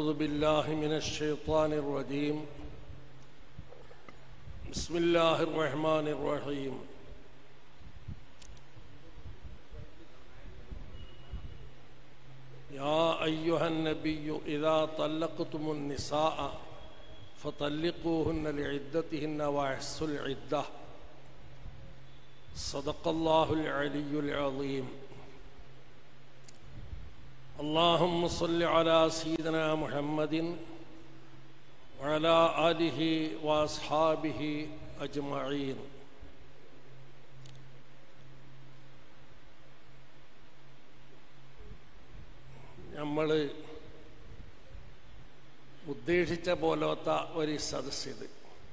أعوذ بالله من الشيطان الرجيم بسم الله الرحمن الرحيم يا أيها النبي إذا طلقتم النساء فطلقوهن لعدتهن وأحصوا العدة صدق الله العلي العظيم اللهم صل على سيدنا محمد وعلى آله وأصحابه أجمعين നമ്മൾ ഉദ്ദേശിച്ച പോലത്തെ ഒരു സദസ്സിത്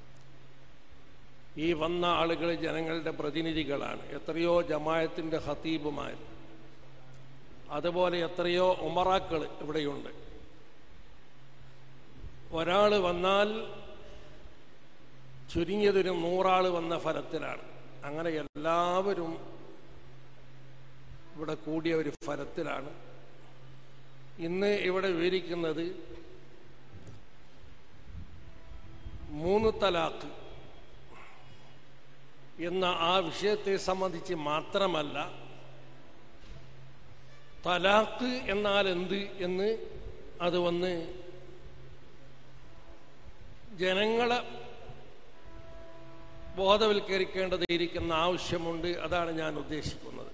ഈ വന്ന ആളുകൾ ജനങ്ങളുടെ പ്രതിനിധികളാണ് എത്രയോ ജമായത്തിൻ്റെ ഹത്തീബുമാർ അതുപോലെ എത്രയോ ഉമറാക്കൾ ഇവിടെയുണ്ട് ഒരാൾ വന്നാൽ ചുരുങ്ങിയതൊരു നൂറാൾ വന്ന ഫലത്തിലാണ് അങ്ങനെ എല്ലാവരും ഇവിടെ കൂടിയ ഒരു ഫലത്തിലാണ് ഇന്ന് ഇവിടെ വിവരിക്കുന്നത് മൂന്ന് തലാഖ് എന്ന ആ വിഷയത്തെ സംബന്ധിച്ച് മാത്രമല്ല തലാഖ് എന്നാൽ എന്ത് എന്ന് അത് വന്ന് ജനങ്ങളെ ബോധവൽക്കരിക്കേണ്ടതിരിക്കുന്ന ആവശ്യമുണ്ട് അതാണ് ഞാൻ ഉദ്ദേശിക്കുന്നത്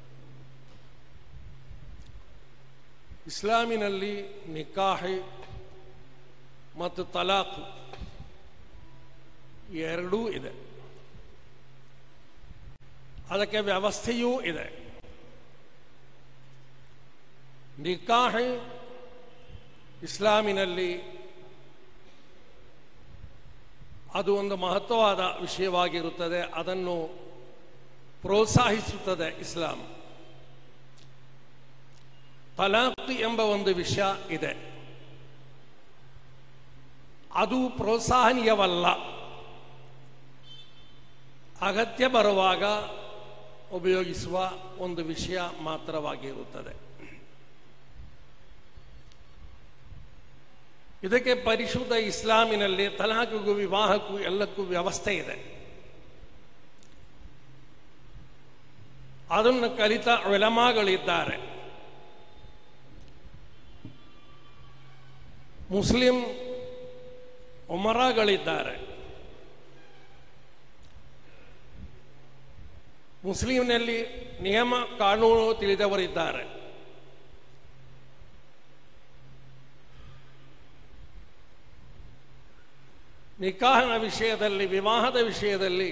ಇಸ್ಲಾಮಿನಲ್ಲಿ ನಿಕಾಹ್ ಮತ್ತು ತಲಾಖ್ ಎರಡೂ ಇದೆ ಅದಕ್ಕೆ ವ್ಯವಸ್ಥೆಯೂ ಇದೆ ನಿಕಾಹ್ ಇಸ್ಲಾಮಿನಲ್ಲಿ ಅದು ಒಂದು ಮಹತ್ವವಾದ ವಿಷಯವಾಗಿರುತ್ತದೆ ಅದನ್ನು ಪ್ರೋತ್ಸಾಹಿಸುತ್ತದೆ ಇಸ್ಲಾಂ ತಲಾಖ್ ಎಂಬ ಒಂದು ವಿಷಯ ಇದೆ ಅದು ಪ್ರೋತ್ಸಾಹನೀಯವಲ್ಲ ಅಗತ್ಯ ಬರುವಾಗ ಉಪಯೋಗಿಸುವ ಒಂದು ವಿಷಯ ಮಾತ್ರವಾಗಿರುತ್ತದೆ ಇದಕ್ಕೆ ಪರಿಶುದ್ಧ ಇಸ್ಲಾಮಿನಲ್ಲಿ ತಲಾಖಿಗೂ ವಿವಾಹಕ್ಕೂ ಎಲ್ಲಕ್ಕೂ ವ್ಯವಸ್ಥೆ ಇದೆ ಅದನ್ನು ಕಲಿತ ಒಲಮಾಗಳಿದ್ದಾರೆ ಮುಸ್ಲಿಂ ಉಮರಾಗಳಿದ್ದಾರೆ ಮುಸ್ಲಿಂನಲ್ಲಿ ನಿಯಮ ಕಾನೂನು ತಿಳಿದವರಿದ್ದಾರೆ ನಿಕಾಹನ ವಿಷಯದಲ್ಲಿ ವಿವಾಹದ ವಿಷಯದಲ್ಲಿ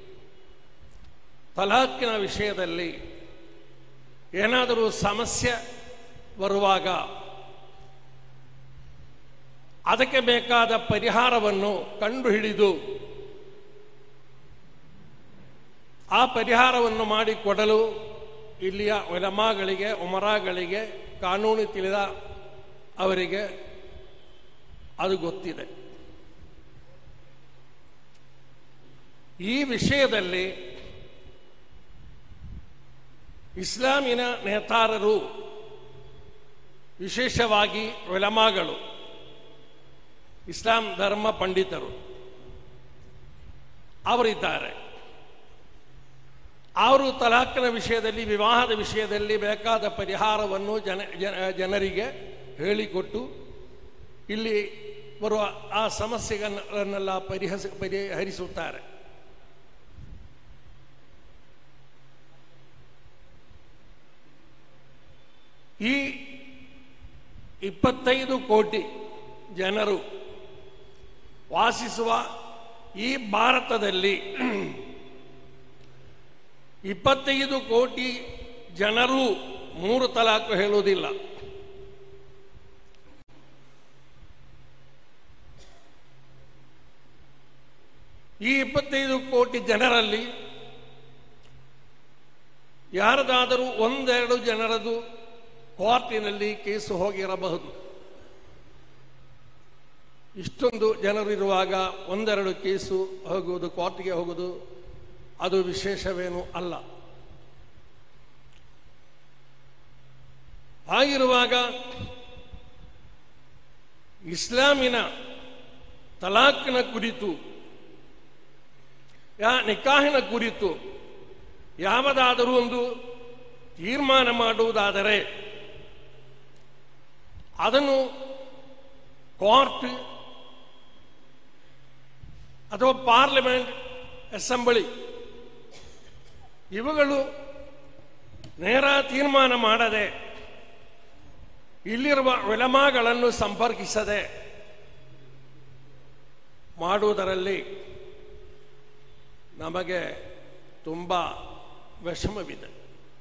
ತಲಾಖಿನ ವಿಷಯದಲ್ಲಿ ಏನಾದರೂ ಸಮಸ್ಯೆ ಬರುವಾಗ ಅದಕ್ಕೆ ಬೇಕಾದ ಪರಿಹಾರವನ್ನು ಕಂಡುಹಿಡಿದು ಆ ಪರಿಹಾರವನ್ನು ಮಾಡಿಕೊಡಲು ಇಲ್ಲಿಯ ಒಲಮಾಗಳಿಗೆ ಉಮರಾಗಳಿಗೆ ಕಾನೂನು ತಿಳಿದ ಅವರಿಗೆ ಅದು ಗೊತ್ತಿದೆ ಈ ವಿಷಯದಲ್ಲಿ ಇಸ್ಲಾಮಿನ ನೇತಾರರು ವಿಶೇಷವಾಗಿ ಒಲಮಾಗಳು ಇಸ್ಲಾಂ ಧರ್ಮ ಪಂಡಿತರು ಅವರಿದ್ದಾರೆ ಅವರು ತಲಾಖಿನ ವಿಷಯದಲ್ಲಿ ವಿವಾಹದ ವಿಷಯದಲ್ಲಿ ಬೇಕಾದ ಪರಿಹಾರವನ್ನು ಜನ ಜನರಿಗೆ ಹೇಳಿಕೊಟ್ಟು ಇಲ್ಲಿ ಬರುವ ಆ ಸಮಸ್ಯೆಗಳನ್ನೆಲ್ಲ ಪರಿಹಸ ಪರಿಹರಿಸುತ್ತಾರೆ ಈ ಇಪ್ಪತ್ತೈದು ಕೋಟಿ ಜನರು ವಾಸಿಸುವ ಈ ಭಾರತದಲ್ಲಿ ಇಪ್ಪತ್ತೈದು ಕೋಟಿ ಜನರು ಮೂರು ತಲಾಖು ಹೇಳುವುದಿಲ್ಲ ಈ ಇಪ್ಪತ್ತೈದು ಕೋಟಿ ಜನರಲ್ಲಿ ಯಾರದಾದರೂ ಒಂದೆರಡು ಜನರದು ಕೋರ್ಟಿನಲ್ಲಿ ಕೇಸು ಹೋಗಿರಬಹುದು ಇಷ್ಟೊಂದು ಜನರಿರುವಾಗ ಒಂದೆರಡು ಕೇಸು ಹೋಗುವುದು ಕೋರ್ಟ್ಗೆ ಹೋಗುವುದು ಅದು ವಿಶೇಷವೇನೂ ಅಲ್ಲ ಆಗಿರುವಾಗ ಇಸ್ಲಾಮಿನ ತಲಾಖಿನ ಕುರಿತು ಯಾ ನಿಕಾಹಿನ ಕುರಿತು ಯಾವುದಾದರೂ ಒಂದು ತೀರ್ಮಾನ ಮಾಡುವುದಾದರೆ ಅದನ್ನು ಕೋರ್ಟ್ ಅಥವಾ ಪಾರ್ಲಿಮೆಂಟ್ ಅಸೆಂಬ್ಲಿ ಇವುಗಳು ನೇರ ತೀರ್ಮಾನ ಮಾಡದೆ ಇಲ್ಲಿರುವ ವಿಲಮಾಗಳನ್ನು ಸಂಪರ್ಕಿಸದೆ ಮಾಡುವುದರಲ್ಲಿ ನಮಗೆ ತುಂಬ ವಿಷಮವಿದೆ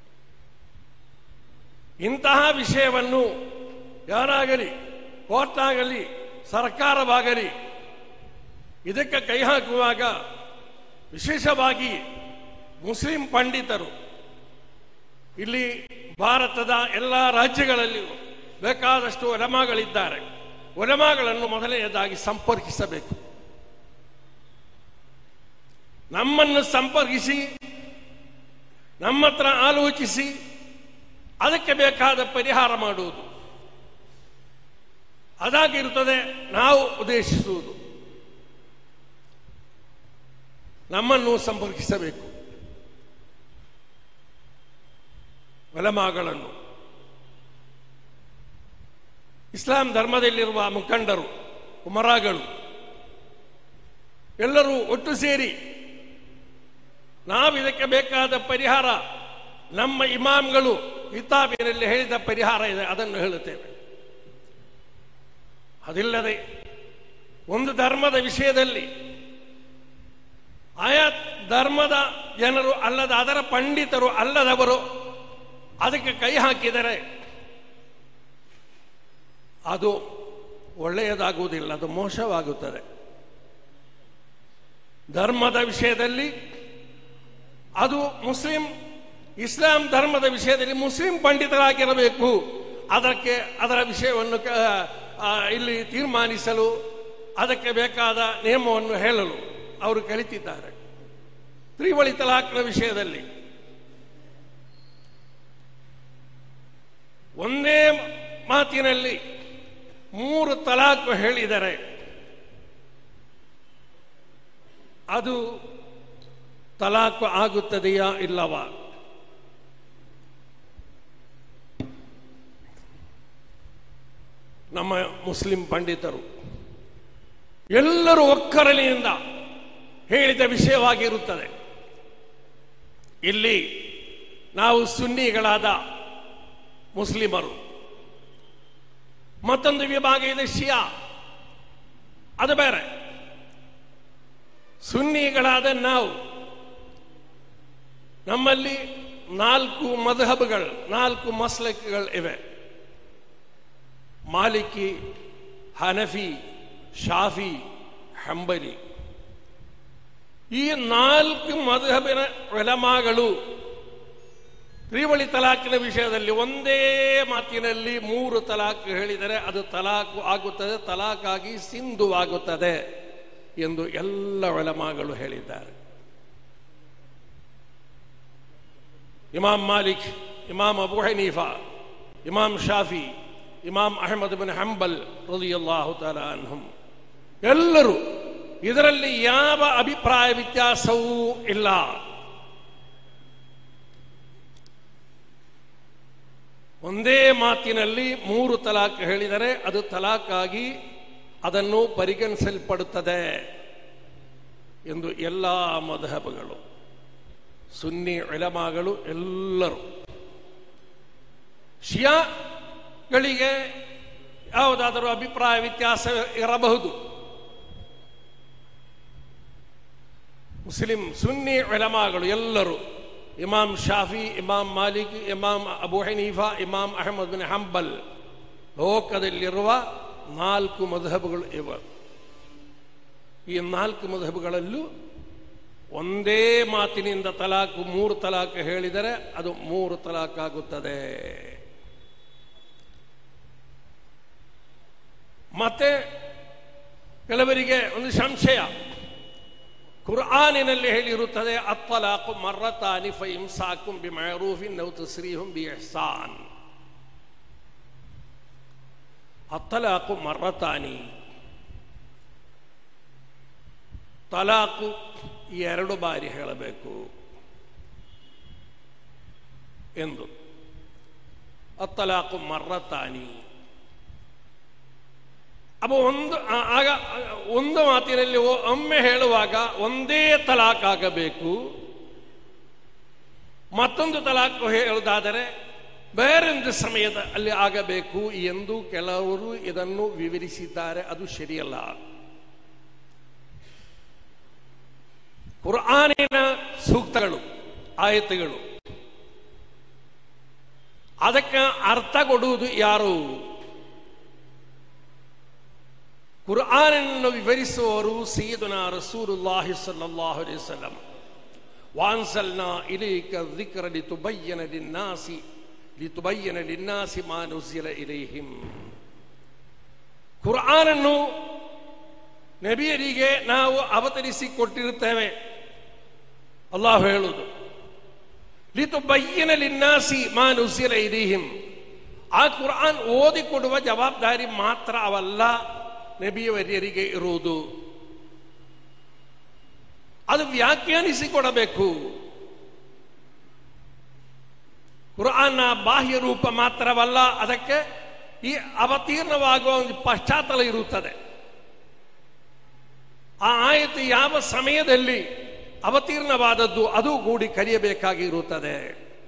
ಇಂತಹ ವಿಷಯವನ್ನು ಯಾರಾಗಲಿ ಕೋರ್ಟ್ ಆಗಲಿ ಸರ್ಕಾರವಾಗಲಿ ಇದಕ್ಕೆ ಕೈ ಹಾಕುವಾಗ ವಿಶೇಷವಾಗಿ ಮುಸ್ಲಿಂ ಪಂಡಿತರು ಇಲ್ಲಿ ಭಾರತದ ಎಲ್ಲ ರಾಜ್ಯಗಳಲ್ಲಿಯೂ ಬೇಕಾದಷ್ಟು ಒಲಮಾಗಳಿದ್ದಾರೆ ಒಲಮಾಗಳನ್ನು ಮೊದಲನೆಯದಾಗಿ ಸಂಪರ್ಕಿಸಬೇಕು ನಮ್ಮನ್ನು ಸಂಪರ್ಕಿಸಿ ನಮ್ಮ ಹತ್ರ ಆಲೋಚಿಸಿ ಅದಕ್ಕೆ ಬೇಕಾದ ಪರಿಹಾರ ಮಾಡುವುದು ಅದಾಗಿರುತ್ತದೆ ನಾವು ಉದ್ದೇಶಿಸುವುದು ನಮ್ಮನ್ನು ಸಂಪರ್ಕಿಸಬೇಕು ಒಲಮಾಗಳನ್ನು ಇಸ್ಲಾಂ ಧರ್ಮದಲ್ಲಿರುವ ಮುಖಂಡರು ಉಮರಾಗಳು ಎಲ್ಲರೂ ಒಟ್ಟು ಸೇರಿ ನಾವು ಇದಕ್ಕೆ ಬೇಕಾದ ಪರಿಹಾರ ನಮ್ಮ ಇಮಾಮ್ಗಳು ಕಿತಾಬಿನಲ್ಲಿ ಹೇಳಿದ ಪರಿಹಾರ ಇದೆ ಅದನ್ನು ಹೇಳುತ್ತೇವೆ ಅದಿಲ್ಲದೆ ಒಂದು ಧರ್ಮದ ವಿಷಯದಲ್ಲಿ ಆಯಾ ಧರ್ಮದ ಜನರು ಅಲ್ಲದ ಅದರ ಪಂಡಿತರು ಅಲ್ಲದವರು ಅದಕ್ಕೆ ಕೈ ಹಾಕಿದರೆ ಅದು ಒಳ್ಳೆಯದಾಗುವುದಿಲ್ಲ ಅದು ಮೋಸವಾಗುತ್ತದೆ ಧರ್ಮದ ವಿಷಯದಲ್ಲಿ ಅದು ಮುಸ್ಲಿಂ ಇಸ್ಲಾಂ ಧರ್ಮದ ವಿಷಯದಲ್ಲಿ ಮುಸ್ಲಿಂ ಪಂಡಿತರಾಗಿರಬೇಕು ಅದಕ್ಕೆ ಅದರ ವಿಷಯವನ್ನು ಕ- ಆ, ಇಲ್ಲಿ ತೀರ್ಮಾನಿಸಲು ಅದಕ್ಕೆ ಬೇಕಾದ ನಿಯಮವನ್ನು ಹೇಳಲು ಅವರು ಕಲಿತಿದ್ದಾರೆ ತ್ರಿವಳಿ ತಲಾಖನ ವಿಷಯದಲ್ಲಿ ಒಂದೇ ಮಾತಿನಲ್ಲಿ ಮೂರು ತಲಾಖ್ ಹೇಳಿದರೆ ಅದು ತಲಾಖ್ ಆಗುತ್ತದೆಯಾ ಇಲ್ಲವಾ ನಮ್ಮ ಮುಸ್ಲಿಂ ಪಂಡಿತರು ಎಲ್ಲರೂ ಒಕ್ಕರಲಿನಿಂದ ಹೇಳಿದ ವಿಷಯವಾಗಿರುತ್ತದೆ ಇಲ್ಲಿ ನಾವು ಸುನ್ನಿಗಳಾದ ಮುಸ್ಲಿಮರು ಮತ್ತೊಂದು ವಿಭಾಗ ಇದೆ ಶಿಯಾ ಅದು ಬೇರೆ ಸುನ್ನಿಗಳಾದ ನಾವು ನಮ್ಮಲ್ಲಿ ನಾಲ್ಕು ಮಧಹಬ್ಗಳು ನಾಲ್ಕು ಮಸ್ಲಕ್ಗಳು ಇವೆ ಮಾಲಿಕಿ ಹನಫಿ ಶಾಫಿ ಹಂಬಲಿ ಈ ನಾಲ್ಕು ಮಧುಹಬಿನ ವೆಲಮಾಗಳು ತ್ರಿವಳಿ ತಲಾಖಿನ ವಿಷಯದಲ್ಲಿ ಒಂದೇ ಮಾತಿನಲ್ಲಿ ಮೂರು ತಲಾಖ್ ಹೇಳಿದರೆ ಅದು ತಲಾಖು ಆಗುತ್ತದೆ ತಲಾಖಾಗಿ ಸಿಂಧುವಾಗುತ್ತದೆ ಎಂದು ಎಲ್ಲ ವೆಲಮಾಗಳು ಹೇಳಿದ್ದಾರೆ ಇಮಾಮ್ ಮಾಲಿಕ್ ಇಮಾಮ್ ಅಬು ಹನೀಫಾ ಇಮಾಮ್ ಶಾಫಿ ಇಮಾಮ್ ಅಹಮದ್ ಬಿನ್ ಹಂಬಲ್ ರಲಿಯಲ್ಲಾಹು ತಾಲ ಅನ್ಹುಂ ಎಲ್ಲರೂ ಇದರಲ್ಲಿ ಯಾವ ಅಭಿಪ್ರಾಯ ವ್ಯತ್ಯಾಸವೂ ಇಲ್ಲ ಒಂದೇ ಮಾತಿನಲ್ಲಿ ಮೂರು ತಲಾಕ್ ಹೇಳಿದರೆ ಅದು ತಲಾಕಾಗಿ ಅದನ್ನು ಪರಿಗಣಿಸಲ್ಪಡುತ್ತದೆ ಎಂದು ಎಲ್ಲ ಮಧಹಬಗಳು ಸುನ್ನಿ ಎಳಮಾಗಳು ಎಲ್ಲರೂ ಶಿಯಾಗಳಿಗೆ ಯಾವುದಾದರೂ ಅಭಿಪ್ರಾಯ ವ್ಯತ್ಯಾಸ ಇರಬಹುದು ಮುಸ್ಲಿಂ ಸುನ್ನಿ ಎಳಮಾಗಳು ಎಲ್ಲರೂ ಇಮಾಮ್ ಶಾಫಿ ಇಮಾಮ್ ಮಾಲಿಕ್ ಇಮಾಮ್ ಅಬು ಹನೀಫಾ ಇಮಾಮ್ ಅಹಮದ್ ಬಿನ್ ಹಂಬಲ್ ಲೋಕದಲ್ಲಿರುವ ನಾಲ್ಕು ಮಧಹಬುಗಳು ಇವ ಈ ನಾಲ್ಕು ಮಧಹಬುಗಳಲ್ಲೂ ಒಂದೇ ಮಾತಿನಿಂದ ತಲಾಕು ಮೂರು ತಲಾಕ್ ಹೇಳಿದರೆ ಅದು ಮೂರು ತಲಾಕ್ ಆಗುತ್ತದೆ ಮತ್ತೆ ಕೆಲವರಿಗೆ ಒಂದು ಸಂಶಯ ಕುರ್ಆನಿನಲ್ಲಿ ಹೇಳಿರುತ್ತದೆ ಅತ್ತಲಾಕು ಮರ್ರತಾನಿ ಫೈಂಸಾಕುಂ ಬಿ ಮಯರೂಫಿನ್ ನೌ ತಸ್ರೀಹುಂ ಬಿ ಇಹ್ಸಾನ್ ಅತ್ತಲಾಕು ಮರ್ರತಾನಿ ತಲಾಕು ಎರಡು ಬಾರಿ ಹೇಳಬೇಕು ಎಂದು ಅತ್ತಲಾಕು ಮರ್ರತಾನಿ ಅಪ್ಪ ಒಂದು ಆ- ಆಗ ಒಂದು ಮಾತಿನಲ್ಲಿ ಒ- ಒಮ್ಮೆ ಹೇಳುವಾಗ ಒಂದೇ ತಲಾಕ್ ಆಗಬೇಕು ಮತ್ತೊಂದು ತಲಾಕ್ ಹೇಳುವುದಾದರೆ ಬೇರೊಂದು ಸಮಯದ ಅಲ್ಲಿ ಆಗಬೇಕು ಎಂದು ಕೆಲವರು ಇದನ್ನು ವಿವರಿಸಿದ್ದಾರೆ ಅದು ಸರಿಯಲ್ಲ ಕುರ್ಆನಿನ ಸೂಕ್ತಗಳು ಆಯತುಗಳು ಅದಕ್ಕೆ ಅರ್ಥ ಕೊಡುವುದು ಯಾರು ಕುರ್ಆನನ್ನು ವಿವರಿಸುವವರು ಸೀದನ ರಸೂಲುಲ್ಲಾಹಿ ಸಲ್ಲಲ್ಲಾಹು ಅಲೈಹಿ ವಸಲ್ಲಂ ವಾನ್ಸಲ್ನಾ ಇಲೈಕ ذكر لتبين للناس لتبين للناس ما نزل إليهم ಕುರ್ಆನನ್ನು ನಬಿಯರಿಗೆ ನಾವು ಅವತರಿಸಿ ಕೊಟ್ಟಿರುತ್ತೇವೆ ಅಲ್ಲಾಹ್ ಹೇಳುವುದು ಲಿತು ಬಯ್ಯನ ಲಿನ್ನಾಸಿ ಮಾ ನುಸಿಲ ಇಲಿಹಿಂ ಆ ಕುರ್ಆನ್ ಓದಿಕೊಡುವ ಜವಾಬ್ದಾರಿ ಮಾತ್ರ ಅವಲ್ಲ ನಬಿಯವರ್ಯರಿಗೆ ಇರುವುದು ಅದು ವ್ಯಾಖ್ಯಾನಿಸಿಕೊಡಬೇಕು ಕುರ್ಆನ್ನ ಬಾಹ್ಯ ರೂಪ ಮಾತ್ರವಲ್ಲ ಅದಕ್ಕೆ ಈ ಅವತೀರ್ಣವಾಗುವ ಒಂದು ಪಶ್ಚಾತ್ತಲ ಇರುತ್ತದೆ ಆ ಆಯತು ಯಾವ ಸಮಯದಲ್ಲಿ ಅವತೀರ್ಣವಾದದ್ದು ಅದು ಗೂಡಿ ಕಲಿಯಬೇಕಾಗಿರುತ್ತದೆ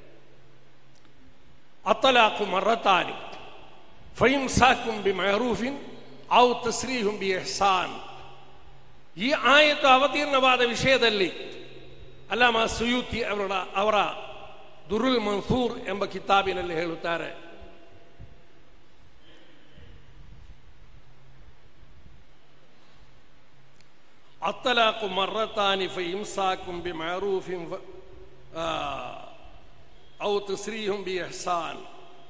ಅತ್ತಲಾಕು ಮರ್ರತಾನಿ ಫೈಂಸಾಕುಂ ಬಿ ಮಹರೂಫಿನ್ ಔ ತಸ್ರೀಹುಂ ಬಿ ಎಹ್ಸಾನ್ ಈ ಆಯತು ಅವತೀರ್ಣವಾದ ವಿಷಯದಲ್ಲಿ ಅಲ್ಲಾಮ ಸುಯೂತಿ ಅವರ ಅವರ ದುರುಲ್ ಮನ್ಸೂರ್ ಎಂಬ ಕಿತಾಬಿನಲ್ಲಿ ಹೇಳುತ್ತಾರೆ ಅತ್ತಲಾಕು ಮರ್ರತಾನಿ ಫೈಂಸಾಕುಂ ಬಿ ಮಹರೂಫಿನ್ ಔ ತಸ್ರೀಹುಂ ಬಿ ಎಹ್ಸಾನ್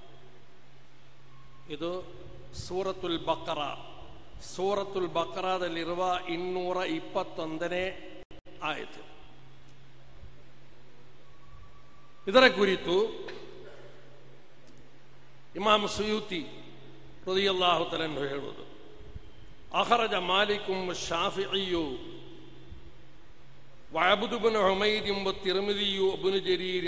ಇದು ಸೂರತುಲ್ ಬಕರ ಸೂರತುಲ್ ಬಕರಾದಲ್ಲಿರುವ ಇನ್ನೂರ ಇಪ್ಪತ್ತೊಂದನೇ ಆಯಿತು ಇದರ ಕುರಿತು ಇಮಾಮ್ ಸುಯೂತಿ ಹೃದಯಲ್ಲಾಹು ತಲೆಯನ್ನು ಹೇಳುವುದು ಅಖರಜ ಮಾಲಿಕುಂ ಶಾಫಿಯು وعبد بن حميد والترمذي وابن جرير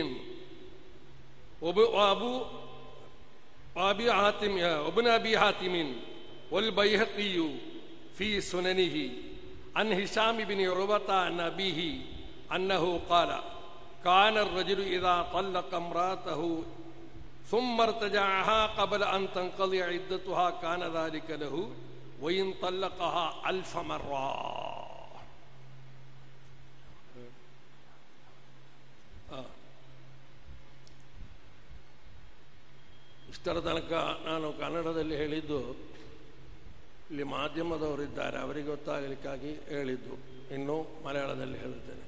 وابو وابي حاتم وابن ابي حاتم والبيهقي في سننه عن هشام بن عروة عن أبيه أنه قال كان الرجل إذا طلق امرأته ثم ارتجعها قبل أن تنقضي عدتها كان ذلك له وإن طلقها ألف مرة ಇಷ್ಟರ ತನಕ ನಾನು ಕನ್ನಡದಲ್ಲಿ ಹೇಳಿದ್ದು ಇಲ್ಲಿ ಮಾಧ್ಯಮದವರಿದ್ದಾರೆ ಅವರಿಗೆ ಗೊತ್ತಾಗಲಿಕ್ಕಾಗಿ ಹೇಳಿದ್ದು ಇನ್ನು ಮಲಯಾಳದಲ್ಲಿ ಹೇಳುತ್ತೇನೆ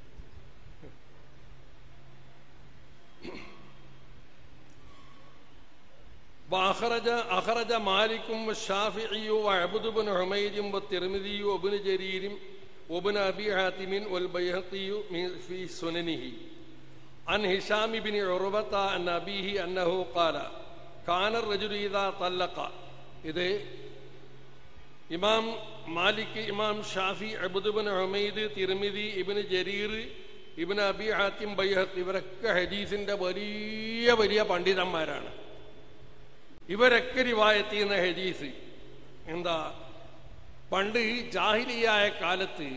وأخرج أخرج مالك والشافعي وعبد بن حميد والترمذي وابن جرير وابن أبي حاتم والبيهقي في سننه عن هشام بن عروة عن أبيه أنه قال كان الرجل إذا طلق إذا ഇമാം മാലിക് ഇമാം ഷാഫി അബുദുബിൻ ഹമീദ് തിരുമിതി ഇബിന് ജരീർ ഇബിന് അബി ഹാത്തിം ബൈഹത്ത് ഇവരൊക്കെ ഹദീസിന്റെ വലിയ വലിയ പണ്ഡിതന്മാരാണ് ഇവരൊക്കെ റിവായത്ത് ചെയ്യുന്ന ഹദീസ് എന്താ പണ്ട് ഈ ജാഹിലിയായ കാലത്ത്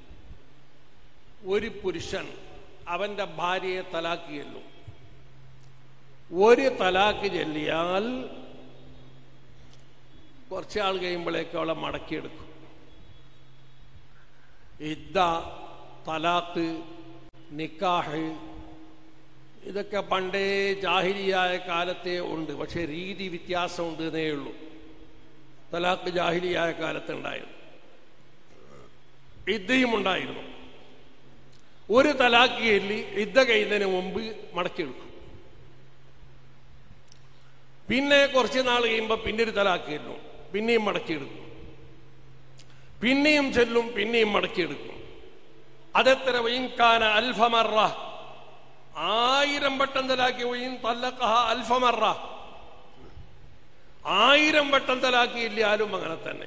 ഒരു പുരുഷൻ അവന്റെ ഭാര്യയെ തലാക്ക് ചെല്ലും ഒരു തലാക്ക് ചെല്ലിയാൽ കുറച്ചാൾ കഴിയുമ്പോഴേക്ക് അവളെ മടക്കിയെടുക്കും ഇദ്ദ തലാക്ക് നിക്കാഹ് ഇതൊക്കെ പണ്ടേ ജാഹിലിയായ കാലത്തെ ഉണ്ട് പക്ഷെ രീതി വ്യത്യാസമുണ്ട് എന്നേ ഉള്ളൂ തലാക്ക് ജാഹിലിയായ കാലത്ത് ഉണ്ടായിരുന്നു ഇദ്ദയും ഉണ്ടായിരുന്നു ഒരു തലാക്ക് ചൊല്ലി ഇദ്ദ കഴിയുന്നതിന് മുമ്പ് മടക്കിയെടുക്കും പിന്നെ കുറച്ച് നാൾ കഴിയുമ്പോൾ പിന്നെ ഒരു തലാക്ക് ചെല്ലും പിന്നെയും മടക്കിയെടുക്കും പിന്നെയും ചെല്ലും പിന്നെയും മടക്കിയെടുക്കും അതെത്ര വൈൻകാന അൽഫമറ ആയിരം വട്ടം തലാക്കി വൈൻ തല്ലക്കഹ അൽഫമറ ആയിരം വട്ടം തലാക്കിയില്ലാലും അങ്ങനെ തന്നെ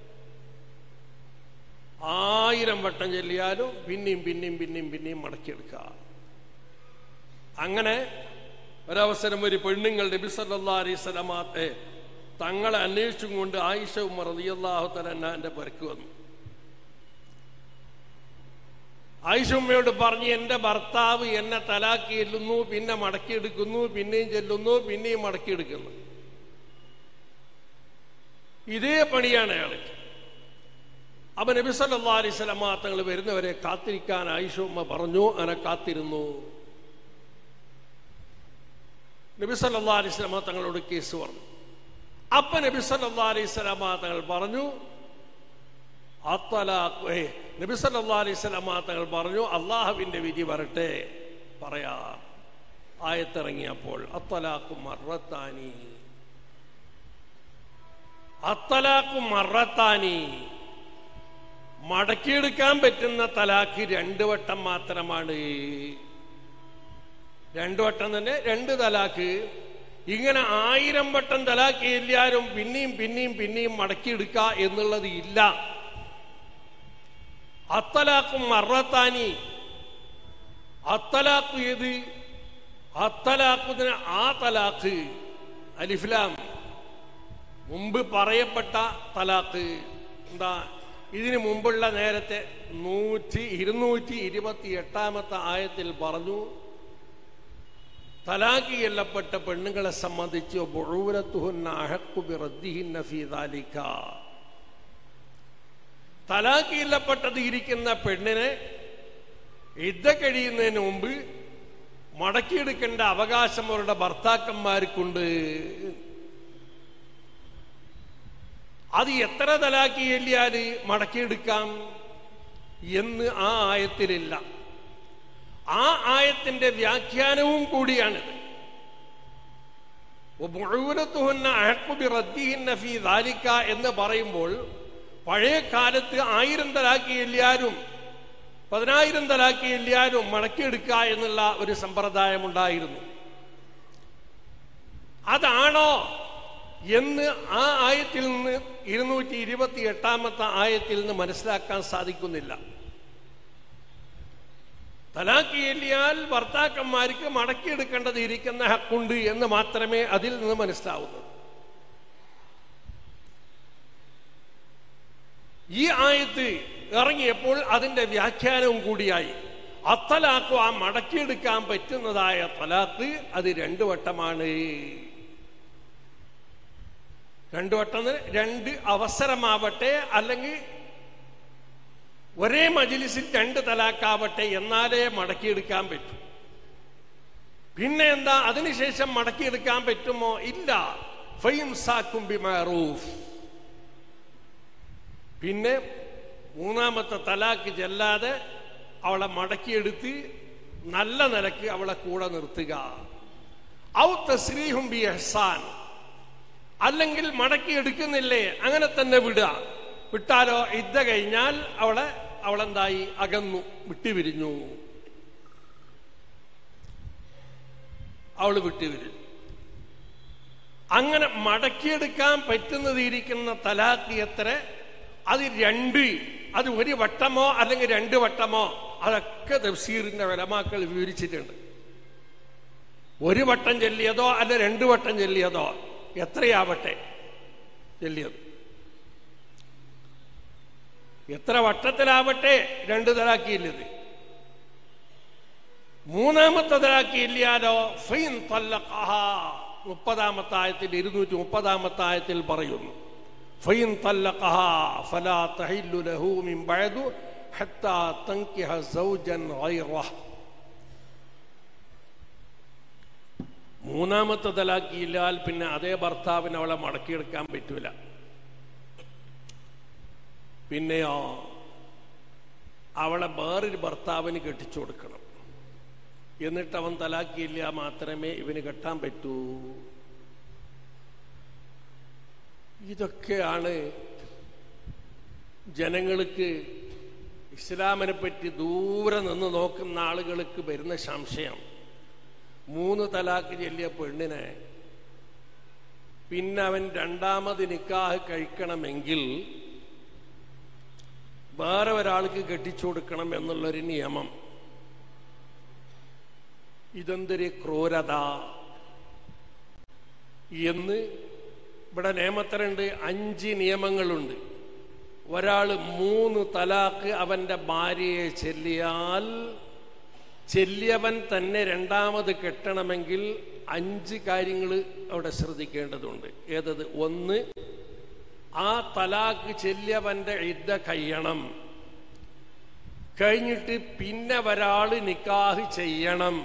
ആയിരം വട്ടം ചൊല്ലിയാലും പിന്നെയും പിന്നെയും പിന്നെയും പിന്നെയും മടക്കിയെടുക്കുക അങ്ങനെ ഒരവസരം ഒരു പെണ്ണുങ്ങളുടെ ബിസല്ലാ അലൈസലമാത്തെ തങ്ങളെ അന്വേഷിച്ചും കൊണ്ട് ആയിഷ ഉമ്മർ റളിയല്ലാഹു തആല എന്റെ പെരക്ക് വന്നു ആയിഷ ഉമ്മയോട് പറഞ്ഞു എന്റെ ഭർത്താവ് എന്നെ തലാക്കി ചെല്ലുന്നു പിന്നെ മടക്കിയെടുക്കുന്നു പിന്നെയും ചെല്ലുന്നു പിന്നെയും മടക്കിയെടുക്കുന്നു ഇതേ പണിയാണ് അയാൾക്ക് അപ്പൊ നബി സല്ലല്ലാഹു അലൈഹി വസല്ലമ തങ്ങൾ വരുന്നവരെ കാത്തിരിക്കാൻ ആയിഷ ഉമ്മ പറഞ്ഞു അങ്ങനെ കാത്തിരുന്നു നബി സല്ലല്ലാഹു അലൈഹി വസല്ലമ തങ്ങളോട് കേസ് പറഞ്ഞു അപ്പൊ നബി സല്ലല്ലാഹു അലൈഹി വസല്ലമ തങ്ങൾ പറഞ്ഞു അത്തലാഖ് ഏ, നബി സല്ലല്ലാഹു അലൈഹി വസല്ലമ തങ്ങൾ പറഞ്ഞു അള്ളാഹുവിന്റെ വിധി വരട്ടെ പറയാം ആയത്തിറങ്ങിയപ്പോൾ അത്തലാഖു മറത്താനി അത്തലാഖു മറത്താനി മടക്കിയെടുക്കാൻ പറ്റുന്ന തലാഖ് രണ്ടു വട്ടം മാത്രമാണ് രണ്ടു വട്ടം തന്നെ രണ്ട് തലാഖ് ഇങ്ങനെ ആയിരം വട്ടം തലാഖ് എല്ലാരും പിന്നെയും പിന്നെയും പിന്നെയും മടക്കിയെടുക്ക എന്നുള്ളത് ഇല്ല അത്തലാഖും മറത്താനി അത്തലാഖ് ഏത് അത്തലാഖുദിന് ആ തലാഖ് അലിഫ്ലാം മുമ്പ് പറയപ്പെട്ട തലാഖ് എന്താ ഇതിനു മുമ്പുള്ള നേരത്തെ നൂറ്റി ഇരുന്നൂറ്റി ഇരുപത്തി എട്ടാമത്തെ ആയത്തിൽ പറഞ്ഞു തലാഖ് ചെല്ലപ്പെട്ട പെണ്ണുങ്ങളെ സംബന്ധിച്ച് ബുഴൂരത്തുഹുന്ന അഹക്കു ബിറദ്ദിഹിന്ന ഫീ ദാലിക തലാഖ് ചെല്ലപ്പെട്ടത് ഇരിക്കുന്ന പെണ്ണിനെ യുദ്ധ കഴിയുന്നതിന് മുമ്പ് മടക്കിയെടുക്കേണ്ട അവകാശം അവരുടെ ഭർത്താക്കന്മാർക്കുണ്ട് അത് എത്ര തലാക്കി ചെല്ലിയാൽ മടക്കിയെടുക്കാം എന്ന് ആ ആയത്തിലില്ല ആ ആയത്തിന്റെ വ്യാഖ്യാനവും കൂടിയാണിത് വബുഊലത്തുഹുന്ന അഹഖു ബിറദ്ദിഹിന്ന ഫീ ദാലിക എന്ന് പറയുമ്പോൾ പഴയ കാലത്ത് ആയിരം തലാക്കി എല്ലാരും പതിനായിരം തലാക്കി എല്ലാരും മടക്കിയെടുക്കുക എന്നുള്ള ഒരു സമ്പ്രദായം ഉണ്ടായിരുന്നു അതാണോ എന്ന് ആ ആയത്തിൽ നിന്ന് ഇരുന്നൂറ്റി ഇരുപത്തി എട്ടാമത്തെ ആയത്തിൽ നിന്ന് മനസ്സിലാക്കാൻ സാധിക്കുന്നില്ല തലാഖ് ചൊല്ലിയാൽ ഭർത്താക്കന്മാർക്ക് മടക്കിയെടുക്കേണ്ടത് ഇരിക്കുന്ന ഹക്കുണ്ട് എന്ന് മാത്രമേ അതിൽ നിന്ന് മനസ്സിലാവുന്നു ഈ ആയത്ത് ഇറങ്ങിയപ്പോൾ അതിന്റെ വ്യാഖ്യാനവും കൂടിയായി അത്തലാഖു ആ മടക്കിയെടുക്കാൻ പറ്റുന്നതായ തലാഖ് അത് രണ്ടു വട്ടമാണ് രണ്ടു വട്ടം എന്ന് രണ്ട് അവസരമാവട്ടെ അല്ലെങ്കിൽ ഒരേ മജിലിസിൽ രണ്ട് തലാക്കാവട്ടെ എന്നാലേ മടക്കിയെടുക്കാൻ പറ്റൂ പിന്നെ എന്താ അതിനുശേഷം മടക്കിയെടുക്കാൻ പറ്റുമോ ഇല്ല ഫൈംസാക്കും ബിമാറൂഫ് പിന്നെ മൂന്നാമത്തെ തലാക്ക് ചെല്ലാതെ അവളെ മടക്കിയെടുത്ത് നല്ല നിലക്ക് അവളെ കൂടെ നിർത്തുക ഔ തസ്രീഹും ബി എഹ്സാൻ അല്ലെങ്കിൽ മടക്കി എടുക്കുന്നില്ലേ അങ്ങനെ തന്നെ വിടുക വിട്ടാലോ ഇദ്ദ കഴിഞ്ഞാൽ അവളെ അവളെന്തായി അകന്നു വിട്ടുപിരിഞ്ഞു അവള് വിട്ടുപിരിഞ്ഞു അങ്ങനെ മടക്കിയെടുക്കാൻ പറ്റുന്നത് ഇരിക്കുന്ന തലാഖ് എത്ര അത് രണ്ട് അത് ഒരു വട്ടമോ അല്ലെങ്കിൽ രണ്ട് വട്ടമോ അതൊക്കെ തഫ്സീറിന്റെ വിലമാക്കൾ വിവരിച്ചിട്ടുണ്ട് ഒരു വട്ടം ചെല്ലിയതോ അല്ല രണ്ടു വട്ടം ചെല്ലിയതോ എത്രയാവട്ടെ ചെല്ലിയത് എത്ര വട്ടത്തിലാവട്ടെ രണ്ട് തലാക്കിയില്ലത് മൂന്നാമത്തെ തലാക്കിയില്ലാലോ ഫൈൻ തല്ലഖഹ മുപ്പതാമത്തെ ആയത്തിൽ ഇരുന്നൂറ്റി മുപ്പതാമത്തെ ആയത്തിൽ പറയുന്നു ഫൈൻ തല്ലഖഹ ഫലാ തഹില്ലു ലഹു മിൻ ബഅദു ഹത്താ തൻകിഹ സൗജൻ ഗൈറഹ് മൂന്നാമത്തെ തലാക്കിയില്ലാൽ പിന്നെ അതേ ഭർത്താവിന് അവളെ മടക്കിയെടുക്കാൻ പറ്റൂല പിന്നെയോ അവളെ വേറൊരു ഭർത്താവിന് കെട്ടിച്ചു കൊടുക്കണം എന്നിട്ട് അവൻ തലാക്കിയില്ല മാത്രമേ ഇവന് കെട്ടാൻ പറ്റൂ ഇതൊക്കെയാണ് ജനങ്ങൾക്ക് ഇസ്ലാമിനെ പറ്റി ദൂരെ നിന്ന് നോക്കുന്ന ആളുകൾക്ക് വരുന്ന സംശയം മൂന്ന് തലാക്ക് ചെല്ലിയ പെണ്ണിനെ പിന്നെ അവൻ രണ്ടാമത് നിക്കാഹ് കഴിക്കണമെങ്കിൽ വേറെ ഒരാൾക്ക് കെട്ടിച്ചു കൊടുക്കണം എന്നുള്ളൊരു നിയമം ഇതെന്തൊരു ക്രൂരത എന്ന് ഇവിടെ നിയമത്തിലുണ്ട് അഞ്ച് നിയമങ്ങളുണ്ട് ഒരാൾ മൂന്ന് തലാക്ക് അവന്റെ ഭാര്യയെ ചെല്ലിയാൽ ചെല്ലിയവൻ തന്നെ രണ്ടാമത് കെട്ടണമെങ്കിൽ അഞ്ച് കാര്യങ്ങൾ അവിടെ ശ്രദ്ധിക്കേണ്ടതുണ്ട് ഏതത് ഒന്ന് ആ തലാക്ക് ചെല്ലിയവന്റെ ഇദ്ദ കഴിയണം കഴിഞ്ഞിട്ട് പിന്നെ ഒരാള് നിക്കാഹ് ചെയ്യണം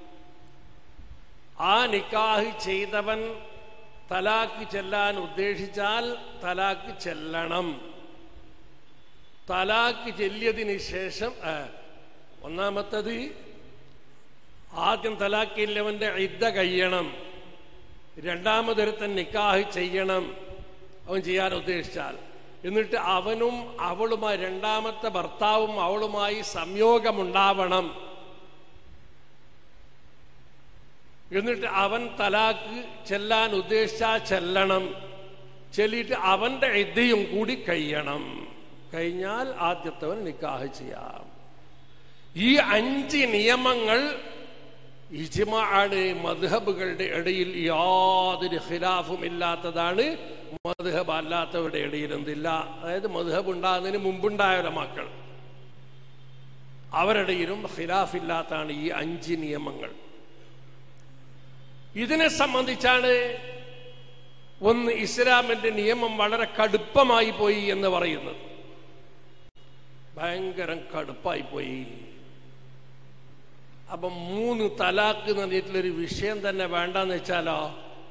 ആ നിക്കാഹ് ചെയ്തവൻ തലാക്ക് ചെല്ലാൻ ഉദ്ദേശിച്ചാൽ തലാക്ക് ചെല്ലണം തലാക്ക് ചെല്ലിയതിന് ശേഷം ആ, ഒന്നാമത്തത് ആദ്യം തലാക്കില്ലവന്റെ ഇദ്ദ കഴിയണം രണ്ടാമതൊരുത്തൻ നിക്കാഹ് ചെയ്യണം അവൻ ചെയ്യാൻ ഉദ്ദേശിച്ചാൽ എന്നിട്ട് അവനും അവളുമായി രണ്ടാമത്തെ ഭർത്താവും അവളുമായി സംയോഗമുണ്ടാവണം എന്നിട്ട് അവൻ തലാക്ക് ചെല്ലാൻ ഉദ്ദേശിച്ചാൽ ചെല്ലണം ചെല്ലിയിട്ട് അവന്റെ ഇദ്ദയും കൂടി കഴിയണം കഴിഞ്ഞാൽ ആദ്യത്തവൻ നിക്കാഹ് ചെയ്യാം ഈ അഞ്ച് നിയമങ്ങൾ ഇജ്മാണ് മധുഹബുകളുടെ ഇടയിൽ യാതൊരു ഖിലാഫും ഇല്ലാത്തതാണ് മധുഹബ് അല്ലാത്തവരുടെ ഇടയിൽ എന്തില്ല അതായത് മധുഹബ് ഉണ്ടാകുന്നതിന് മുമ്പുണ്ടായ മക്കൾ അവരുടെ ഇടയിലും ഖിലാഫ് ഇല്ലാത്തതാണ് ഈ അഞ്ച് നിയമങ്ങൾ ഇതിനെ സംബന്ധിച്ചാണ് ഒന്ന് ഇസ്ലാമിന്റെ നിയമം വളരെ കടുപ്പമായി പോയി എന്ന് പറയുന്നത് ഭയങ്കരം കടുപ്പായി പോയി അപ്പൊ മൂന്ന് തലാക്ക് എന്ന് പറഞ്ഞിട്ടുള്ളൊരു വിഷയം തന്നെ വേണ്ടെന്ന് വെച്ചാലോ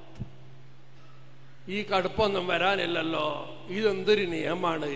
ഈ കടുപ്പൊന്നും വരാനില്ലല്ലോ ഇതെന്തൊരു നിയമമാണ്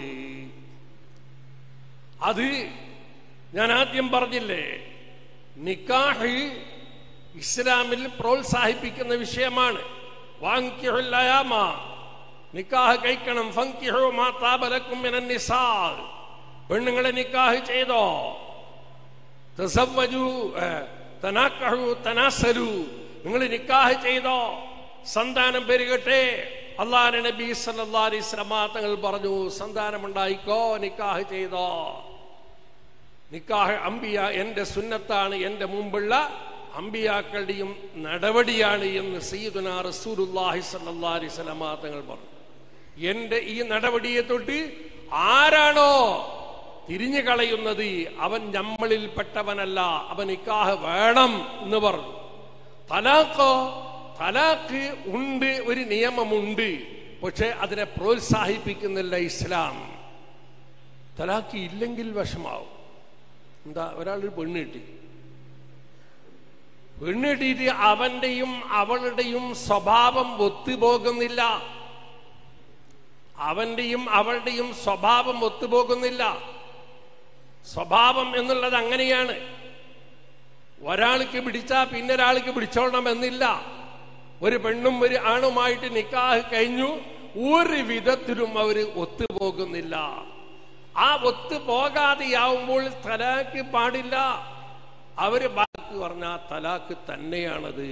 അത് ഞാൻ ആദ്യം പറഞ്ഞില്ലേ നിക്കാഹ് ഇസ്ലാമിൽ പ്രോത്സാഹിപ്പിക്കുന്ന വിഷയമാണ് വാങ്ങിക്കുള്ളയാമ നിക്കാഹ് കഴിക്കണം ഫങ്കിഹോ മാ താബലക്കും മിനൻ നിസാ പെണ്ണുങ്ങളെ നിക്കാഹ് ചെയ്തോ തസവ്വജു ഏ, തനാക്കഹു തനാസലു നിങ്ങൾ നിക്കാഹ് ചെയ്തോ സന്താനം പെരുകട്ടെ അള്ളാഹ് നബി സല്ലല്ലാഹു അലൈഹി വസല്ലമ തങ്ങൾ പറഞ്ഞു സന്താനമുണ്ടായിക്കോ നിക്കാഹ് ചെയ്തോ നിക്കാഹ് അംബിയ എന്റെ സുന്നത്താണ് എന്റെ മുമ്പുള്ള അമ്പിയാക്കളുടെയും നടപടിയാണ് എന്ന് സയ്യിദുന റസൂലുള്ളാഹി സ്വല്ലല്ലാഹി അലൈഹി വസല്ലമ തങ്ങൾ പറഞ്ഞു എന്റെ ഈ നടപടിയെ തൊട്ട് ആരാണോ തിരിഞ്ഞു കളയുന്നത് അവൻ നമ്മളിൽ പെട്ടവനല്ല അവൻ ഇക്കാഹ് വേണം എന്ന് പറഞ്ഞു തലാഖോ തലാഖ് ഉണ്ട് ഒരു നിയമമുണ്ട് പക്ഷെ അതിനെ പ്രോത്സാഹിപ്പിക്കുന്നില്ല ഇസ്ലാം തലാഖ് ഇല്ലെങ്കിൽ വിഷമാവും എന്താ ഒരാളൊരു പെണ്ണ് കിട്ടി പെണ്ണ് കിട്ടിയിട്ട് അവന്റെയും അവളുടെയും സ്വഭാവം ഒത്തുപോകുന്നില്ല അവന്റെയും അവളുടെയും സ്വഭാവം ഒത്തുപോകുന്നില്ല സ്വഭാവം എന്നുള്ളത് അങ്ങനെയാണ് ഒരാൾക്ക് പിടിച്ചാ പിന്നെ ഒരാൾക്ക് പിടിച്ചോളണം എന്നില്ല ഒരു പെണ്ണും ഒരു ആണുമായിട്ട് നിക്കാഹ് കഴിഞ്ഞു ഒരു വിധത്തിലും അവര് ഒത്തുപോകുന്നില്ല ആ ഒത്തുപോകാതെയാവുമ്പോൾ തലാക്ക് പാടില്ല അവര് ബാക്കി പറഞ്ഞ തലാക്ക് തന്നെയാണത്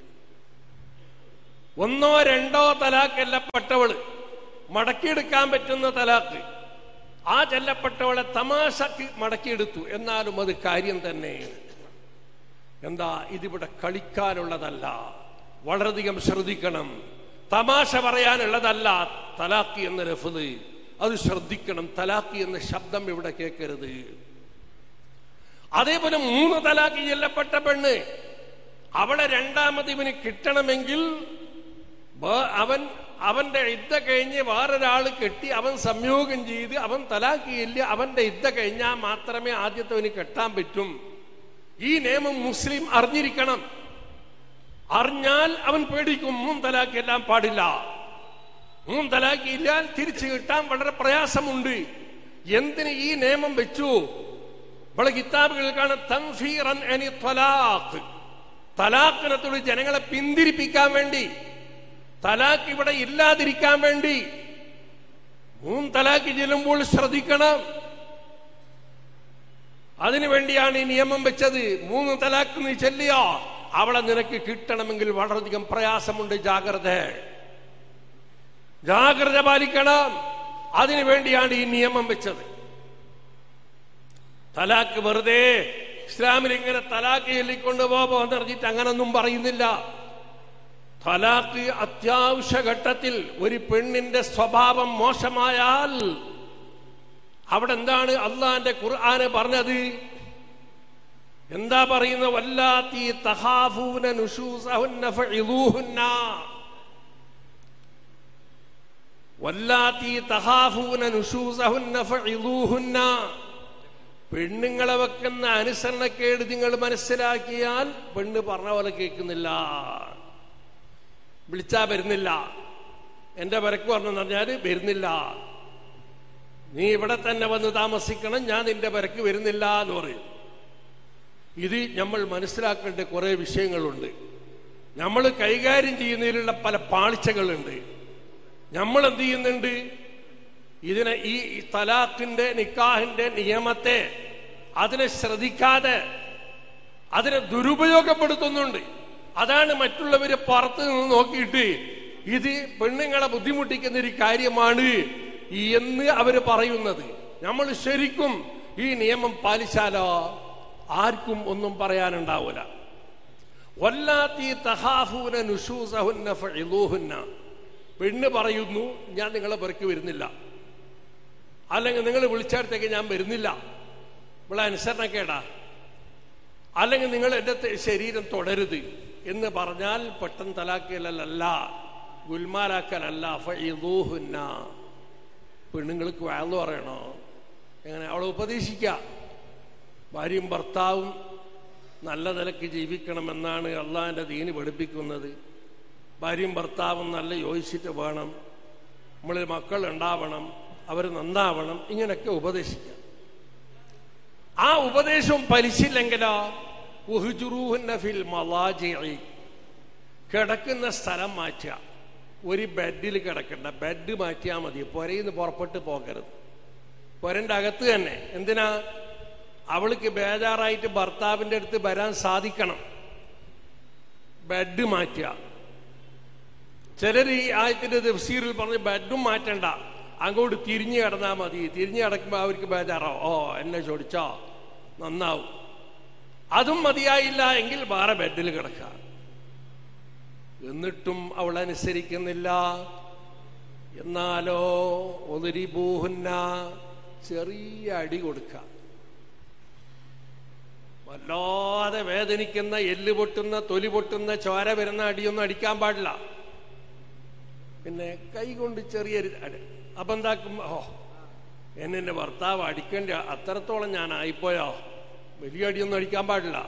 ഒന്നോ രണ്ടോ തലാക്കല്ല പെട്ടവള് മടക്കിയെടുക്കാൻ പറ്റുന്ന തലാക്ക് ആ ചെല്ലപ്പെട്ടവളെ തമാശക്ക് മടക്കിയെടുത്തു എന്നാലും അത് കാര്യം തന്നെ എന്താ ഇതിവിടെ കളിക്കാനുള്ളതല്ല വളരെയധികം ശ്രദ്ധിക്കണം തമാശ പറയാനുള്ളതല്ല തലാക്കി എന്ന ലഫ്ത് അത് ശ്രദ്ധിക്കണം തലാക്കി എന്ന ശബ്ദം ഇവിടെ കേൾക്കരുത് അതേപോലെ മൂന്ന് തലാക്കി ചെല്ലപ്പെട്ട പെണ്ണ് അവളെ രണ്ടാമത് ഇവന് കിട്ടണമെങ്കിൽ വേ- അവൻ അവന്റെ ഇദ്ദ കഴിഞ്ഞ് വേറൊരാൾ കെട്ടി അവൻ സംയോഗം ചെയ്ത് അവൻ തലാക്കിയില്ല അവന്റെ ഇദ്ദ കഴിഞ്ഞാൽ മാത്രമേ ആദ്യത്തവന് കെട്ടാൻ പറ്റും ഈ നിയമം മുസ്ലിം അറിഞ്ഞിരിക്കണം അറിഞ്ഞാൽ അവൻ പേടിക്കും മൂന്ന് തലാക്ക് എല്ലാം പാടില്ല മൂന്ന് തലാക്കിയില്ലാൽ തിരിച്ചു കിട്ടാൻ വളരെ പ്രയാസമുണ്ട് എന്തിന് ഈ നിയമം വെച്ചു നമ്മളെ കിതാബുകളിൽ കാണാം തൻഫീറൻ അനി ത്വലാഖ് തലാഖിനത്തോട് ജനങ്ങളെ പിന്തിരിപ്പിക്കാൻ വേണ്ടി തലാഖ് ഇവിടെ ഇല്ലാതിരിക്കാൻ വേണ്ടി മൂന്ന് തലാഖ് ചെല്ലുമ്പോൾ ശ്രദ്ധിക്കണം അതിനു വേണ്ടിയാണ് ഈ നിയമം വെച്ചത് മൂന്ന് തലാഖ് നീ ചെല്ലിയോ അവളെ നിനക്ക് കിട്ടണമെങ്കിൽ വളരെയധികം പ്രയാസമുണ്ട് ജാഗ്രത ജാഗ്രത പാലിക്കണം അതിനു വേണ്ടിയാണ് ഈ നിയമം വെച്ചത് തലാക്ക് വെറുതെ ഇസ്ലാമിൽ ഇങ്ങനെ തലാക്ക് ചൊല്ലിക്കൊണ്ട് പോകാൻ പറഞ്ഞിട്ട് അങ്ങനൊന്നും പറയുന്നില്ല തലാക്ക് അത്യാവശ്യ ഘട്ടത്തിൽ ഒരു പെണ്ണിന്റെ സ്വഭാവം മോശമായാൽ അവിടെ എന്താണ് അള്ളാന്റെ ഖുർആന് പറഞ്ഞത് എന്താ പറയുന്ന വല്ലാത്തി തഹാഫൂന നുഷൂസഹുന്ന ഫഇദൂഹുന്ന വല്ലാത്തി തഹാഫൂന നുഷൂസഹുന്ന ഫഇദൂഹുന്ന പെണ്ണുങ്ങളെ വെക്കുന്ന അനുസരണക്കേട് നിങ്ങൾ മനസ്സിലാക്കിയാൽ പെണ്ണ് പറഞ്ഞ പോലെ കേൾക്കുന്നില്ല വിളിച്ചാ വരുന്നില്ല എന്റെ പരക്ക് പറഞ്ഞു പറഞ്ഞാൽ വരുന്നില്ല നീ ഇവിടെ തന്നെ വന്ന് താമസിക്കണം ഞാൻ നിന്റെ പരക്ക് വരുന്നില്ല എന്ന് പറയും ഇത് നമ്മൾ മനസ്സിലാക്കേണ്ട കുറെ വിഷയങ്ങളുണ്ട് നമ്മൾ കൈകാര്യം ചെയ്യുന്നതിലുള്ള പല പാളിച്ചകളുണ്ട് നമ്മൾ എന്ത് ചെയ്യുന്നുണ്ട് ഇതിനെ ഈ ഈ തലാഖിന്റെ നിക്കാഹിന്റെ നിയമത്തെ അതിനെ ശ്രദ്ധിക്കാതെ അതിനെ ദുരുപയോഗപ്പെടുത്തുന്നുണ്ട് അതാണ് മറ്റുള്ളവര് പുറത്തു നിന്ന് നോക്കിയിട്ട് ഇത് പെണ്ണുങ്ങളെ ബുദ്ധിമുട്ടിക്കുന്ന ഒരു കാര്യമാണ് എന്ന് അവര് പറയുന്നത് നമ്മൾ ശരിക്കും ഈ നിയമം പാലിച്ചാലോ ആർക്കും ഒന്നും പറയാനുണ്ടാവൂല വല്ലാത്തി തഹാഫൂന നുഷൂസഹുന്ന ഫഇദൂഹുന്ന പെണ്ണ് പറയുന്നു ഞാൻ നിങ്ങളെ പെറുക്കി വരുന്നില്ല അല്ലെങ്കിൽ നിങ്ങൾ വിളിച്ചടുത്തേക്ക് ഞാൻ വരുന്നില്ല ഇവിടെ അനുസരണക്കേടാ അല്ലെങ്കിൽ നിങ്ങൾ എൻ്റെ ത- ശരീരം തുടരുത് എന്ന് പറഞ്ഞാൽ പെട്ടെന്ന് തലാക്കലല്ല ഗുൽമാലാക്കലല്ല ഫഇദൂഹുന്ന പെണ്ണുങ്ങൾക്ക് വേള് പറയണോ എങ്ങനെ അവളെ ഉപദേശിക്കുക ഭാര്യയും ഭർത്താവും നല്ല നിലയ്ക്ക് ജീവിക്കണമെന്നാണ് അള്ളാഹിൻ്റെ ദീന് പഠിപ്പിക്കുന്നത് ഭാര്യയും ഭർത്താവും നല്ല യോജിച്ചിട്ട് വേണം നമ്മളിൽ മക്കൾ ഉണ്ടാവണം അവർ നന്നാവണം ഇങ്ങനെയൊക്കെ ഉപദേശിക്കാം ആ ഉപദേശവും പലിച്ചില്ലെങ്കിലോ ഉഹുജുറൂഹുന്ന ഫിൽ മലാജിഇ. കിടക്കുന്ന സ്ഥലം മാറ്റുക ഒരു ബെഡിൽ കിടക്കണ്ട ബെഡ് മാറ്റിയാൽ മതി പുരയിൽ നിന്ന് പുറപ്പെട്ട് പോകരുത് പുരന്റെ അകത്ത് തന്നെ എന്തിനാ അവൾക്ക് ബേജാറായിട്ട് ഭർത്താവിന്റെ അടുത്ത് വരാൻ സാധിക്കണം ബെഡ് മാറ്റുക ചിലർ ഈ ആയത്തിന്റെ തഫ്സീറിൽ പറഞ്ഞ് ബെഡും മാറ്റണ്ട അങ്ങോട്ട് തിരിഞ്ഞു കിടന്നാൽ മതി തിരിഞ്ഞു കിടക്കുമ്പോൾ അവർക്ക് ബേജാറോ ഓ എന്നെ ചോദിച്ചോ നന്നാവും അതും മതിയായില്ല എങ്കിൽ വേറെ ബെഡിൽ കിടക്കുക എന്നിട്ടും അവൾ അനുസരിക്കുന്നില്ല എന്നാലോ ഒതിരി പൂഹുന്ന ചെറിയ അടി കൊടുക്കുക വല്ലാതെ വേദനിക്കുന്ന എല്ല് പൊട്ടുന്ന തൊലി പൊട്ടുന്ന ചോര വരുന്ന അടിയൊന്നും അടിക്കാൻ പാടില്ല പിന്നെ കൈ കൊണ്ട് ചെറിയൊരു അടി അപ്പൊ എന്താക്കും ഓ എന്നെ എൻ്റെ ഭർത്താവ് അടിക്കേണ്ട അത്രത്തോളം ഞാൻ ആയിപ്പോയോ വലിയ അടിയൊന്നും അടിക്കാൻ പാടില്ല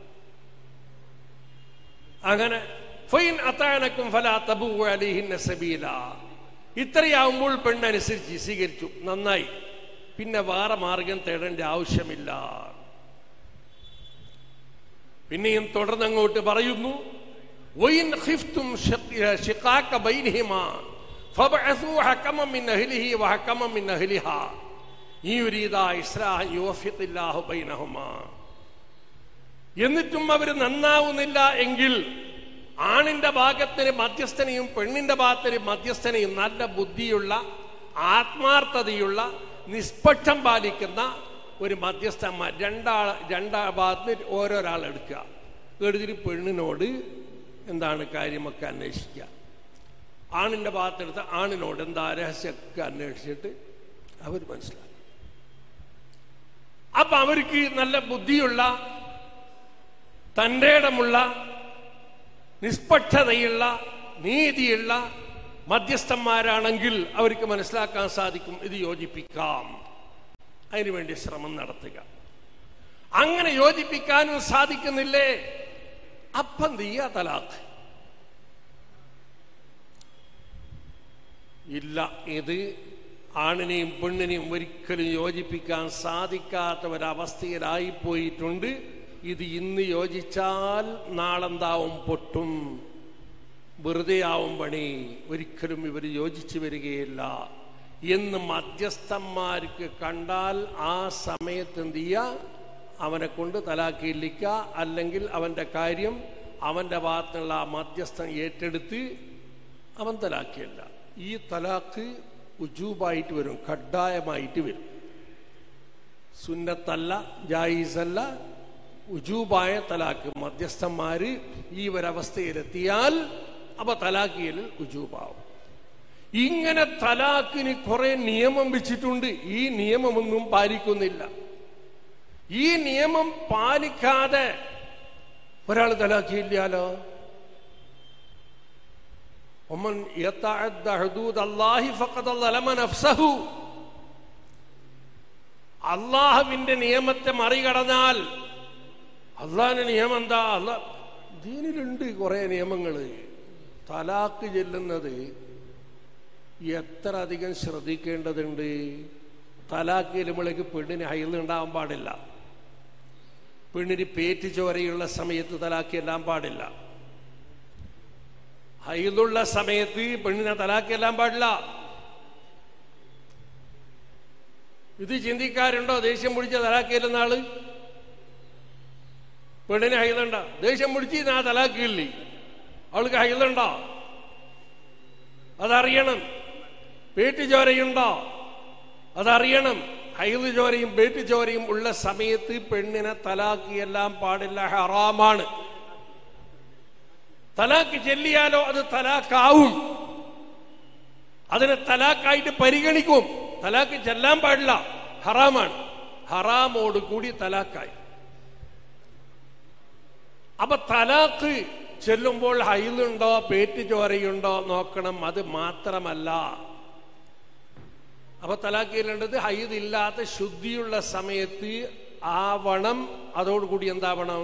അങ്ങനെ ഫൈൻ അത്താനക്കും ഫല തബു അലിഹിന്ന സബീല ഇത്രയാവുമ്പോൾ പെണ്ണനുസരിച്ച് സ്വീകരിച്ചു നന്നായി പിന്നെ വേറെ മാർഗം തേടേണ്ട ആവശ്യമില്ല പിന്നെയും തുടർന്നങ്ങോട്ട് പറയുന്നു وإن خفتم شق- شقاق بينهما فابعثوا حكما من أهله وحكما من أهلها إن يريدا إصلاحا يوفق الله بينهما എന്നിട്ടും അവർ നന്നാവുന്നില്ല എങ്കിൽ ആണിന്റെ ഭാഗത്തിന് മധ്യസ്ഥനെയും പെണ്ണിന്റെ ഭാഗത്തിന് മധ്യസ്ഥനെയും നല്ല ബുദ്ധിയുള്ള ആത്മാർത്ഥതയുള്ള നിഷ്പക്ഷം പാലിക്കുന്ന ഒരു മധ്യസ്ഥന്മാർ രണ്ടാൾ രണ്ടാ ഭാഗത്തിന് ഓരോരാൾ എടുക്കുക എടുത്തിട്ട് പെണ്ണിനോട് എന്താണ് കാര്യമൊക്കെ അന്വേഷിക്കുക ആണിന്റെ ഭാഗത്തെടുത്ത് ആണിനോട് എന്താ രഹസ്യമൊക്കെ അന്വേഷിച്ചിട്ട് അവർ മനസ്സിലാക്കി അപ്പൊ അവർക്ക് നല്ല ബുദ്ധിയുള്ള തൻ്റെ ഇടമുള്ള നിഷ്പക്ഷതയുള്ള നീതിയുള്ള മധ്യസ്ഥന്മാരാണെങ്കിൽ അവർക്ക് മനസ്സിലാക്കാൻ സാധിക്കും ഇത് യോജിപ്പിക്കാം അതിനുവേണ്ടി ശ്രമം നടത്തുക അങ്ങനെ യോജിപ്പിക്കാനും സാധിക്കുന്നില്ലേ അപ്പം തീയ തലാഖ് ഇല്ല ഇത് ആണിനെയും പെണ്ണിനെയും ഒരിക്കലും യോജിപ്പിക്കാൻ സാധിക്കാത്ത ഒരവസ്ഥയിലായി പോയിട്ടുണ്ട് ഇത് ഇന്ന് യോജിച്ചാൽ നാളെന്താവും പൊട്ടും വെറുതെ ആവും പണി ഒരിക്കലും ഇവർ യോജിച്ചു വരികയില്ല എന്ന് മധ്യസ്ഥന്മാർക്ക് കണ്ടാൽ ആ സമയത്ത് എന്ത് ചെയ്യുക അവനെ കൊണ്ട് തലാക്കിയില്ലിക്ക അല്ലെങ്കിൽ അവന്റെ കാര്യം അവന്റെ ഭാഗത്തുള്ള ആ മധ്യസ്ഥൻ ഏറ്റെടുത്ത് അവൻ തലാക്കിയല്ല ഈ തലാക്ക് ഉജൂബായിട്ട് വരും കഡായമായിട്ട് വരും സുന്നത്തല്ല ജായിസല്ല ഉജൂബായ തലാക്ക് മധ്യസ്ഥന്മാര് ഈ ഒരവസ്ഥയിലെത്തിയാൽ അപ്പൊ തലാക്കിയലിൽ ഉജൂബാവും ഇങ്ങനെ തലാക്കിന് കുറെ നിയമം വെച്ചിട്ടുണ്ട് ഈ നിയമമൊന്നും പാലിക്കുന്നില്ല ഈ നിയമം പാലിക്കാതെ ഒരാൾ തലാക്കിയില്ലാലോ ഒമൻ يتعد حدود الله فقد ظلم نفسه അള്ളാഹുവിന്റെ നിയമത്തെ മറികടന്നാൽ അള്ളാഹിന്റെ നിയമം എന്താ അല്ല ദീനിലുണ്ട് കുറെ നിയമങ്ങള് തലാക്ക് ചെല്ലുന്നത് എത്ര അധികം ശ്രദ്ധിക്കേണ്ടതുണ്ട് തലാക്ക് ചെല്ലുമ്പോഴേക്ക് പെണ്ണിന് ഹൈലുണ്ടാവാൻ പാടില്ല പെണ്ണിന് പേറ്റ് ചോരയുള്ള സമയത്ത് തലാക്ക് എല്ലാം പാടില്ല ഹൈലുള്ള സമയത്ത് പെണ്ണിനെ തലാക്ക് എല്ലാം പാടില്ല ഇത് ചിന്തിക്കാറുണ്ടോ ദേഷ്യം പിടിച്ച തലാക്കിയില്ലെന്ന ആള് പെണ്ണിന് ഹൈലുണ്ട ദേഷ്യം പിടിച്ച് ഞാൻ തലാക്കിയില്ലേ അവൾക്ക് ഹൈലുണ്ടോ അതറിയണം പേറ്റ് ചോരയുണ്ടോ അതറിയണം ഹൈല് ചോരയും പേറ്റ് ചോരയും ഉള്ള സമയത്ത് പെണ്ണിനെ തലാക്കിയെല്ലാം പാടില്ല ഹറാമാണ് തലാക്ക് ചെല്ലിയാലോ അത് തലാക്കാവും അതിനെ തലാക്കായിട്ട് പരിഗണിക്കും തലാക്ക് ചെല്ലാൻ പാടില്ല ഹറാമാണ് ഹറാമോട് കൂടി തലാക്കായി അപ്പൊ തലാക്ക് ചെല്ലുമ്പോൾ ഹൈലുണ്ടോ പേറ്റ് ചോരയുണ്ടോ നോക്കണം അത് മാത്രമല്ല അപ്പൊ തലാക്കിയിലുണ്ടത് ഹൈദ് ഇല്ലാത്ത ശുദ്ധിയുള്ള സമയത്ത് ആവണം അതോടുകൂടി എന്താവണം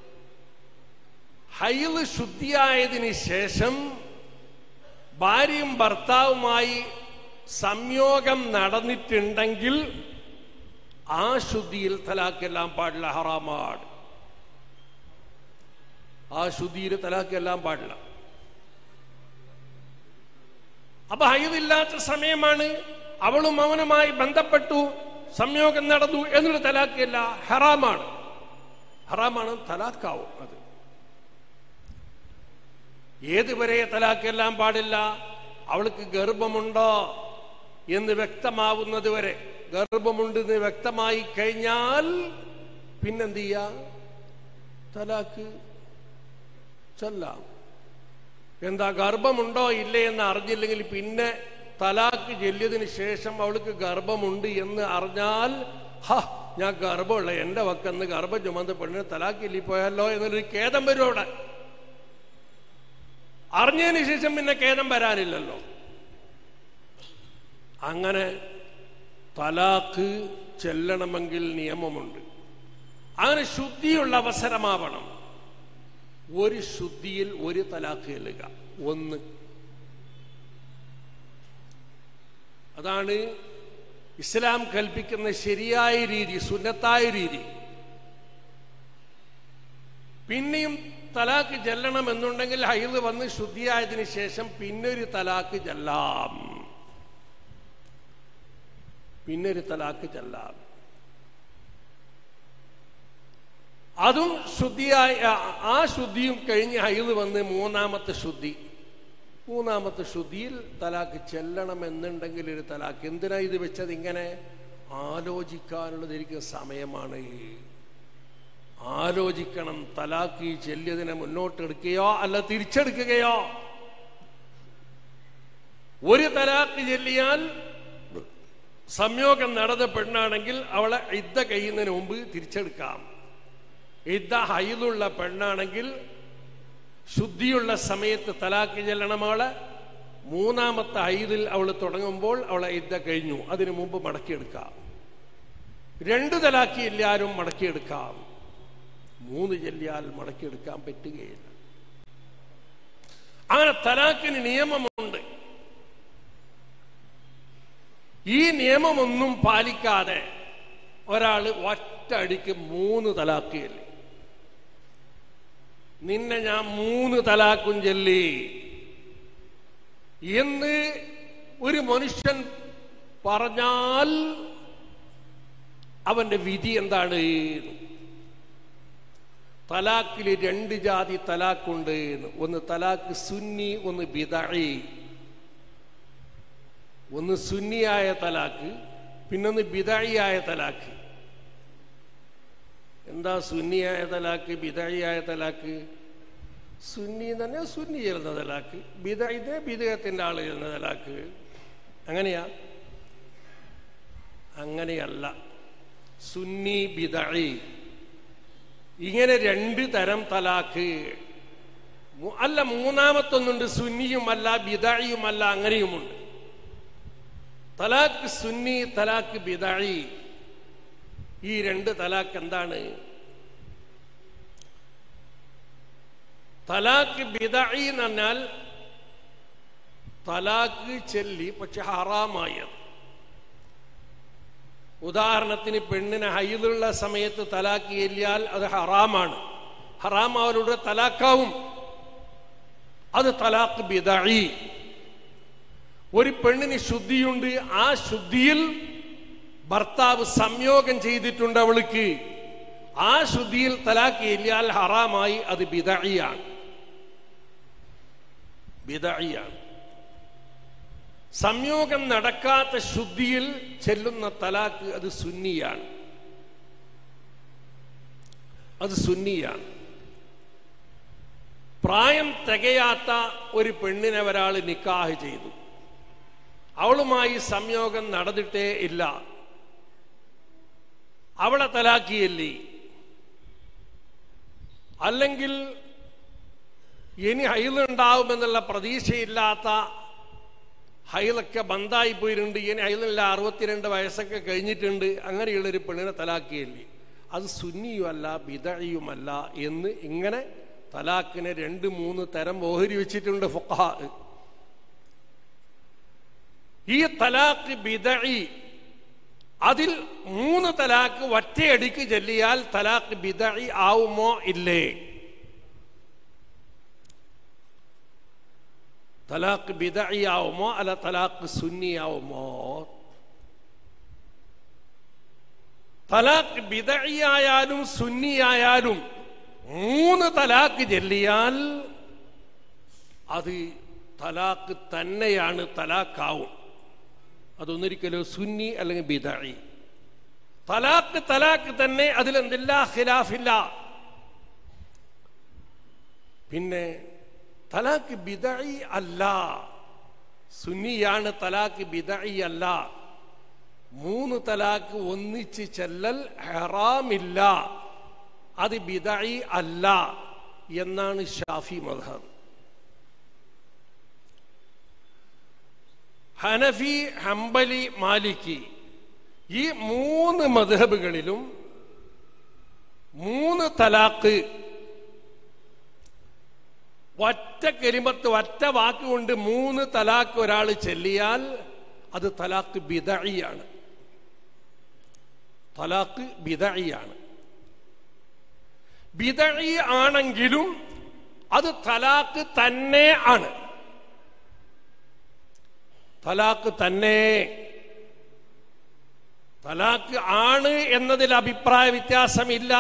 ഹൈദ് ശുദ്ധിയായതിന് ശേഷം ഭാര്യയും ഭർത്താവുമായി സംയോഗം നടന്നിട്ടുണ്ടെങ്കിൽ ആ ശുദ്ധിയിൽ തലാക്കെല്ലാം പാടില്ല ഹറാമാണ് ആ ശുദ്ധിയിൽ തലാക്കെല്ലാം പാടില്ല അപ്പൊ ഹൈദില്ലാത്ത സമയമാണ് അവളും അവനുമായി ബന്ധപ്പെട്ടു സംയോഗം നടന്നു എന്നൊരു തലാക്കില്ല ഹറാമാണ് ഹറാമാണ് തലാക്കാവും അത് ഏതുവരെ തലാക്കെല്ലാം പാടില്ല അവൾക്ക് ഗർഭമുണ്ടോ എന്ന് വ്യക്തമാവുന്നത് വരെ ഗർഭമുണ്ടെന്ന് വ്യക്തമായി കഴിഞ്ഞാൽ പിന്നെന്ത് ചെയ്യാ തലാക്ക് ചൊല്ലാം എന്താ ഗർഭമുണ്ടോ ഇല്ലേ എന്ന് അറിഞ്ഞില്ലെങ്കിൽ പിന്നെ തലാക്ക് ചെല്ലിയതിന് ശേഷം അവൾക്ക് ഗർഭമുണ്ട് എന്ന് അറിഞ്ഞാൽ ഹ ഞാൻ ഗർഭമുള്ള എന്റെ വക്കെന്ന് ഗർഭം ചുമന്ന് പെണ്ണിന് തലാക്ക് ഇല്ലിപ്പോയല്ലോ എന്നൊരു ഖേദം വരും അവിടെ അറിഞ്ഞതിന് ശേഷം പിന്നെ ഖേദം വരാനില്ലല്ലോ അങ്ങനെ തലാക്ക് ചെല്ലണമെങ്കിൽ നിയമമുണ്ട് അങ്ങനെ ശുദ്ധിയുള്ള അവസരമാവണം ഒരു ശുദ്ധിയിൽ ഒരു തലാക്ക് ചെല്ലുക ഒന്ന് അതാണ് ഇസ്ലാം കൽപ്പിക്കുന്ന ശരിയായ രീതി സുന്നത്തായ രീതി പിന്നെയും തലാക്ക് ചെല്ലണം എന്നുണ്ടെങ്കിൽ ഹൈദ് വന്ന് ശുദ്ധിയായതിനു ശേഷം പിന്നൊരു തലാക്ക് ചെല്ലാം പിന്നൊരു തലാക്ക് ചെല്ലാം അതും ശുദ്ധിയായി ആ ശുദ്ധിയും കഴിഞ്ഞ് ഹൈദ് വന്ന് മൂന്നാമത്തെ ശുദ്ധി മൂന്നാമത്തെ ശുദ്ധിയിൽ തലാക്ക് ചെല്ലണം എന്നുണ്ടെങ്കിൽ ഒരു തലാക്ക് എന്തിനാ ഇത് വെച്ചത് ഇങ്ങനെ ആലോചിക്കാനുള്ളതിരിക്കുന്ന സമയമാണ് ആലോചിക്കണം തലാക്ക് ചെല്ലിയതിനെ മുന്നോട്ടെടുക്കുകയോ അല്ല തിരിച്ചെടുക്കുകയോ ഒരു തലാക്ക് ചെല്ലിയാൽ സംയോഗം നടന്ന പെണ്ണാണെങ്കിൽ അവളെ ഇദ്ദ കഴിയുന്നതിന് മുമ്പ് തിരിച്ചെടുക്കാം ഇദ്ദ ഹൈലുള്ള പെണ്ണാണെങ്കിൽ ശുദ്ധിയുള്ള സമയത്ത് തലാക്ക് ചെല്ലണം അവളെ മൂന്നാമത്തെ ഐദിൽ അവൾ തുടങ്ങുമ്പോൾ അവളെ ഇദ്ദ കഴിഞ്ഞു അതിനു മുമ്പ് മടക്കിയെടുക്കാം രണ്ട് തലാക്കി എല്ലാവരും മടക്കിയെടുക്കാം മൂന്ന് ചെല്ലിയാൽ മടക്കിയെടുക്കാൻ പറ്റുകയില്ല അങ്ങനെ തലാക്കിന് നിയമമുണ്ട് ഈ നിയമമൊന്നും പാലിക്കാതെ ഒരാൾ ഒറ്റ അടിക്ക് മൂന്ന് തലാക്കിയല്ലേ നിന്നെ ഞാൻ മൂന്ന് തലാക്കും ചൊല്ലി എന്ന് ഒരു മനുഷ്യൻ പറഞ്ഞാൽ അവന്റെ വിധി എന്താണ് തലാക്കിൽ രണ്ട് ജാതി തലാക്കുണ്ട് ഒന്ന് തലാക്ക് സുന്നി ഒന്ന് ബിദഈ ഒന്ന് സുന്നിയായ തലാക്ക് പിന്നൊന്ന് ബിദായിയായ തലാക്ക് എന്താ സുന്നിയായ തലാക്ക് ബിദായിയായ തലാക്ക് സുന്നി എന്ന് പറഞ്ഞാൽ സുന്നി ചേരുന്ന തലാക്ക് ബിദ ഇതേ ബിദയത്തിന്റെ ആള് ചേരുന്ന തലാക്ക് അങ്ങനെയാ അങ്ങനെയല്ല സുന്നി ബിദഴി ഇങ്ങനെ രണ്ട് തരം തലാക്ക് മു- അല്ല മൂന്നാമത്തൊന്നുണ്ട് സുന്നിയുമല്ല ബിദായിയുമല്ല അങ്ങനെയുമുണ്ട് തലാക്ക് സുന്നി തലാക്ക് ബിദായി ഈ രണ്ട് തലാക്ക് എന്താണ് തലാക്ക് ബിദായി എന്ന് പറഞ്ഞാൽ തലാക്ക് ചെല്ലി പക്ഷെ ഹറാമായത് ഉദാഹരണത്തിന് പെണ്ണിന് ഹൈലുള്ള സമയത്ത് തലാക്ക് ചെല്ലിയാൽ അത് ഹറാമാണ് ഹറാം അവരുടെ തലാക്കാവും അത് തലാക്ക് ബിദായി ഒരു പെണ്ണിന് ശുദ്ധിയുണ്ട് ആ ശുദ്ധിയിൽ ഭർത്താവ് സംയോഗം ചെയ്തിട്ടുണ്ട് അവൾക്ക് ആ ശുദ്ധിയിൽ തലാക്ക് ചെല്ലിയാൽ ഹറാമായി അത് ബിദായിയാണ് ബിദായിയാണ് സംയോഗം നടക്കാത്ത ശുദ്ധിയിൽ ചെല്ലുന്ന തലാക്ക് അത് സുന്നിയാണ് അത് സുന്നിയാണ് പ്രായം തികയാത്ത ഒരു പെണ്ണിനെ ഒരാൾ നിക്കാഹ് ചെയ്തു അവളുമായി സംയോഗം നടന്നിട്ടേ ഇല്ല അവളെ തലാക്കിയല്ലേ അല്ലെങ്കിൽ ഇനി ഹൈലുണ്ടാവുമെന്നുള്ള പ്രതീക്ഷയില്ലാത്ത ഹൈലൊക്കെ ബന്ധായി പോയിട്ടുണ്ട് ഇനി ഹൈലില്ല അറുപത്തിരണ്ട് വയസ്സൊക്കെ കഴിഞ്ഞിട്ടുണ്ട് അങ്ങനെയുള്ളൊരു പെണ്ണിനെ തലാക്കിയല്ലേ അത് സുന്നിയുമല്ല ബിദഴിയുമല്ല എന്ന് ഇങ്ങനെ തലാക്കിനെ രണ്ട് മൂന്ന് തരം ഓഹരി വെച്ചിട്ടുണ്ട് ഫുഖാ ഈ തലാക്ക് ബിദഴി അതിൽ മൂന്ന് തലാക്ക് ഒറ്റയടിക്ക് ചെല്ലിയാൽ തലാക്ക് ബിദഴി ആവുമോ ഇല്ലേ തലാക്ക് ബിദഴിയാവുമോ അല്ല തലാക്ക് സുന്നിയാവുമോ തലാക്ക് ബിദഴിയായാലും സുന്നിയായാലും മൂന്ന് തലാക്ക് ചെല്ലിയാൽ അത് തലാക്ക് തന്നെയാണ് തലാക്കാവും അതൊന്നൊരിക്കലും സുന്നി അല്ലെങ്കിൽ ബിദഴി തലാക്ക് തലാക്ക് തന്നെ അതിലെന്തില്ല ഖിലാഫില്ല പിന്നെ തലാക്ക് ബിദഴി അല്ല സുന്നിയാണ് തലാക്ക് ബിദഴി അല്ല മൂന്ന് തലാക്ക് ഒന്നിച്ച് ചെല്ലൽ ഹറാമില്ല അത് ബിദഴി അല്ല എന്നാണ് ഷാഫി മദ്ഹബ് ഹനഫി ഹംബലി മാലിക്കി ഈ മൂന്ന് മധബുകളിലും മൂന്ന് തലാക്ക് ഒറ്റ കരിമത്ത് ഒറ്റ വാക്കുകൊണ്ട് മൂന്ന് തലാക്ക് ഒരാൾ ചെല്ലിയാൽ അത് തലാക്ക് ബിദഴിയാണ് തലാക്ക് ബിദഴിയാണ് ബിദഴി ആണെങ്കിലും അത് തലാക്ക് തന്നെ ആണ് തലാക്ക് തന്നെ തലാക്ക് ആണ് എന്നതിൽ അഭിപ്രായ വ്യത്യാസമില്ല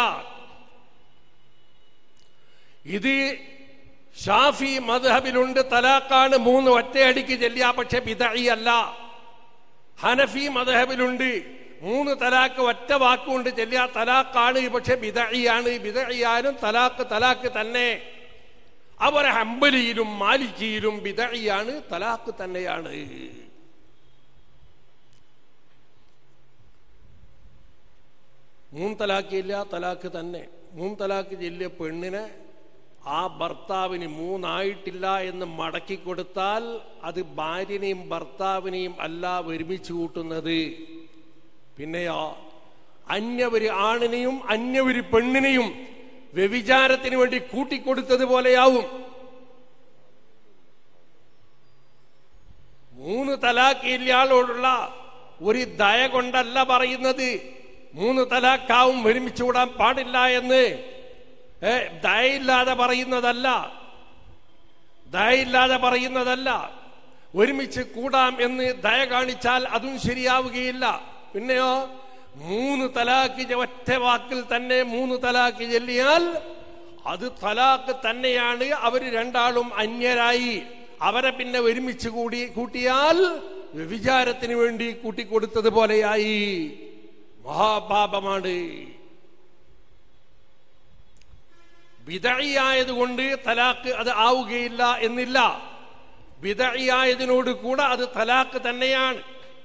ഇത് ഷാഫി മദ്ഹബിലുണ്ട് തലാക്കാണ് മൂന്ന് ഒറ്റയടിക്ക് ചെല്ലിയ പക്ഷെ ബിദഴി അല്ല ഹനഫി മദ്ഹബിലുണ്ട് മൂന്ന് തലാക്ക് ഒറ്റ വാക്കുകൊണ്ട് ചെല്ലിയ തലാക്കാണ് പക്ഷെ ബിദഴിയാണ് ബിദഴിയാനും തലാക്ക് തലാക്ക് തന്നെ അവർ ഹംബലിയിലും മാലിക്കിയിലും ബിദഴിയാണ് തലാക്ക് തന്നെയാണ് മൂന്ന് തലാക്കില്ല തലാക്ക് തന്നെ മൂന്ന് തലാക്ക് ചെല്ലിയ പെണ്ണിനെ ആ ഭർത്താവിന് മൂന്നായിട്ടില്ല എന്ന് മടക്കി കൊടുത്താൽ അത് ഭാര്യനെയും ഭർത്താവിനെയും അല്ല ഒരുമിച്ച് കൂട്ടുന്നത് പിന്നെയോ അന്യവര് ആണിനെയും അന്യവര് പെണ്ണിനെയും വ്യഭിചാരത്തിന് വേണ്ടി കൂട്ടിക്കൊടുത്തത് പോലെയാവും മൂന്ന് തലാക്ക് ഇല്ലയാളോടുള്ള ഒരു ദയ കൊണ്ടല്ല പറയുന്നത് മൂന്ന് തലാക്കാവും ഒരുമിച്ച് കൂടാൻ പാടില്ല എന്ന് ഏ ദയയില്ലാതെ പറയുന്നതല്ല ദയയില്ലാതെ പറയുന്നതല്ല ഒരുമിച്ച് കൂടാം എന്ന് ദയ കാണിച്ചാൽ അതും ശരിയാവുകയില്ല പിന്നെയോ മൂന്ന് തലാക്ക് ചെ- ഒറ്റ വാക്കിൽ തന്നെ മൂന്ന് തലാക്ക് ചെല്ലിയാൽ അത് തലാക്ക് തന്നെയാണ് അവർ രണ്ടാളും അന്യരായി അവരെ പിന്നെ ഒരുമിച്ച് കൂടി കൂട്ടിയാൽ വ്യഭിചാരത്തിന് വേണ്ടി കൂട്ടിക്കൊടുത്തതുപോലെയായി മഹാപാപമാണ് വിതഴിയായതുകൊണ്ട് തലാക്ക് അത് ആവുകയില്ല എന്നില്ല വിതഴിയായതിനോട് കൂടെ അത് തലാക്ക് തന്നെയാണ്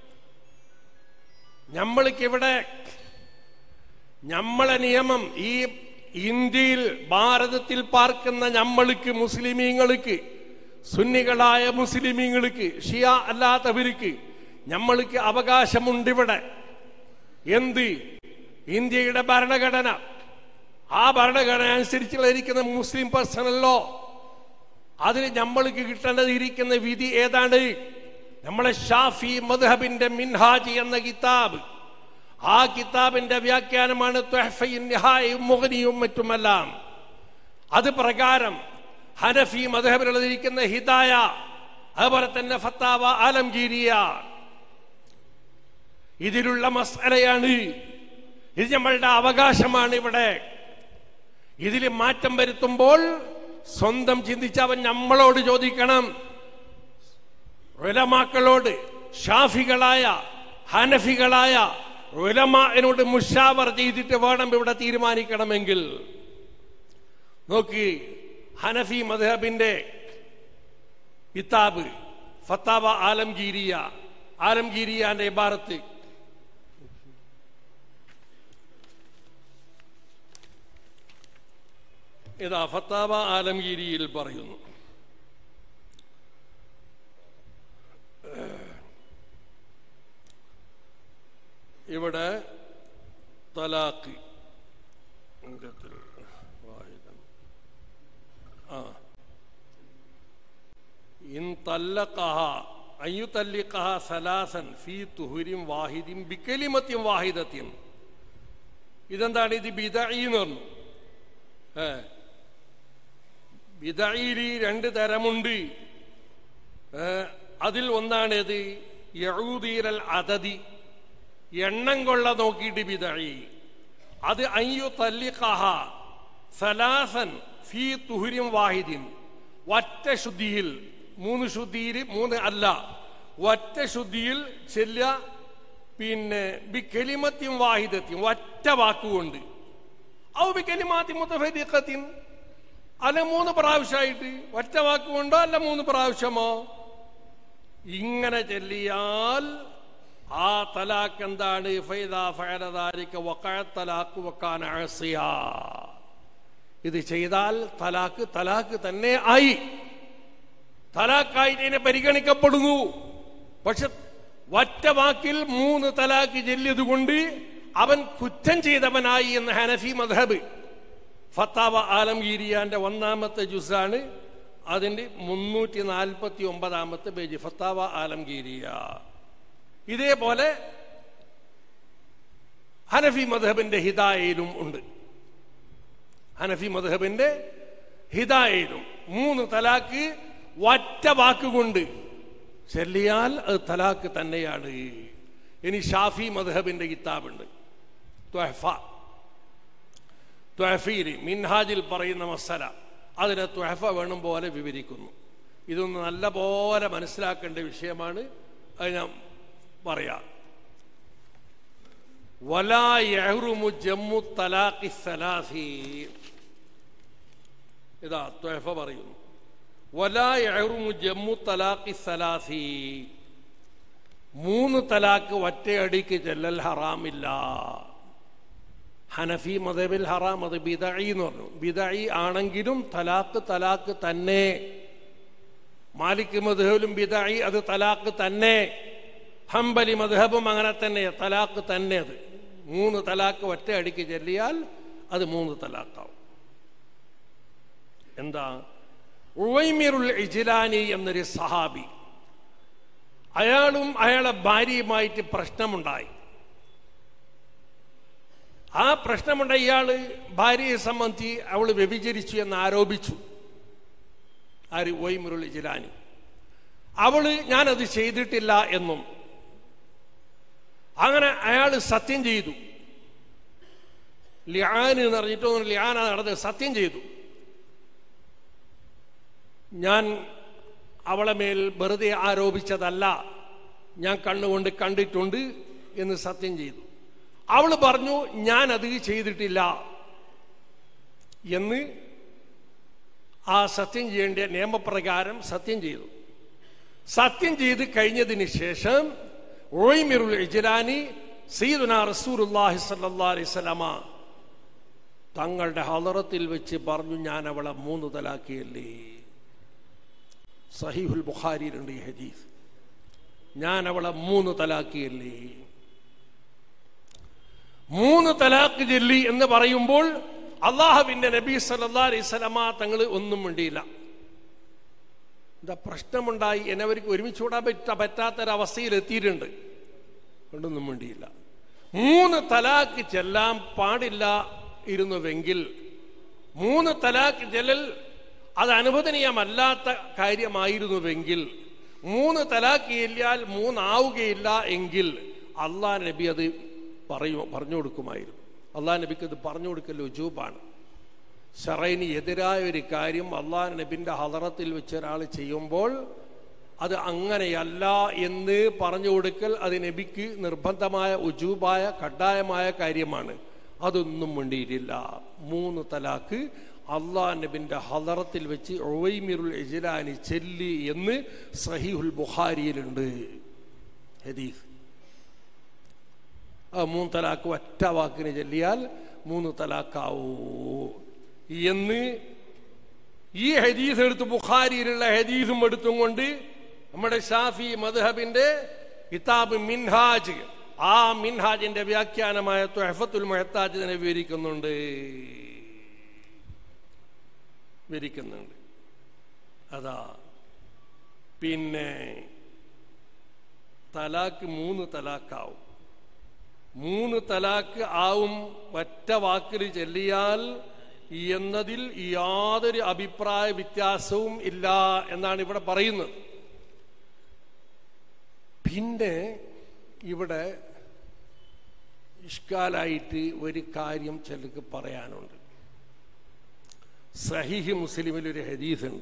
നമ്മൾക്ക് ഇവിടെ നമ്മളെ നിയമം ഈ ഇന്ത്യയിൽ ഭാരതത്തിൽ പാർക്കുന്ന നമ്മൾക്ക് മുസ്ലിമീങ്ങൾക്ക് സുന്നികളായ മുസ്ലിമീങ്ങൾക്ക് ഷിയ അല്ലാത്തവർക്ക് നമ്മൾക്ക് അവകാശമുണ്ട് ഇവിടെ എന്ത് ഇന്ത്യയുടെ ഭരണഘടന ആ ഭരണഘടന അനുസരിച്ചുള്ള ഇരിക്കുന്ന മുസ്ലിം പേഴ്സണല്ലോ അതിന് നമ്മൾക്ക് കിട്ടേണ്ടത് ഇരിക്കുന്ന വിധി ഏതാണ് നമ്മളെ ഷാഫി മദ്ഹബിന്റെ മിൻഹാജ് എന്ന കിതാബ് ആ കിതാബിന്റെ വ്യാഖ്യാനമാണ് തുഹഫയും നിഹായും മുഹനിയും മറ്റുമെല്ലാം അത് പ്രകാരം ഹനഫി മദ്ഹബിലുള്ളതിരിക്കുന്ന ഹിദായ അതുപോലെ തന്നെ ഫത്താവ ആലംഗീരിയ ഇതിലുള്ള മസലയാണ് ഇത് നമ്മളുടെ അവകാശമാണ് ഇവിടെ ഇതിൽ മാറ്റം വരുത്തുമ്പോൾ സ്വന്തം ചിന്തിച്ച് അവൻ നമ്മളോട് ചോദിക്കണം ഉലമാക്കളോട് ഷാഫികളായ ഹനഫികളായ ഉലമാനോട് മുഷാവർ ചെയ്തിട്ട് വേണം ഇവിടെ തീരുമാനിക്കണമെങ്കിൽ നോക്കി ഹനഫി മദ്ഹബിന്റെ കിതാബ് ഫത്താവ ആലംഗീരിയ ആലംഗീരിയാന്റെ ഇബാറത്ത് ഇതാ ഫത്താവ ആലംഗീരിയിൽ പറയുന്നു ഇവിടെ തലാഖ് അംഗത്തിൽ വാഹിദൻ. ആ ഇൻ തല്ലഖഹ അയ്യു തല്ലിഖഹ സലാസൻ ഫീ തുഹുരിൻ വാഹിദിൻ ബിക്കലിമത്തിൻ വാഹിദത്തിൻ ഇതെന്താണ് ഇത് ബിദഈ എന്ന് പറഞ്ഞു ഏ ബിദഈൽ രണ്ട് തരമുണ്ട് ഏ, അതിൽ ഒന്നാണേത് യഊദീരൽ അതതി എണ്ണം കൊള്ള നോക്കിയിട്ട് ബിദഈ അത് അയ്യു തല്ലിഖഹ സലാസൻ ഫീ തുഹുരിൻ വാഹിദിൻ ഒറ്റ ശുദ്ധിയിൽ മൂന്ന് ശുദ്ധിയിൽ മൂന്ന് അല്ല ഒറ്റ ശുദ്ധിയിൽ ചെല്ല പിന്നെ ബിക്കലിമത്തിയും വാഹിദത്തിയും ഒറ്റ വാക്കുകൊണ്ട് ഔ ബിക്കലിമാത്തി മുത്തഫരിക്കത്തിൻ അല്ല മൂന്ന് പ്രാവശ്യമായിട്ട് ഒറ്റ വാക്കുകൊണ്ടോ അല്ല മൂന്ന് പ്രാവശ്യമോ ഇങ്ങനെ ചെല്ലിയാൽ ആ തലാക്ക് എന്താണ് ഫൈദാ ഫഅലദാലിക വഖഅ തലാഖ് വകാന അസിയാ ഇത് ചെയ്താൽ തലാക്ക് തലാക്ക് തന്നെ ആയി തലാക്കായിട്ട് ഇതിനെ പരിഗണിക്കപ്പെടുന്നു പക്ഷെ ഒറ്റ വാക്കിൽ മൂന്ന് തലാക്ക് ചെല്ലിയതുകൊണ്ട് അവൻ കുറ്റം ചെയ്തവനായി എന്ന് ഹനഫി മധബ് ഫത്താവ ആലംഗീരിയാന്റെ ഒന്നാമത്തെ ജുസാണ് അതിന്റെ മുന്നൂറ്റി നാൽപ്പത്തി ഒമ്പതാമത്തെ പേജ് ഫത്താവ ആലംഗീരിയ ഇതേപോലെ ഹനഫി മധബിന്റെ ഹിദായയിലും ഉണ്ട് ഹനഫി മധബിന്റെ ഹിദായയിലും മൂന്ന് തലാക്ക് ഒറ്റ വാക്കുകൊണ്ട് ചെല്ലിയാൽ അത് തലാക്ക് തന്നെയാണ് ഇനി ഷാഫി മധബിന്റെ കിതാബുണ്ട് ത്വഹഫ ത്വഹഫീൽ മിൻഹാജിൽ പറയുന്ന മസല അതിനെ ത്വഹഫ വേണം പോലെ വിവരിക്കുന്നു ഇതൊന്ന് നല്ല പോലെ മനസ്സിലാക്കേണ്ട വിഷയമാണ് അത് ഞാൻ പറയാം വലാ യഹ്റുമു ജമ്മു തലാഖി സലാസി ഇതാ ത്വഹഫ പറയുന്നു വലാ യഹ്റുമു ജമ്മു തലാഖി സലാസി മൂന്ന് തലാക്ക് ഒറ്റയടിക്ക് ചെല്ലൽ ഹറാമില്ല ഹനഫി മതബിൽ ഹറാം അത് ബിദഈ എന്ന് പറഞ്ഞു ബിദഈ ആണെങ്കിലും തലാക്ക് തലാക്ക് തന്നെ മാലിക് മധുഹബിലും ബിദഈ അത് തലാക്ക് തന്നെ ഹംബലി മധുഹബും അങ്ങനെ തന്നെ തലാക്ക് തന്നെ അത് മൂന്ന് തലാക്ക് ഒറ്റ അടിക്ക് ചെല്ലിയാൽ അത് മൂന്ന് തലാക്കാവും എന്താ ഉവൈമിറുൽ ഇജ്ലാനി എന്നൊരു സഹാബി അയാളും അയാളെ ഭാര്യയുമായിട്ട് പ്രശ്നമുണ്ടായി ആ പ്രശ്നമുണ്ട ഇയാള് ഭാര്യയെ സംബന്ധിച്ച് അവൾ വ്യഭിചരിച്ചു എന്ന് ആരോപിച്ചു ആര് ഒയ്മുരുൾ ജിലാനി അവള് ഞാനത് ചെയ്തിട്ടില്ല എന്നും അങ്ങനെ അയാൾ സത്യം ചെയ്തു ലിയാൻ എന്ന് പറഞ്ഞിട്ട് ലിയാന നടന്നത് സത്യം ചെയ്തു ഞാൻ അവളെ മേൽ വെറുതെ ആരോപിച്ചതല്ല ഞാൻ കണ്ണുകൊണ്ട് കണ്ടിട്ടുണ്ട് എന്ന് സത്യം ചെയ്തു അവൾ പറഞ്ഞു ഞാൻ അത് ചെയ്തിട്ടില്ല എന്ന് ആ സത്യം ചെയ്യേണ്ട നിയമപ്രകാരം സത്യം ചെയ്തു സത്യം ചെയ്ത് കഴിഞ്ഞതിന് ശേഷം ഓയ്മിറുൽ ഇജ്ലാനി സീദുന റസൂലുള്ളാഹി സ്വല്ലല്ലാഹി അലൈഹി വസല്ലമ തങ്ങളുടെ ഹലറത്തിൽ വെച്ച് പറഞ്ഞു ഞാൻ അവളെ മൂന്ന് തലാക്കിയല്ലേ സഹീഹുൽ ബുഖാരിയിലുണ്ട് ഈ ഹദീസ് ഞാൻ അവളെ മൂന്ന് തലാക്കിയല്ലേ മൂന്ന് തലാക്ക് ചൊല്ലി എന്ന് പറയുമ്പോൾ അള്ളാഹുവിന്റെ നബി സല്ലാ അലൈഹി സ്വലമ തങ്ങൾ ഒന്നും മിണ്ടിയില്ല എന്താ പ്രശ്നമുണ്ടായി എന്നവർക്ക് ഒരുമിച്ച് കൂടാൻ പറ്റ പറ്റാത്തൊരവസ്ഥയിൽ എത്തിയിട്ടുണ്ട് കൊണ്ടൊന്നും മിണ്ടിയില്ല മൂന്ന് തലാക്ക് ചെല്ലാൻ പാടില്ല ഇരുന്നുവെങ്കിൽ മൂന്ന് തലാക്ക് ചെല്ലൽ അത് അനുവദനീയമല്ലാത്ത കാര്യമായിരുന്നുവെങ്കിൽ മൂന്ന് തലാക്ക് ചെല്ലിയാൽ മൂന്നാവുകയില്ല എങ്കിൽ അള്ളാഹ് നബി അത് പറയൂ പറഞ്ഞു കൊടുക്കുമായിരുന്നു അള്ളാഹ് നബിക്ക് അത് പറഞ്ഞു കൊടുക്കൽ ഉജൂബാണ് ഷറൈന് എതിരായ ഒരു കാര്യം അള്ളാഹ് നബിന്റെ ഹലറത്തിൽ വെച്ച് ഒരാൾ ചെയ്യുമ്പോൾ അത് അങ്ങനെയല്ല എന്ന് പറഞ്ഞു കൊടുക്കൽ അത് നബിക്ക് നിർബന്ധമായ ഉജൂബായ കഡായമായ കാര്യമാണ് അതൊന്നും വേണ്ടിയിട്ടില്ല മൂന്ന് തലാക്ക് അള്ളാഹ് നബിന്റെ ഹലറത്തിൽ വെച്ച് ഒവൈമിറുൽ എജിലാനി ചെല്ലി എന്ന് സഹീഹുൽ ബുഖാരിയിലുണ്ട് ഹദീസ് ആ മൂന്ന് തലാക്ക് ഒറ്റ വാക്കിന് ചൊല്ലിയാൽ മൂന്ന് തലാക്കാവൂ എന്ന് ഈ ഹദീസ് എടുത്ത് ബുഖാരിയിലുള്ള ഹദീസും എടുത്തും കൊണ്ട് നമ്മുടെ ഷാഫി മദ്ഹബിന്റെ കിതാബ് മിൻഹാജ് ആ മിൻഹാജിന്റെ വ്യാഖ്യാനമായ തൊഹഫത്തുൽ മെഹത്താജ് തന്നെ വിവരിക്കുന്നുണ്ട് വിവരിക്കുന്നുണ്ട് അതാ പിന്നെ തലാക്ക് മൂന്ന് തലാക്കാവും മൂന്ന് തലാക്ക് ആവും ഒറ്റ വാക്കിൽ ചെല്ലിയാൽ എന്നതിൽ യാതൊരു അഭിപ്രായ വ്യത്യാസവും ഇല്ല എന്നാണ് ഇവിടെ പറയുന്നത് പിന്നെ ഇവിടെ ഇഷ്കാലായിട്ട് ഒരു കാര്യം ചിലക്ക് പറയാനുണ്ട് സഹിഹി മുസ്ലിമിൽ ഒരു ഹദീസ് ഉണ്ട്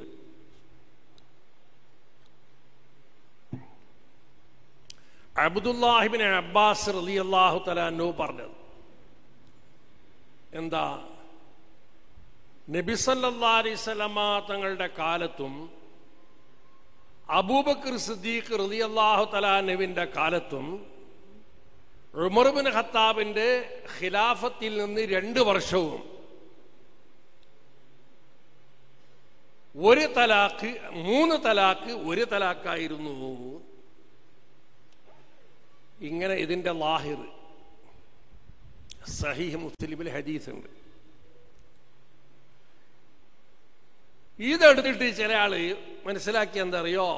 അബ്ദുല്ലാഹിബിൻ അബ്ബാസ് റലി അള്ളാഹു തലാനു പറഞ്ഞത് എന്താ നബിസല്ലാ അലൈസലമ തങ്ങളുടെ കാലത്തും അബൂബക്കർ സിദ്ദീഖ് റലി അള്ളാഹു തലാനുവിന്റെ കാലത്തും ഉമർബിൻ ഖത്താബിന്റെ ഖിലാഫത്തിൽ നിന്ന് രണ്ട് വർഷവും ഒരു തലാക്ക് മൂന്ന് തലാക്ക് ഒരു തലാക്കായിരുന്നു ഇങ്ങനെ ഇതിന്റെ ലാഹിർ സഹീഹ് മുസ്ലിമിൽ ഹദീസ് ഉണ്ട് ഇതെടുത്തിട്ട് ചില ആള് മനസ്സിലാക്കി എന്താ അറിയോ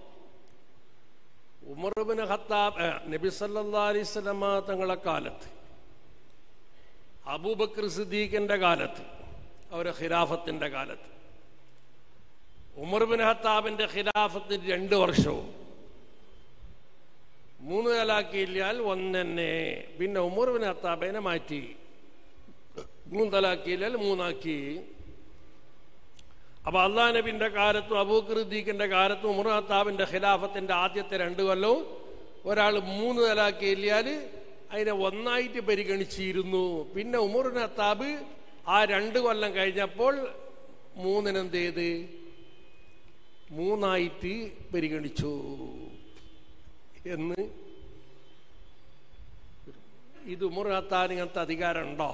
ഉമർബിന് ഖത്താബ് നബി സല്ലാ അലൈവലമ തങ്ങളെ കാലത്ത് അബൂബക്കർ സിദ്ദീഖിന്റെ കാലത്ത് അവരെ ഖിലാഫത്തിന്റെ കാലത്ത് ഉമർബിൻ ഖത്താബിന്റെ ഖിലാഫത്തിന് രണ്ട് വർഷവും മൂന്ന് തലാക്കിയില്ലാൽ ഒന്നെന്നെ പിന്നെ ഉമർബിൻ ഖത്താബിനെ മാറ്റി മൂന്ന് തലാക്കിയില്ലാൽ മൂന്നാക്കി അപ്പൊ അള്ളാഹ് നബിന്റെ കാലത്തും അബൂഖൃദ്ദീഖിന്റെ കാലത്തും ഉമർ ഖത്താബിന്റെ ഖിലാഫത്തിന്റെ ആദ്യത്തെ രണ്ട് കൊല്ലവും ഒരാൾ മൂന്ന് തലാക്കിയില്ലാൽ അതിനെ ഒന്നായിട്ട് പരിഗണിച്ചിരുന്നു പിന്നെ ഉമർ ഖത്താബ് ആ രണ്ട് കൊല്ലം കഴിഞ്ഞപ്പോൾ മൂന്നിനെന്ത് ചെയ്ത് മൂന്നായിട്ട് പരിഗണിച്ചു എന്ന് ഇത് ഉമർ ഖത്താബ് ഇങ്ങനത്തെ അധികാരമുണ്ടോ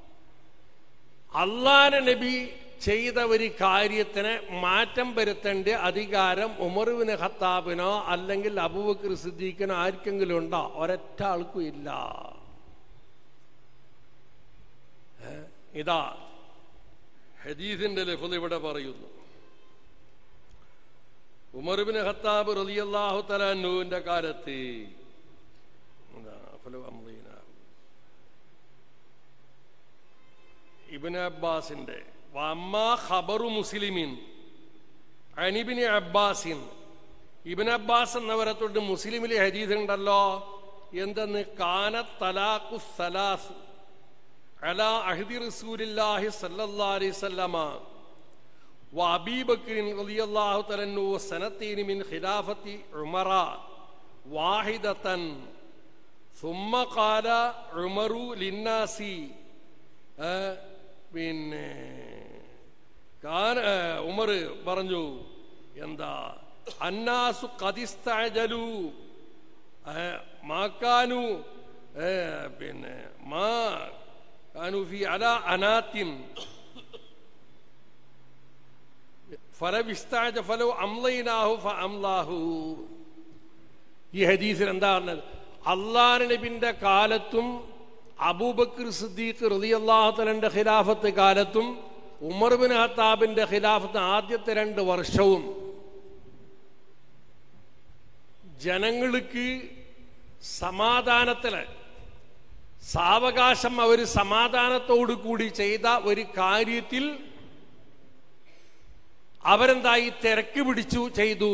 അള്ളാഹ് നബി ചെയ്ത ഒരു കാര്യത്തിന് മാറ്റം വരുത്തേണ്ട അധികാരം ഉമറുവിന് ഖത്താബിനോ അല്ലെങ്കിൽ അബൂബക്കർ സിദ്ദീഖിനോ ആർക്കെങ്കിലും ഉണ്ടോ ഒരൊറ്റ ആൾക്കും ഇല്ല ഇതാ ഹദീസിന്റെ ലഫുൽ ഇവിടെ പറയുന്നു ഉമറുബിന് ഖത്താബ് റലിയല്ലാഹു തലാന്നുവിന്റെ കാലത്ത് ഇബിന് അബ്ബാസിന്റെ വമ്മാ ഖബറു മുസ്ലിമിൻ അനിബിന് അബ്ബാസിൻ ഇബിൻ അബ്ബാസ് എന്നവരെ തൊട്ട് മുസ്ലിമിലെ ഹരീത് ഉണ്ടല്ലോ എന്തെന്ന് കാന തലാഖു സലാസ് അല അഹദി റസൂലില്ലാഹി സല്ലല്ലാഹു അലൈഹി വസല്ലമ وأبي بكر رضي الله تعالى عنه سنتين من خلافة عمر വാഹിദത്തൻ സുമ്മ കാല ഉമറു ലിന്നാസി ഏ, പിന്നെ കാന ഏ, ഉമർ പറഞ്ഞു എന്താ അന്നാസു കതിസ്തജലു ഏ, മാക്കാനു ഏ, പിന്നെ മാ കാനു ഫി അല അനാത്തിൻ ഫലവിസ്താജ ഫലോ അംലൈനാഹു ഫ അംലാഹു ഈ ഹദീസിൽ എന്താ പറഞ്ഞത് അള്ളാഹ് നബിന്റെ കാലത്തും അബൂബക്കർ സിദ്ദീഖ് റളിയല്ലാഹുത്തലന്റെ ഖിലാഫത്ത് കാലത്തും ഉമർ ബിൻ ഹത്താബിന്റെ ഖിലാഫത്ത് ആദ്യത്തെ രണ്ട് വർഷവും ജനങ്ങൾക്ക് സമാധാനത്തില് സാവകാശം അവർ സമാധാനത്തോടു കൂടി ചെയ്ത ഒരു കാര്യത്തിൽ അവരെന്തായി തിരക്ക് പിടിച്ചു ചെയ്തു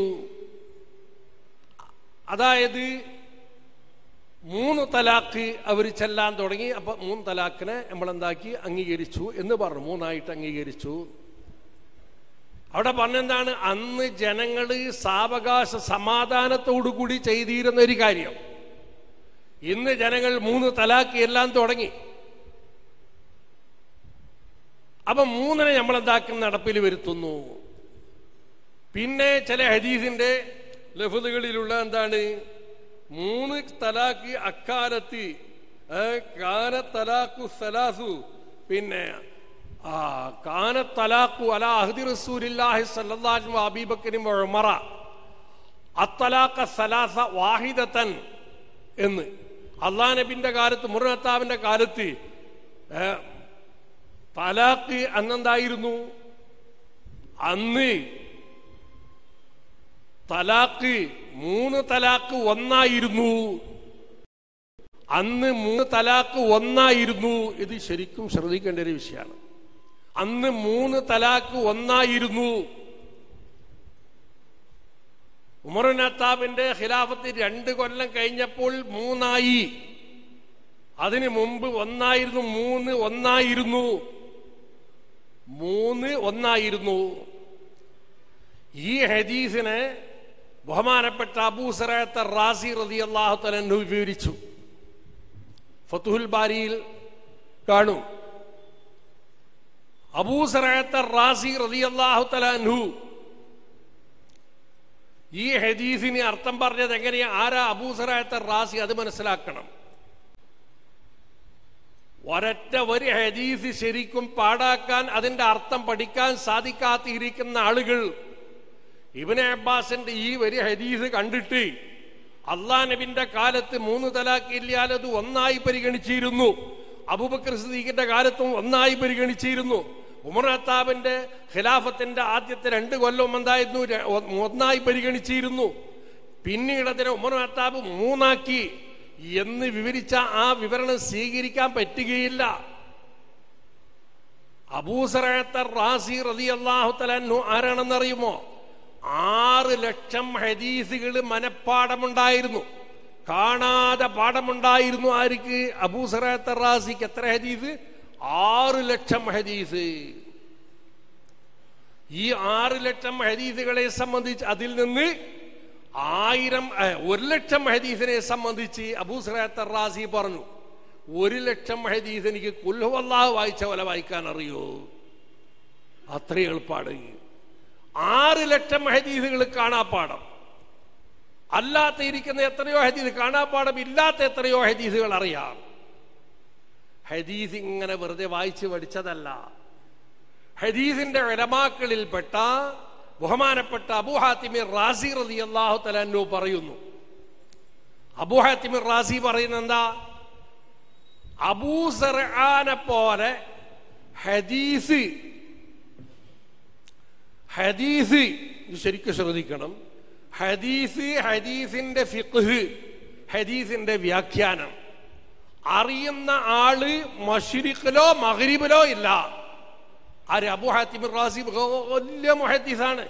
അതായത് മൂന്ന് തലാക്ക് അവർ ചെല്ലാൻ തുടങ്ങി അപ്പൊ മൂന്ന് തലാക്കിനെ നമ്മൾ എന്താക്കി അംഗീകരിച്ചു എന്ന് പറഞ്ഞു മൂന്നായിട്ട് അംഗീകരിച്ചു അവിടെ പറഞ്ഞെന്താണ് അന്ന് ജനങ്ങള് സാവകാശ സമാധാനത്തോടു കൂടി ചെയ്തിരുന്ന ഒരു കാര്യം ഇന്ന് ജനങ്ങൾ മൂന്ന് തലാക്ക് എല്ലാം തുടങ്ങി അപ്പൊ മൂന്നിനെ നമ്മൾ എന്താക്കും നടപ്പിൽ വരുത്തുന്നു പിന്നെ ചില ഹദീസിന്റെ ലഫുദുകളിലുള്ള എന്താണ് മൂന്ന് തലാക്ക് അക്കാലത്ത് ഏ, കാന തലാഖു സലാസു പിന്നെ ആ കാന തലാഖു അല അഹ്ദി റസൂലില്ലാഹി സല്ലല്ലാഹു അലൈഹി വസല്ലം അബീബക്കറിൻ ഉമറ അത്തലാഖ സലാസ വാഹിദത്തൻ എന്ന് അള്ളാഹ് നബിന്റെ കാലത്ത് മുറത്താവിന്റെ കാലത്ത് ഏ, തലാഖ് അന്നെന്തായിരുന്നു അന്ന് തലാക്ക് മൂന്ന് തലാക്ക് ഒന്നായിരുന്നു അന്ന് മൂന്ന് തലാക്ക് ഒന്നായിരുന്നു ഇത് ശരിക്കും ശ്രദ്ധിക്കേണ്ട ഒരു വിഷയമാണ് അന്ന് മൂന്ന് തലാക്ക് ഒന്നായിരുന്നു ഉമറുനത്താബിന്റെ ഖിലാഫത്ത് രണ്ട് കൊല്ലം കഴിഞ്ഞപ്പോൾ മൂന്നായി അതിനു മുമ്പ് ഒന്നായിരുന്നു മൂന്ന് ഒന്നായിരുന്നു മൂന്ന് ഒന്നായിരുന്നു ഈ ഹദീസിനെ ബഹുമാനപ്പെട്ട അബൂസറയത്ത റാസി റതി അള്ളാഹു തലു വിവരിച്ചു ഫത്തുഹുൽ ബാരിയിൽ കാണും അബൂസറയത്ത റാസി റതി അള്ളാഹു തലു ഈ ഹദീസിന് അർത്ഥം പറഞ്ഞത് എങ്ങനെയാ ആരാ അബൂസറയത്ത റാസി അത് മനസ്സിലാക്കണം ഒരൊറ്റ ഒരു ഹദീസ് ശരിക്കും പാടാക്കാൻ അതിന്റെ അർത്ഥം പഠിക്കാൻ സാധിക്കാത്തിരിക്കുന്ന ആളുകൾ ഇബിനെ അബ്ബാസിന്റെ ഈ ഒരു ഹദീസ് കണ്ടിട്ട് അള്ളാ നബിന്റെ കാലത്ത് മൂന്ന് തലാക്ക് ഇല്ലാൽ അത് ഒന്നായി പരിഗണിച്ചിരുന്നു അബൂബക്കർ സിദ്ദീഖിന്റെ കാലത്തും ഒന്നായി പരിഗണിച്ചിരുന്നു ഉമർ അത്താബിന്റെ ഖിലാഫത്തിന്റെ ആദ്യത്തെ രണ്ട് കൊല്ലം എന്തായിരുന്നു ര- ഒ- ഒന്നായി പരിഗണിച്ചിരുന്നു പിന്നീട് അതിനെ ഉമർ അത്താബ് മൂന്നാക്കി എന്ന് വിവരിച്ച ആ വിവരണം സ്വീകരിക്കാൻ പറ്റുകയില്ല അബൂസറയത്ത റാസി റതി അള്ളാഹു തലു ആരാണെന്നറിയുമോ ആറ് ലക്ഷം ഹദീസുകൾ മനപ്പാടമുണ്ടായിരുന്നു കാണാതെ പാഠമുണ്ടായിരുന്നു ആർക്ക് അബൂസറയത്ത റാസിക്ക് എത്ര ഹദീസ് ആറ് ലക്ഷം ഹദീസ് ഈ ആറ് ലക്ഷം ഹദീസുകളെ സംബന്ധിച്ച് അതിൽ നിന്ന് ആയിരം ഏ, ഒരു ലക്ഷം ഹദീസിനെ സംബന്ധിച്ച് അബൂസറയത്ത റാസി പറഞ്ഞു ഒരു ലക്ഷം ഹദീസ് എനിക്ക് കുല്ലുവല്ലാഹ് വായിച്ച പോലെ വായിക്കാൻ അറിയോ അത്രയും എളുപ്പാട് ആറ് ലക്ഷം ഹദീസുകൾ കാണാപ്പാടം അല്ലാത്ത ഇരിക്കുന്ന എത്രയോ ഹദീസ് കാണാപ്പാടം ഇല്ലാത്ത എത്രയോ ഹദീസുകൾ അറിയാം ഹദീസ് ഇങ്ങനെ വെറുതെ വായിച്ച് പഠിച്ചതല്ല ഹദീസിന്റെ ഉലമാക്കളിൽപ്പെട്ട ബഹുമാനപ്പെട്ട അബൂഹാത്തിമിർ റാസി റതി അള്ളാഹു തലു പറയുന്നു അബൂഹാത്തിമിർ റാസി പറയുന്ന എന്താ അബൂസർആനെ പോലെ ഹദീസ് ഹദീസ് ഇത് ശരിക്കും ശ്രദ്ധിക്കണം ഹദീസ് ഹദീസിന്റെ ഫിഖ് ഹദീസിന്റെ വ്യാഖ്യാനം അറിയുന്ന ആള് മഷിരിഖിലോ മഹരിബിലോ ഇല്ല ആര് അബു ഹാത്തിബ് റാസി വലിയ മുഹദ്ദീസാണ്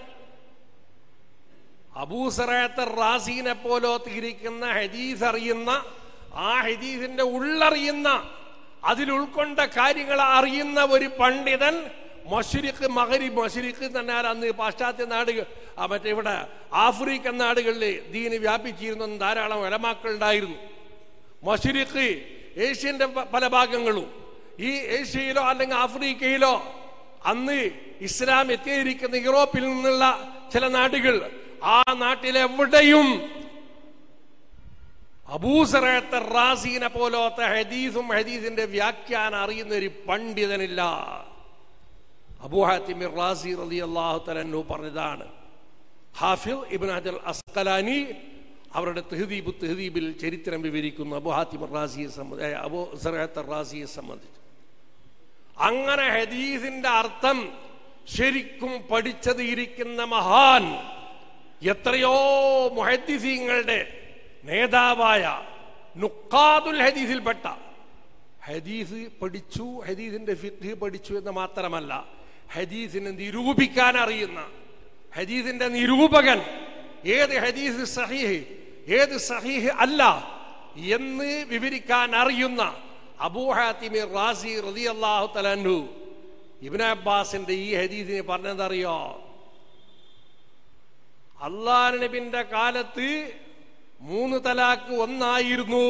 അബൂസറയത്ത റാസീനെ പോലോത്തിരിക്കുന്ന ഹദീസ് അറിയുന്ന ആ ഹദീസിന്റെ ഉള്ളറിയുന്ന അതിൽ ഉൾക്കൊണ്ട കാര്യങ്ങൾ അറിയുന്ന ഒരു പണ്ഡിതൻ മഷരിഖ് മഹരി മഷരിഖ് തന്നെ അന്ന് പാശ്ചാത്യ നാട് ആ മറ്റേ ഇവിടെ ആഫ്രിക്കൻ നാടുകളിൽ ദീന് വ്യാപിച്ചിരുന്ന ധാരാളം ഇടമാക്കൾ ഉണ്ടായിരുന്നു മഷുരിഖ് ഏഷ്യന്റെ പ- പല ഭാഗങ്ങളും ഈ ഏഷ്യയിലോ അല്ലെങ്കിൽ ആഫ്രിക്കയിലോ അന്ന് ഇസ്ലാം എത്തിയിരിക്കുന്ന യൂറോപ്പിൽ നിന്നുള്ള ചില നാടുകൾ ആ നാട്ടിലെവിടെയും അബൂസറത്തെ റാസീനെ പോലത്തെ ഹദീസും ഹദീസിന്റെ വ്യാഖ്യാനം അറിയുന്ന ഒരു പണ്ഡിതനില്ല അബൂഹാത്തിമിർ റാസി റലി അള്ളാഹു തലന്നു പറഞ്ഞതാണ് ഹാഫിൽ ഇബിൻ ഹജർ അസ്കലാനി അവരുടെ തെഹദീബ് തെഹദീബിൽ ചരിത്രം വിവരിക്കുന്നു അബു ഹാത്തിമർ റാസിയെ സംബന്ധിച്ച് അബു സറഹത്ത് റാസിയെ സംബന്ധിച്ച് അങ്ങനെ ഹദീസിന്റെ അർത്ഥം ശരിക്കും പഠിച്ചത് ഇരിക്കുന്ന മഹാൻ എത്രയോ മുഹദ്ദിസീങ്ങളുടെ നേതാവായ നുക്കാദുൽ ഹദീസിൽപ്പെട്ട ഹദീസ് പഠിച്ചു ഹദീസിന്റെ ഫിഖ് പഠിച്ചു എന്ന് മാത്രമല്ല ഹദീസിനെ നിരൂപിക്കാൻ അറിയുന്ന ഹദീസിന്റെ നിരൂപകൻ ഏത് ഹദീസ് സഹീഹ് ഏത് സഹീഹ് അല്ല എന്ന് വിവരിക്കാൻ അറിയുന്ന അബൂഹാത്തിമി റാസി റളിയല്ലാഹു തലു ഇബ്നു അബ്ബാസിന്റെ ഈ ഹദീസിനെ പറഞ്ഞതറിയോ അള്ളാഹ് നബിന്റെ കാലത്ത് മൂന്ന് തലാക്ക് ഒന്നായിരുന്നു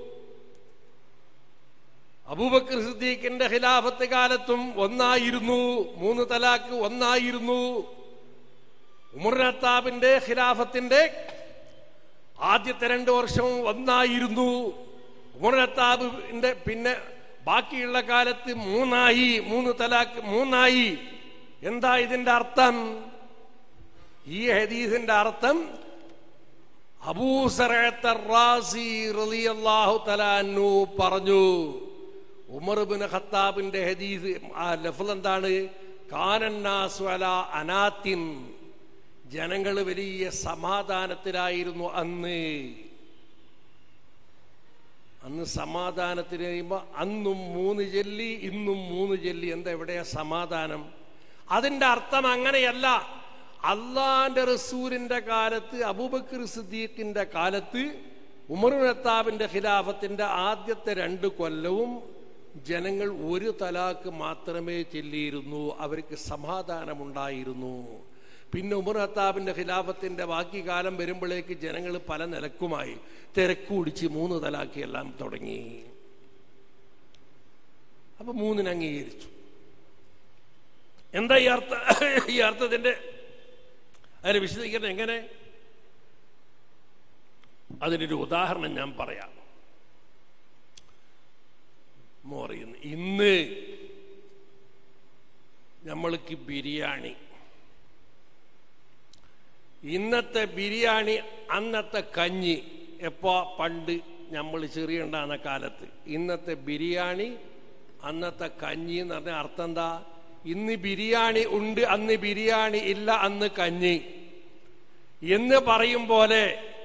അബൂബക്കർ സിദ്ദീഖിന്റെ ഖിലാഫത്ത് കാലത്തും ഒന്നായിരുന്നു മൂന്ന് തലാക്ക് ഒന്നായിരുന്നു ഉമർ അത്താബിന്റെ ഖിലാഫത്തിന്റെ ആദ്യത്തെ രണ്ട് വർഷവും ഒന്നായിരുന്നു ഉമർ അത്താബിന്റെ പിന്നെ ബാക്കിയുള്ള കാലത്ത് മൂന്നായി മൂന്ന് തലാക്ക് മൂന്നായി എന്താ ഇതിന്റെ അർത്ഥം ഈ ഹദീസിന്റെ അർത്ഥം അബൂസറാഹു തലാനു പറഞ്ഞു ഉമർ ബിൻ ഖത്താബിന്റെ ഹദീസ് ആ ലഫ്ൽ എന്താണ് കാനന്നാസു അല അനാത്തിൻ ജനങ്ങൾ വലിയ സമാധാനത്തിലായിരുന്നു അന്ന് അന്ന് സമാധാനത്തിന് കഴിയുമ്പോ അന്നും മൂന്ന് ചെല്ലി ഇന്നും മൂന്ന് ചെല്ലി എന്താ എവിടെയാ സമാധാനം അതിന്റെ അർത്ഥം അങ്ങനെയല്ല അള്ളാന്റെ റസൂലിന്റെ കാലത്ത് അബൂബക്കർ സിദ്ദീഖിന്റെ കാലത്ത് ഉമർ നത്താബിന്റെ ഖിലാഫത്തിന്റെ ആദ്യത്തെ രണ്ട് കൊല്ലവും ജനങ്ങൾ ഒരു തലാക്ക് മാത്രമേ ചെല്ലിയിരുന്നു അവർക്ക് സമാധാനമുണ്ടായിരുന്നു പിന്നെ ഉമർ ഹത്താബിന്റെ ഖിലാഫത്തിന്റെ ബാക്കി കാലം വരുമ്പോഴേക്ക് ജനങ്ങൾ പല നിലക്കുമായി തിരക്കുടിച്ച് മൂന്ന് തലാക്കി എല്ലാം തുടങ്ങി അപ്പൊ മൂന്നിന് അംഗീകരിച്ചു എന്താ ഈ അർത്ഥ ഈ അർത്ഥത്തിന്റെ അതിന് വിശദീകരണം എങ്ങനെ അതിനൊരു ഉദാഹരണം ഞാൻ പറയാം പറയുന്നു ഇന്ന് നമ്മൾക്ക് ബിരിയാണി ഇന്നത്തെ ബിരിയാണി അന്നത്തെ കഞ്ഞി എപ്പോ പണ്ട് നമ്മൾ ചെറിയുണ്ടാകുന്ന കാലത്ത് ഇന്നത്തെ ബിരിയാണി അന്നത്തെ കഞ്ഞി എന്ന് പറഞ്ഞ അർത്ഥം എന്താ ഇന്ന് ബിരിയാണി ഉണ്ട് അന്ന് ബിരിയാണി ഇല്ല അന്ന് കഞ്ഞി എന്ന് പറയും പോലെ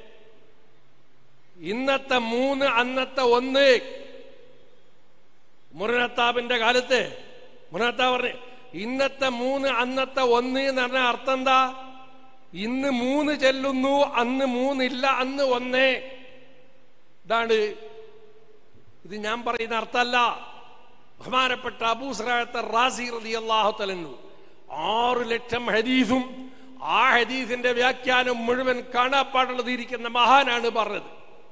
ഇന്നത്തെ മൂന്ന് അന്നത്തെ ഒന്ന് മുറനത്താബിന്റെ കാലത്ത് മുറനത്താബ് പറഞ്ഞു ഇന്നത്തെ മൂന്ന് അന്നത്തെ ഒന്ന് എന്ന് പറഞ്ഞ അർത്ഥം എന്താ ഇന്ന് മൂന്ന് ചെല്ലുന്നു അന്ന് മൂന്നില്ല അന്ന് ഒന്നേ ഇതാണ് ഇത് ഞാൻ പറയുന്ന അർത്ഥമല്ല ബഹുമാനപ്പെട്ട അബൂസറായത്തെ റാസി റതി അള്ളാഹു തലന്നു ആറ് ലക്ഷം ഹദീസും ആ ഹദീസിന്റെ വ്യാഖ്യാനം മുഴുവൻ കാണാപ്പാടുള്ളത് ഇരിക്കുന്ന മഹാനാണ് പറഞ്ഞത്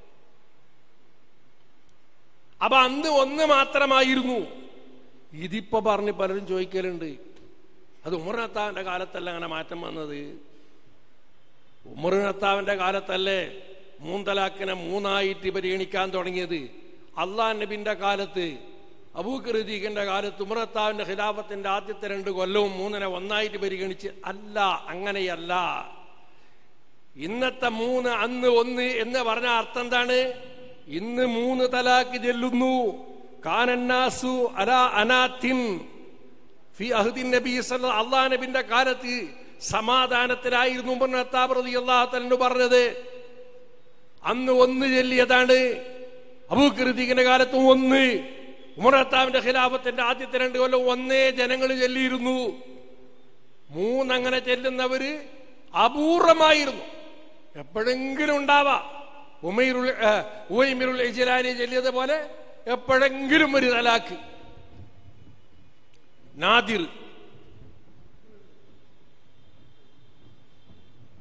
അപ്പൊ അന്ന് ഒന്ന് മാത്രമായിരുന്നു ഇതിപ്പോ പറഞ്ഞ് പലരും ചോദിക്കലുണ്ട് അത് ഉമർനത്താവിന്റെ കാലത്തല്ല അങ്ങനെ മാറ്റം വന്നത് ഉമർനത്താവിന്റെ കാലത്തല്ലേ മൂന്തലാക്കിനെ മൂന്നായിട്ട് പരിഗണിക്കാൻ തുടങ്ങിയത് അള്ളാഹ് നബിന്റെ കാലത്ത് അബൂഖറുദീഖിന്റെ കാലത്ത് ഉമറത്താവിന്റെ ഖിലാഫത്തിന്റെ ആദ്യത്തെ രണ്ട് കൊല്ലവും മൂന്നിനെ ഒന്നായിട്ട് പരിഗണിച്ച് അല്ല അങ്ങനെയല്ല ഇന്നത്തെ മൂന്ന് അന്ന് ഒന്ന് എന്ന് പറഞ്ഞ അർത്ഥം എന്താണ് ഇന്ന് മൂന്ന് തലാക്ക് ചെല്ലുന്നു കാനന്നാസു അലാ അനാത്തിൻ ഫി അഹ്ദിൻ നബി സല്ല അള്ളാഹ് നബിന്റെ കാലത്ത് സമാധാനത്തിലായിരുന്നു പ്രതി അള്ളാഹു പറഞ്ഞത് അന്ന് ഒന്ന് ചെല്ലിയതാണ് അബൂഖൃതിക്കിന്റെ കാലത്തും ഒന്ന് ഉമറത്താവിന്റെ ഖിലാഫത്തിന്റെ ആദ്യത്തെ രണ്ട് കൊല്ലം ഒന്നേ ജനങ്ങൾ ചെല്ലിയിരുന്നു മൂന്നങ്ങനെ ചെല്ലുന്നവര് അപൂർവമായിരുന്നു എപ്പോഴെങ്കിലും ഉണ്ടാവാ ഉമൈറുൽ ഉവൈമിറുൽ ഇജലാനി ചെല്ലിയത് പോലെ എപ്പോഴെങ്കിലും ഒരു തലാക്ക് നാദിർ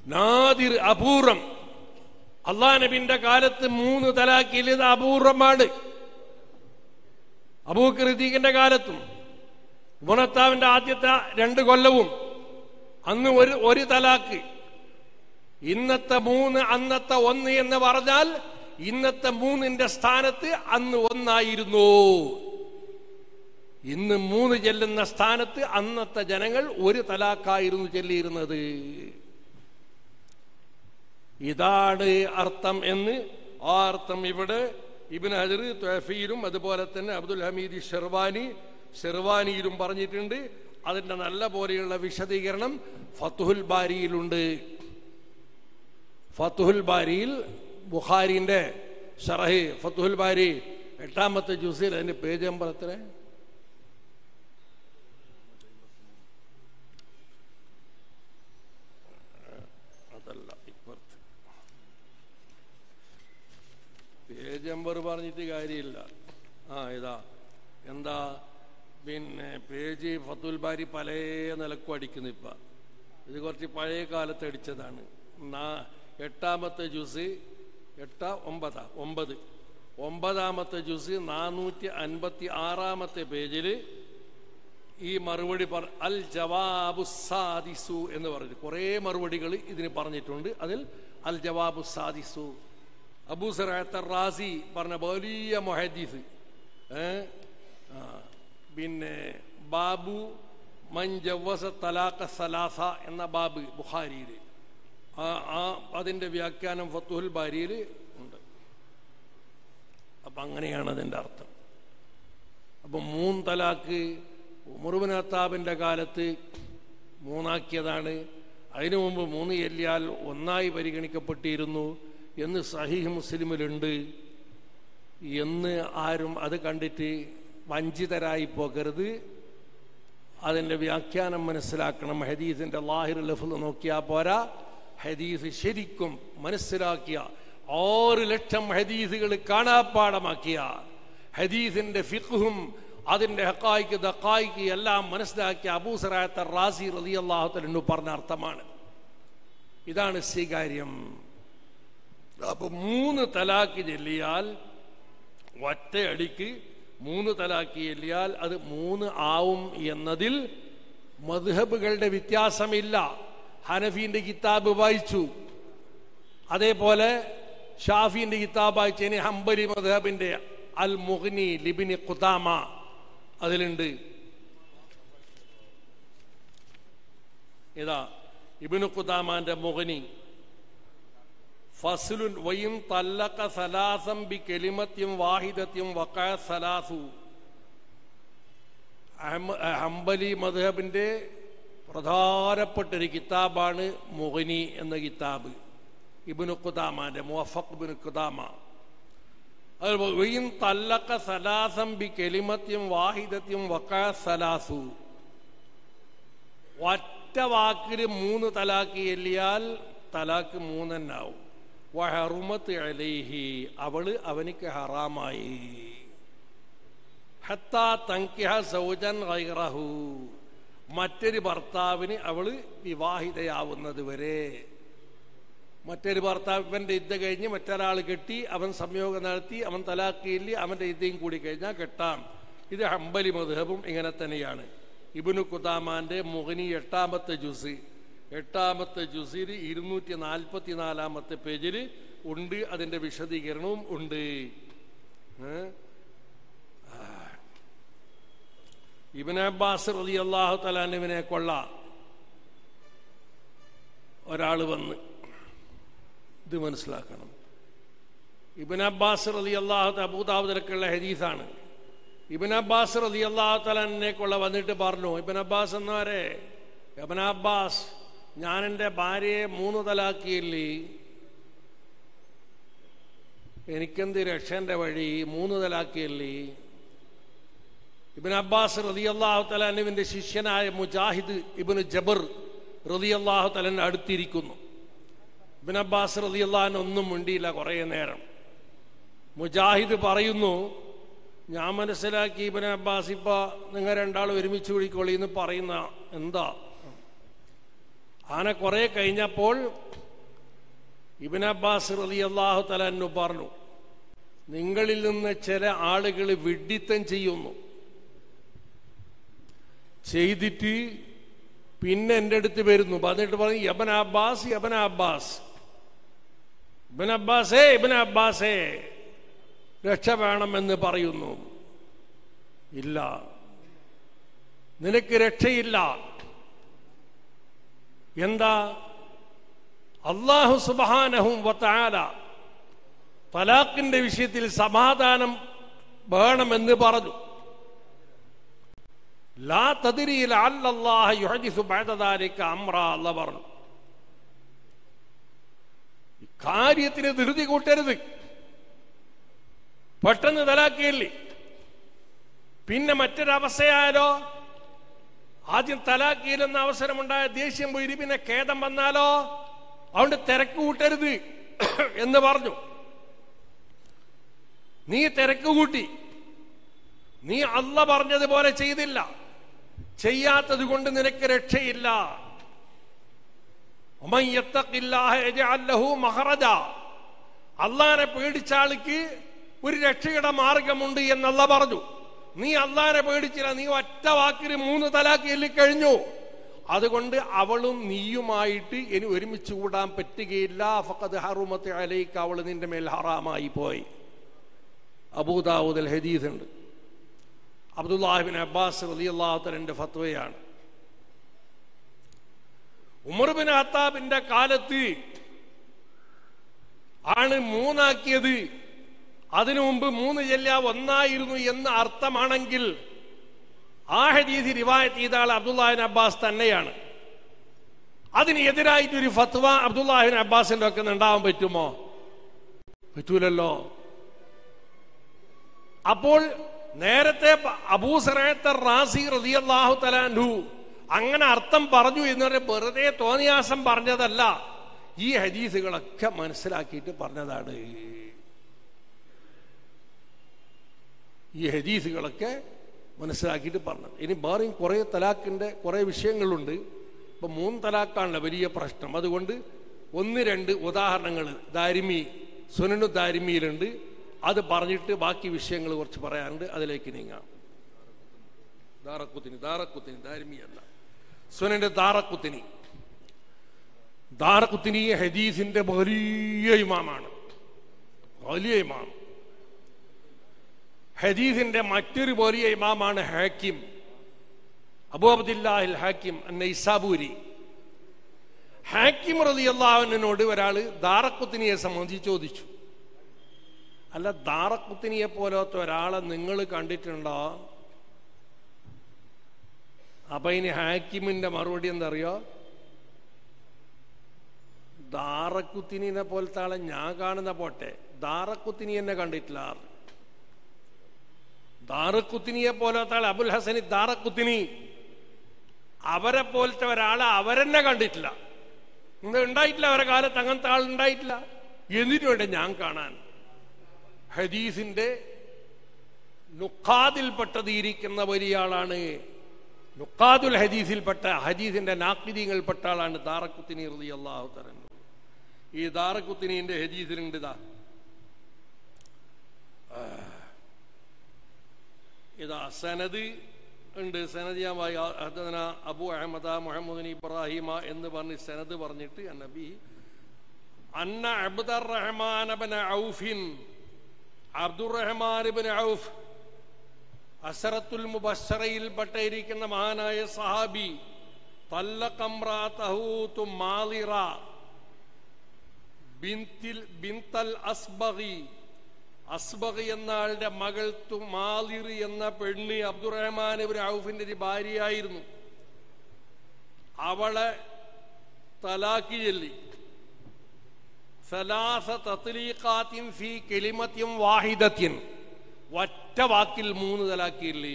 നാദിർ അപൂർവം അള്ളാഹ് നബിന്റെ കാലത്ത് മൂന്ന് തലാക്കിൽ ഇത് അപൂർവമാണ് അബൂഖൃദീഖിന്റെ കാലത്തും ഗുണത്താവിന്റെ ആദ്യത്തെ രണ്ട് കൊല്ലവും അന്ന് ഒരു ഒരു തലാക്ക് ഇന്നത്തെ മൂന്ന് അന്നത്തെ ഒന്ന് എന്ന് പറഞ്ഞാൽ ഇന്നത്തെ മൂന്നിന്റെ സ്ഥാനത്ത് അന്ന് ഒന്നായിരുന്നു ഇന്ന് മൂന്ന് ചെല്ലുന്ന സ്ഥാനത്ത് അന്നത്തെ ജനങ്ങൾ ഒരു തലാക്കായിരുന്നു ചെല്ലിയിരുന്നത് ഇതാണ് അർത്ഥം എന്ന് ആ അർത്ഥം ഇവിടെ ഇബിൻ ഹജർ ത്വഫയിലും അതുപോലെ തന്നെ അബ്ദുൽ ഹമീദ് ഷെർവാനി ഷെർവാനിയിലും പറഞ്ഞിട്ടുണ്ട് അതിന്റെ നല്ല പോലെയുള്ള വിശദീകരണം ഫത്തുഹുൽ ബാരിയിലുണ്ട് ഫത്തുഹുൽ ബാരിയിൽ ബുഖാരിന്റെ ഷറഹി ഫത്തുഹുൽ ബാരി എട്ടാമത്തെ ജ്യൂസിൽ അതിന്റെ പേജ് നമ്പർ എത്ര അതല്ല ഇപ്പുറത്ത് പേജ് നമ്പർ പറഞ്ഞിട്ട് കാര്യമില്ല ആ ഇതാ എന്താ പിന്നെ പേജ് ഫത്തുൽ ബാരി പല നിലക്കും അടിക്കുന്നു ഇപ്പൊ ഇത് കുറച്ച് പഴയ കാലത്ത് അടിച്ചതാണ് നാ- എട്ടാമത്തെ ജ്യൂസ് എട്ട ഒമ്പതാ ഒമ്പത് ഒമ്പതാമത്തെ ജ്യൂസ് നാനൂറ്റി അൻപത്തി ആറാമത്തെ പേജിൽ ഈ മറുപടി പറ അൽ ജവാബു സാദിസു എന്ന് പറഞ്ഞു കുറേ മറുപടികൾ ഇതിന് പറഞ്ഞിട്ടുണ്ട് അതിൽ അൽ ജവാബു സാദിസു അബൂ സറാത്ത റാസി പറഞ്ഞ വലിയ മൊഹദീസ് ഏ? ആ. പിന്നെ ബാബു മഞ്ജവസ തലാഖ സലാസ എന്ന ബാബ് ബുഖാരിയിൽ ആ ആ അതിന്റെ വ്യാഖ്യാനം ഫത്തുഹുൽ ബാരിയിൽ ഉണ്ട് അപ്പൊ അങ്ങനെയാണ് അതിന്റെ അർത്ഥം അപ്പൊ മൂന്ന് തലാക്ക് ഉമറുബിൻ അത്താബിന്റെ കാലത്ത് മൂന്നാക്കിയതാണ് അതിനു മുമ്പ് മൂന്ന് ചെല്ലിയാൽ ഒന്നായി പരിഗണിക്കപ്പെട്ടിരുന്നു എന്ന് സഹീഹ് മുസ്ലിമിലുണ്ട് എന്ന് ആരും അത് കണ്ടിട്ട് വഞ്ചിതരായി പോകരുത് അതിൻ്റെ വ്യാഖ്യാനം മനസ്സിലാക്കണം ഹദീസിന്റെ ലാഹിർ ലഫ്ല് നോക്കിയാൽ പോരാ ഹദീസ് ശരിക്കും മനസ്സിലാക്കിയ ആറ് ലക്ഷം ഹദീസുകൾ കാണാപ്പാടമാക്കിയ ഹദീസിന്റെ ഫിഖും അതിന്റെ ഹക്കായിക്ക് ദക്കായിക്ക് എല്ലാം മനസ്സിലാക്കിയ അബൂസറായത്ത റാസി റലി അള്ളാഹുത്തലു പറഞ്ഞ അർത്ഥമാണ് ഇതാണ് സ്വീകാര്യം അപ്പൊ മൂന്ന് തലാക്ക് ചെല്ലിയാൽ ഒറ്റയടിക്ക് മൂന്ന് തലാക്ക് ചെല്ലിയാൽ അത് മൂന്ന് ആവും എന്നതിൽ മധുഹബുകളുടെ വ്യത്യാസമില്ല ഹനഫീന്റെ കിതാബ് വായിച്ചു അതേപോലെ ഷാഫിന്റെ കിതാബ് വായിച്ചതിന് ഹംബലി മധുഹബിന്റെ അൽ മുഹ്നി ലിബിനി ഖുദാമ അതിലുണ്ട് ഇതാ ഇബിന് ഖുദാമാന്റെ മുഹ്നി ഫസ്ലുൻ വയും തല്ലക്ക സലാസം ബി കെലിമത്യം വാഹിദത്യം വക്കായ സലാസു അഹമ്മ- ഹംബലി മധബിന്റെ പ്രധാനപ്പെട്ട ഒരു കിതാബാണ് മുഹനി എന്ന കിതാബ് ഇബിന് ഖുദാമാന്റെ മുവഫഖ് ഇബിന് ഖുദാമ അത് വയും തല്ലക്ക സലാസം ബി കെലിമത്യം വാഹിദത്യം വക്കായ സലാസു ഒറ്റ വാക്കിൽ മൂന്ന് തലാക്ക് എല്ലിയാൽ തലാക്ക് മൂന്നെന്നാവും വഹറുമത്ത് അലൈഹി അവള് അവനിക്ക് ഹറാമായി ഹത്താ തങ്കിഹ സൗജൻ ഗൈറഹു മറ്റൊരു ഭർത്താവിന് അവള് വിവാഹിതയാവുന്നത് വരെ മറ്റൊരു ഭർത്താവ് ഇവന്റെ യുദ്ധ കഴിഞ്ഞ് മറ്റൊരാൾ കെട്ടി അവൻ സംയോഗം നടത്തി അവൻ തലാക്കിയില്ല അവന്റെ യുദ്ധയും കൂടി കഴിഞ്ഞാൽ കെട്ടാം ഇത് ഹംബലി മധുഹബും ഇങ്ങനെ തന്നെയാണ് ഇബിനു കുദാമാന്റെ മുഹനി എട്ടാമത്തെ ജുസ് എട്ടാമത്തെ ജുസിൽ ഇരുന്നൂറ്റി നാൽപ്പത്തി നാലാമത്തെ പേജിൽ ഉണ്ട് അതിന്റെ വിശദീകരണവും ഉണ്ട് ഏ? ആ. ഇബ്നു അബ്ബാസ് റലി അള്ളാഹു തലാനുവിനെ കൊള്ള ഒരാൾ വന്ന് ഇത് മനസ്സിലാക്കണം ഇബിൻ അബ്ബാസ് റലി അള്ളാഹു അബൂദാബുദിലൊക്കെയുള്ള ഹദീസാണ് ഇബിൻ അബ്ബാസ് റലി അള്ളാഹു തലാനെ കൊള്ള വന്നിട്ട് പറഞ്ഞു ഇബിൻ അബ്ബാസ് എന്നാരെ ഇബിൻ അബ്ബാസ് ഞാൻ എൻ്റെ ഭാര്യയെ മൂന്ന് തലാക്കിയില്ലേ എനിക്കെന്ത് രക്ഷന്റെ വഴി മൂന്ന് തലാക്കിയല്ലേ ഇബിൻ അബ്ബാസ് റലി അള്ളാഹു തലാനുവിന്റെ ശിഷ്യനായ മുജാഹിദ് ഇബിന് ജബർ റലി അള്ളാഹു തലൻ അടുത്തിരിക്കുന്നു ഇബിൻ അബ്ബാസ് റലി അള്ളഹാൻ ഒന്നും മിണ്ടിയില്ല കുറേ നേരം മുജാഹിദ് പറയുന്നു ഞാൻ മനസ്സിലാക്കി ഇബിൻ അബ്ബാസ് ഇപ്പൊ നിങ്ങൾ രണ്ടാൾ ഒരുമിച്ച് വിളിക്കോളി എന്ന് പറയുന്ന എന്താ ആന കുറെ കഴിഞ്ഞപ്പോൾ ഇബിൻ അബ്ബാസ് റലി അള്ളാഹു തലന്നു പറഞ്ഞു നിങ്ങളിൽ നിന്ന് ചില ആളുകൾ വിഡ്ഢിത്തം ചെയ്യുന്നു ചെയ്തിട്ട് പിന്നെ എൻ്റെ അടുത്ത് വരുന്നു എന്നിട്ട് പറഞ്ഞു യബൻ അബ്ബാസ് യബൻ അബ്ബാസ് ഇബൻ അബ്ബാസേ ഇബൻ അബ്ബാസേ രക്ഷ വേണമെന്ന് പറയുന്നു ഇല്ല നിനക്ക് രക്ഷയില്ല എന്താ അള്ളാഹു സുബാനഹും വത്താല തലാഖിന്റെ വിഷയത്തിൽ സമാധാനം വേണമെന്ന് പറഞ്ഞു ലാ തതിരിയിൽ അല്ലാഹ യുഹദിസു ബഅദദാലിക അംറ അല്ല പറഞ്ഞു കാര്യത്തിന് ധൃതി കൂട്ടരുത് പെട്ടെന്ന് തലാക്കിയില്ലേ പിന്നെ മറ്റൊരവസ്ഥയായാലോ ആദ്യം തലാക്കിയിലെന്ന അവസരമുണ്ടായ ദേഷ്യം പോയി പിന്നെ ഖേദം വന്നാലോ അതുകൊണ്ട് തിരക്ക് കൂട്ടരുത് എന്ന് പറഞ്ഞു നീ തിരക്ക് കൂട്ടി നീ അല്ല പറഞ്ഞതുപോലെ ചെയ്തില്ല ചെയ്യാത്തത് കൊണ്ട് നിനക്ക് രക്ഷയില്ല അള്ളാനെ പേടിച്ച ആൾക്ക് ഒരു രക്ഷയുടെ മാർഗമുണ്ട് എന്നല്ല പറഞ്ഞു നീ അള്ളാനെ പേടിച്ചില്ല നീ ഒറ്റ വാക്കിന് മൂന്ന് തലാക്ക് എല്ലിക്കഴിഞ്ഞു അതുകൊണ്ട് അവളും നീയുമായിട്ട് ഇനി ഒരുമിച്ച് കൂടാൻ പറ്റുകയില്ല ഫഖദ് ഹറുമത്ത് അലൈക്ക് അവൾ നിന്റെ മേൽ ഹറാമായി പോയി അബൂദാവൂദൽ ഹദീസ് ഉണ്ട് അബ്ദുല്ലാഹിബിൻ അബ്ബാസ് അലി അള്ളാഹുത്തലിന്റെ ഫത്വയാണ് ഉമർബിൻ ഹത്താബിന്റെ കാലത്ത് ആണ് മൂന്നാക്കിയത് അതിനു മുമ്പ് മൂന്ന് ജില്ല ഒന്നായിരുന്നു എന്ന് അർത്ഥമാണെങ്കിൽ ആ ഹദീസ് റിവായത്ത് ചെയ്ത ആൾ അബ്ദുല്ലാഹിൻ അബ്ബാസ് തന്നെയാണ് അതിന് എതിരായിട്ടൊരു ഫത്വ അബ്ദുല്ലാഹിൻ അബ്ബാസിന്റെ ഒക്കെ ഉണ്ടാവാൻ പറ്റുമോ പറ്റൂലല്ലോ അപ്പോൾ നേരത്തെ അബൂസറേത്തർ റാസി റളിയല്ലാഹു തലാൻഹു അങ്ങനെ അർത്ഥം പറഞ്ഞു എന്ന് പറഞ്ഞ വെറുതെ തോന്നിയാസം പറഞ്ഞതല്ല ഈ ഹദീസുകളൊക്കെ മനസ്സിലാക്കിയിട്ട് പറഞ്ഞതാണ് ഈ ഹദീസുകളൊക്കെ മനസ്സിലാക്കിയിട്ട് പറഞ്ഞത് ഇനി വേറെയും കുറേ തലാക്കിന്റെ കുറേ വിഷയങ്ങളുണ്ട് ഇപ്പൊ മൂന്ന് തലാക്കാണല്ലോ വലിയ പ്രശ്നം അതുകൊണ്ട് ഒന്ന് രണ്ട് ഉദാഹരണങ്ങൾ ദാരിമി സുനനു ദാരിമിയിലുണ്ട് അത് പറഞ്ഞിട്ട് ബാക്കി വിഷയങ്ങൾ കുറച്ച് പറയാനുണ്ട് അതിലേക്ക് നീങ്ങാം ദാറക്കുത്തിനി ദാറക്കുത്തിനി ദാരിമിയല്ല സുനന്റെ ദാറക്കുത്തിനി ദാറക്കുത്തിനി ഹദീസിന്റെ വലിയ ഇമാമാണ് വലിയ ഇമാം ഹദീസിന്റെ മറ്റൊരു വലിയ ഇമാമാണ് ഹാക്കിം അബൂ അബ്ദുല്ലാഹിൽ ഹാക്കിം നൈസാബൂരി ഹാക്കിം റലി അള്ളാഹുവിനോട് ഒരാള് ദാറക്കുത്തിനിയെ സംബന്ധിച്ച് ചോദിച്ചു അല്ല ദാറക്കുത്തിനിയെ പോലത്തെ ഒരാളെ നിങ്ങൾ കണ്ടിട്ടുണ്ടോ അപ്പൊ ഇനി ഹാക്കിമിന്റെ മറുപടി എന്തറിയോ ദാറക്കുത്തിനെ പോലത്തെ ആളെ ഞാൻ കാണുന്ന പോട്ടെ ദാറക്കുത്തിനി എന്നെ കണ്ടിട്ടില്ല ദാറക്കുത്തിനിയെ പോലത്തെ ആൾ അബുൽ ഹസനി ദാറക്കുത്തിനി അവരെ പോലത്തെ ഒരാളെ അവരെന്നെ കണ്ടിട്ടില്ല ഇന്ന് ഉണ്ടായിട്ടില്ല അവരെ കാലത്ത് അങ്ങനത്തെ ആൾ ഉണ്ടായിട്ടില്ല എന്നിട്ട് വേണ്ട ഞാൻ കാണാൻ ഹദീസിന്റെ നുക്കാദിൽപ്പെട്ടത് ഇരിക്കുന്ന വലിയ ആളാണ് നുക്കാദുൽ ഹദീസിൽപ്പെട്ട ഹദീസിന്റെ നാക്കിദീങ്ങളിൽപ്പെട്ട ആളാണ് ദാറക്കുത്തിനി റതി അള്ളാഹു തരൻ ഈ ദാറക്കുത്തിനിന്റെ ഹദീസിലുണ്ട് ഇതാ ഇതാ സനദ് ഉണ്ട് സനദ് ഞാൻ വായി ഹദന അബു അഹമ്മദ മുഹമ്മദ് ഇബ്രാഹിമ എന്ന് പറഞ്ഞ് സനദ് പറഞ്ഞിട്ട് നബി അന്ന അബ്ദുർ റഹ്മാൻ ബിൻ ഔഫിൻ അബ്ദുറഹ്മാൻ ബിൻ ഔഫ് അസറത്തുൽ മുബശ്ശറയിൽപ്പെട്ട ഇരിക്കുന്ന മഹാനായ സഹാബി തല്ലഖംറാതഹു മാലിറ ബിൻതിൽ ബിൻതൽ അസ്ബഗി അസ്ബഗ് എന്ന ആളുടെ മകൾ മാലിർ എന്ന പെണ്ണ് അബ്ദുറഹ്മാൻ ഇബ്നു ഔഫിന്റെ ഒരു ഭാര്യയായിരുന്നു അവളെ തലാക്കി ചൊല്ലി സലാസ തത്ലീഖാത്തിൻ ഫി കെലിമത്തിൻ വാഹിദത്തിൻ ഒറ്റ വാക്കിൽ മൂന്ന് തലാക്കിയില്ലേ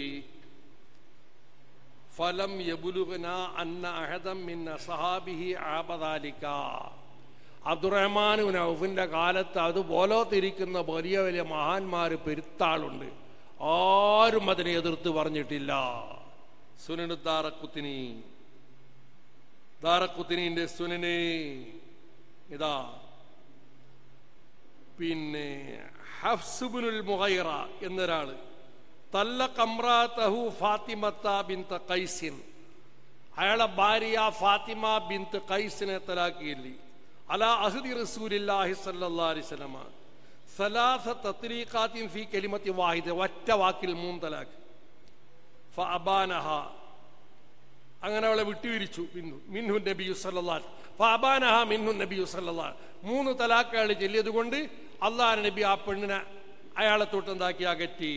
ഫലം യബുലുഗന അന്ന അഹദം മിൻ അസഹാബിഹി ആബദാലിക അബ്ദുറഹ്മാൻ ഔഫിന്റെ കാലത്ത് അതുപോലെ തിരിക്കുന്ന വലിയ വലിയ മഹാന്മാര് പെരുത്താളുണ്ട് ആരും അതിനെ എതിർത്ത് പറഞ്ഞിട്ടില്ല സുനനുദ്ദാറക്കുത്തിനി ദാറക്കുത്തിനിന്റെ സുനനെ ഇതാ പിന്നെ ഹഫ്സുബുനുൽ മുഹൈറ എന്നൊരാള് തല്ല കമ്രാത്തഹു ഫാത്തിമത്ത ബിന്ത കൈസിൻ അയാളെ ഭാര്യ ഫാത്തിമ ബിന്ത് കൈസിനെ തലാക്കിയില്ലേ അല അഹദി റസൂലില്ലാഹി സല്ലല്ലാഹു അലൈഹി വസല്ലമ സലാസ തത്രീഖാത്തിൻ ഫീ കലിമത്തി വാഹിദ ഒറ്റ വാക്കിൽ മൂന്ന് തലാക്ക് ഫഅബാനഹ അങ്ങനെ അവളെ വിട്ടുപിരിച്ചു മിന്നു മിൻഹു നബിയു സല്ലല്ലാഹു ഫഅബാനഹ മിൻഹു നബിയു സല്ലല്ലാഹു മൂന്ന് തലാക്ക് അയാൾ ചൊല്ലിയത് കൊണ്ട് അള്ളാഹ് നബി ആ പെണ്ണിനെ അയാളെ തൊട്ടെന്താക്കി അകറ്റി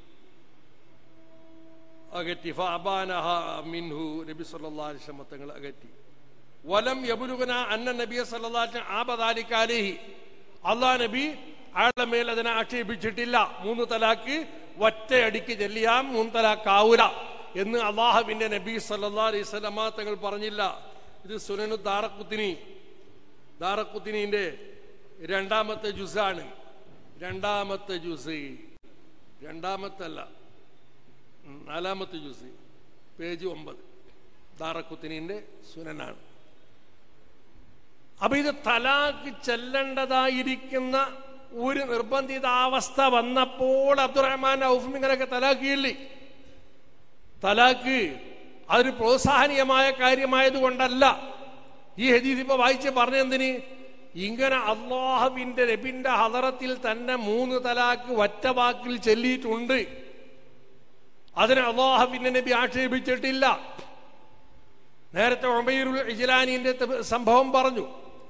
അകറ്റി ഫഅബാനഹ മിൻഹു നബി സല്ലല്ലാഹു അലൈഹി വസല്ലം തങ്ങൾ അകറ്റി വലം യബുലുഗന അന്ന നബിയ സല്ലല്ലാഹു അലൈഹി വസല്ലം ആബദാലിക അലൈഹി അള്ളാഹ് നബി അയാളുടെ മേൽ അതിനെ ആക്ഷേപിച്ചിട്ടില്ല മൂന്ന് തലാക്ക് ഒറ്റയടിക്ക് ചെല്ലിയാം മൂന്ന് തലാക്ക് ആവൂല എന്ന് അള്ളാഹുവിന്റെ നബി സല്ലല്ലാഹു അലൈഹി വസല്ലമ തങ്ങൾ പറഞ്ഞില്ല ഇത് സുനനു ദാറക്കുത്തിനി ദാറക്കുത്തിനിന്റെ രണ്ടാമത്തെ ജുസാണ് രണ്ടാമത്തെ ജുസ് രണ്ടാമത്തെ അല്ല നാലാമത്തെ ജുസ് പേജ് ഒമ്പത് ദാറക്കുത്തിനിന്റെ സുനനാണ് അപ്പൊ ഇത് തലാക്ക് ചെല്ലേണ്ടതായിരിക്കുന്ന ഒരു നിർബന്ധിതാവസ്ഥ വന്നപ്പോൾ അബ്ദുറഹ്മാൻ ഔഫും ഇങ്ങനെയൊക്കെ തലാക്കിയില്ലേ തലാക്ക് അതൊരു പ്രോത്സാഹനീയമായ കാര്യമായത് കൊണ്ടല്ല ഈ ഹദീസ് ഇപ്പൊ വായിച്ച് പറഞ്ഞെന്തിന് ഇങ്ങനെ അള്ളാഹുവിന്റെ നബിന്റെ ഹദറത്തിൽ തന്നെ മൂന്ന് തലാക്ക് ഒറ്റ വാക്കിൽ ചെല്ലിയിട്ടുണ്ട് അതിനെ അള്ളാഹുവിന്റെ നബി ആക്ഷേപിച്ചിട്ടില്ല നേരത്തെ ഒമൈറുൽ ഇജ്ലാനിന്റെ സംഭവം പറഞ്ഞു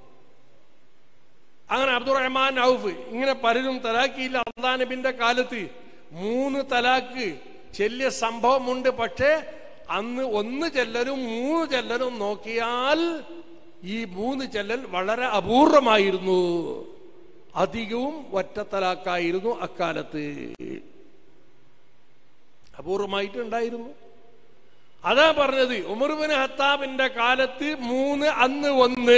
അങ്ങനെ അബ്ദുറഹ്മാൻ ഔഫ് ഇങ്ങനെ പലരും തലാക്കിയില്ല അള്ളാ നബിന്റെ കാലത്ത് മൂന്ന് തലാക്ക് ചെല്ലിയ സംഭവമുണ്ട് പക്ഷേ അന്ന് ഒന്ന് ചെല്ലലും മൂന്ന് ചെല്ലലും നോക്കിയാൽ ഈ മൂന്ന് ചെല്ലൽ വളരെ അപൂർവമായിരുന്നു അധികവും ഒറ്റത്തലാക്കായിരുന്നു അക്കാലത്ത് അപൂർവമായിട്ടുണ്ടായിരുന്നു അതാ പറഞ്ഞത് ഉമർബിന് ഹത്താബിന്റെ കാലത്ത് മൂന്ന് അന്ന് ഒന്ന്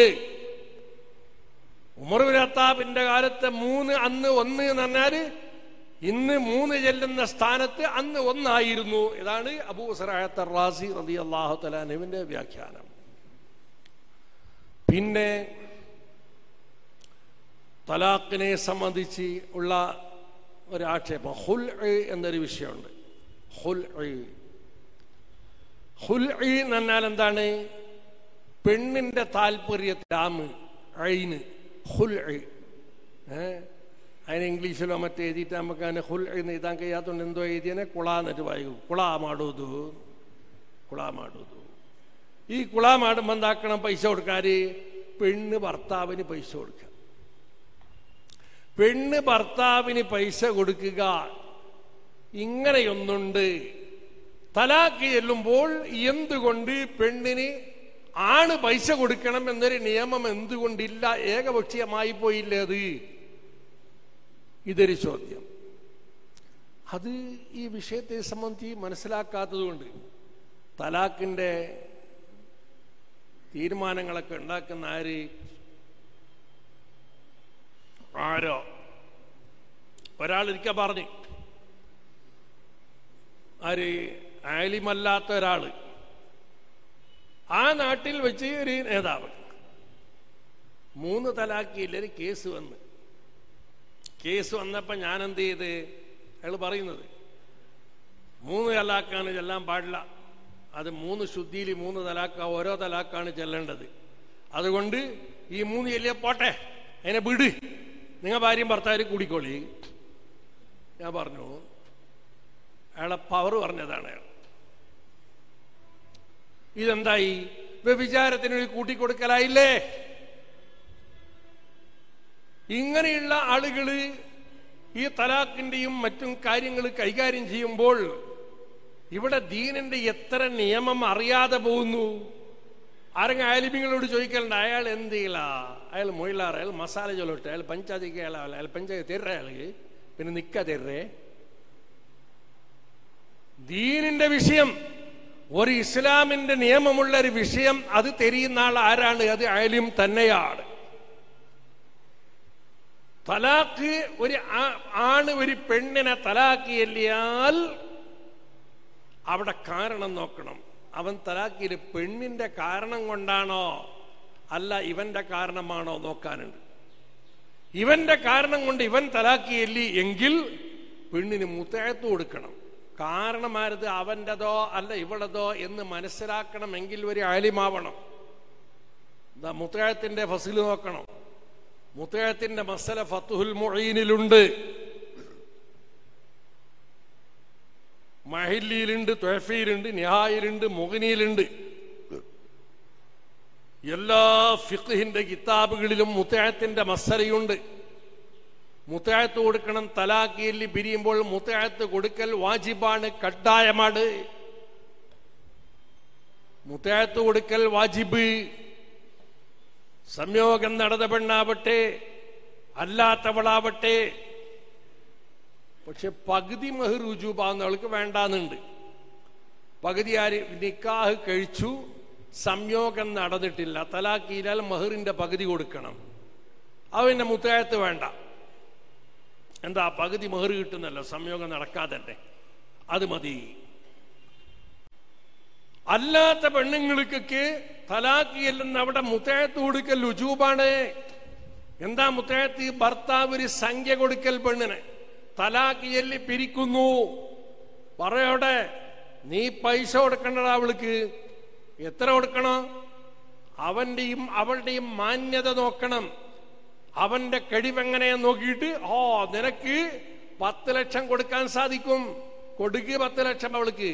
ഉമർബിൻ ഹത്താബിന്റെ കാലത്ത് മൂന്ന് അന്ന് ഒന്ന് എന്ന് പറഞ്ഞാല് ഇന്ന് മൂന്ന് ചെല്ലുന്ന സ്ഥാനത്ത് അന്ന് ഒന്നായിരുന്നു ഇതാണ് അബൂ സറാഹത്ത് റാസി റതി അള്ളാഹു തലാനുവിന്റെ വ്യാഖ്യാനം പിന്നെ തലാഖിനെ സംബന്ധിച്ച് ഉള്ള ഒരാക്ഷേപം ഹുൽ എന്നൊരു വിഷയമുണ്ട് ഹുൽ ഹുൽ എന്ന് പറഞ്ഞാൽ എന്താണ് പെണ്ണിന്റെ താല്പര്യത്തിലാമ് ഐന് ഹുൽ ഏ അതിന് ഇംഗ്ലീഷിലോ മറ്റേ എഴുതിയിട്ട് നമുക്ക് അതിനെ ഹുൽ എന്ന് എഴുതാൻ കഴിയാത്തതുകൊണ്ട് എന്തോ എഴുതിയനെ കുള എന്നിട്ട് വായിക്കും കുളാ മാടൂതു കുളാ മാടൂതു ഈ കുളാ മാടുമ്പോൾ എന്താക്കണം പൈസ കൊടുക്കാര് പെണ്ണ് ഭർത്താവിന് പൈസ കൊടുക്കുക പെണ്ണ് ഭർത്താവിന് പൈസ കൊടുക്കുക ഇങ്ങനെയൊന്നുണ്ട് തലാക്ക് ചെല്ലുമ്പോൾ എന്തുകൊണ്ട് പെണ്ണിന് ആണ് പൈസ കൊടുക്കണം എന്നൊരു നിയമം എന്തുകൊണ്ടില്ല ഏകപക്ഷീയമായി പോയില്ലേ അത് ഇതൊരു ചോദ്യം അത് ഈ വിഷയത്തെ സംബന്ധിച്ച് മനസ്സിലാക്കാത്തതുകൊണ്ട് തലാക്കിന്റെ തീരുമാനങ്ങളൊക്കെ ഉണ്ടാക്കുന്ന ആര് ആരോ ഒരാൾ ഇരിക്ക പറഞ്ഞു ആര് ആലിമല്ലാത്ത ഒരാള് ആ നാട്ടിൽ വെച്ച് ഒരു നേതാവ് മൂന്ന് തലാക്കിയില്ലൊരു കേസ് വന്ന് കേസ് വന്നപ്പോ ഞാൻ എന്ത് ചെയ്ത് അയാൾ പറയുന്നത് മൂന്ന് തലാക്കാണ് ചെല്ലാൻ പാടില്ല അത് മൂന്ന് ശുദ്ധിയിൽ മൂന്ന് തലാക്ക ഓരോ തലാക്കാണ് ചെല്ലേണ്ടത് അതുകൊണ്ട് ഈ മൂന്ന് ചെല്ലിയ പോട്ടെ അതിനെ വിട് നിങ്ങൾ ഭാര്യയും ഭർത്താവും കൂടിക്കോളി ഞാൻ പറഞ്ഞു അയാളെ പവർ പറഞ്ഞതാണ് അയാൾ ഇതെന്തായി വ്യഭിചാരത്തിന് ഒരു കൂട്ടിക്കൊടുക്കലായില്ലേ ഇങ്ങനെയുള്ള ആളുകള് ഈ തലാഖിന്റെയും മറ്റും കാര്യങ്ങൾ കൈകാര്യം ചെയ്യുമ്പോൾ ഇവിടെ ദീനിന്റെ എത്ര നിയമം അറിയാതെ പോകുന്നു ആരെങ്കിലും ആലിമിങ്ങളോട് ചോദിക്കലുണ്ട് അയാൾ എന്ത് ചെയ്യല അയാൾ മൊയിലാർ അയാൾ മസാല ചൊല്ലോട്ടെ അയാൾ പഞ്ചായത്തിക്ക് അയാൾ അയാൾ പഞ്ചായത്ത് തരുന്ന അയാൾക്ക് പിന്നെ നിക്ക തരുന്നേ ദീനിന്റെ വിഷയം ഒരു ഇസ്ലാമിന്റെ നിയമമുള്ള ഒരു വിഷയം അത് തെരിയുന്ന ആൾ ആരാണ് അത് ആലിം തന്നെയാണ് തലാഖ് ഒരു ആണ് ഒരു പെണ്ണിനെ തലാക്ക് ചെല്ലിയാൽ അവിടെ കാരണം നോക്കണം അവൻ തലാക്കിയിൽ പെണ്ണിന്റെ കാരണം കൊണ്ടാണോ അല്ല ഇവന്റെ കാരണമാണോ നോക്കാനുണ്ട് ഇവന്റെ കാരണം കൊണ്ട് ഇവൻ തലാക്കിയില്ലേ എങ്കിൽ പെണ്ണിന് മുത്തഴത്ത് കൊടുക്കണം കാരണമാരത് അവൻ്റെതോ അല്ല ഇവളതോ എന്ന് മനസ്സിലാക്കണമെങ്കിൽ ഒരു ആലിമാവണം എന്താ മുത്തഴത്തിന്റെ ഫസിൽ നോക്കണം മുത്തഴത്തിന്റെ മസല ഫത്തുഹുൽ മൊഴീനിലുണ്ട് മഹില്ലിയിലുണ്ട് ത്വഫയിലുണ്ട് നിഹായിലുണ്ട് മുഗനിയിലുണ്ട് എല്ലാ ഫിഖിന്റെ കിതാബുകളിലും മുത്തഴത്തിന്റെ മസലയുണ്ട് മുത്തഴത്ത് കൊടുക്കണം തലാക്കിയല്ലി പിരിയുമ്പോൾ മുത്തഴത്ത് കൊടുക്കൽ വാജിബാണ് കഡ്ഡായമാണ് മുത്തഴത്ത് കൊടുക്കൽ വാജിബ് സംയോഗം നടന്ന പെണ്ണാവട്ടെ അല്ലാത്തവളാവട്ടെ പക്ഷെ പകുതി മെഹർ രുജൂബാന്ന് അവൾക്ക് വേണ്ടാന്നുണ്ട് പകുതി ആര് നിക്കാഹ് കഴിച്ചു സംയോഗം നടന്നിട്ടില്ല തലാക്കിയിലാൽ മെഹറിന്റെ പകുതി കൊടുക്കണം അവന്റെ മുത്തഴത്ത് വേണ്ട എന്താ പകുതി മെഹർ കിട്ടുന്നല്ലോ സംയോഗം നടക്കാതെ അത് മതി അല്ലാത്ത പെണ്ണുങ്ങൾക്കൊക്കെ തലാക്കിയല്ലെന്ന് അവിടെ മുത്തഴത്ത് കൊടുക്കൽ രുജൂബാണ് എന്താ മുത്തഴത്ത് ഭർത്താവ് ഒരു സംഖ്യ കൊടുക്കൽ പെണ്ണിന് തലാക്കിയല്ലി പിരിക്കുന്നു പറയോടെ നീ പൈസ കൊടുക്കണ്ടടാ അവൾക്ക് എത്ര കൊടുക്കണം അവന്റെയും അവളുടെയും മാന്യത നോക്കണം അവന്റെ കഴിവെങ്ങനെയാ നോക്കിയിട്ട് ഓ നിനക്ക് പത്ത് ലക്ഷം കൊടുക്കാൻ സാധിക്കും കൊടുക്ക് പത്ത് ലക്ഷം അവൾക്ക്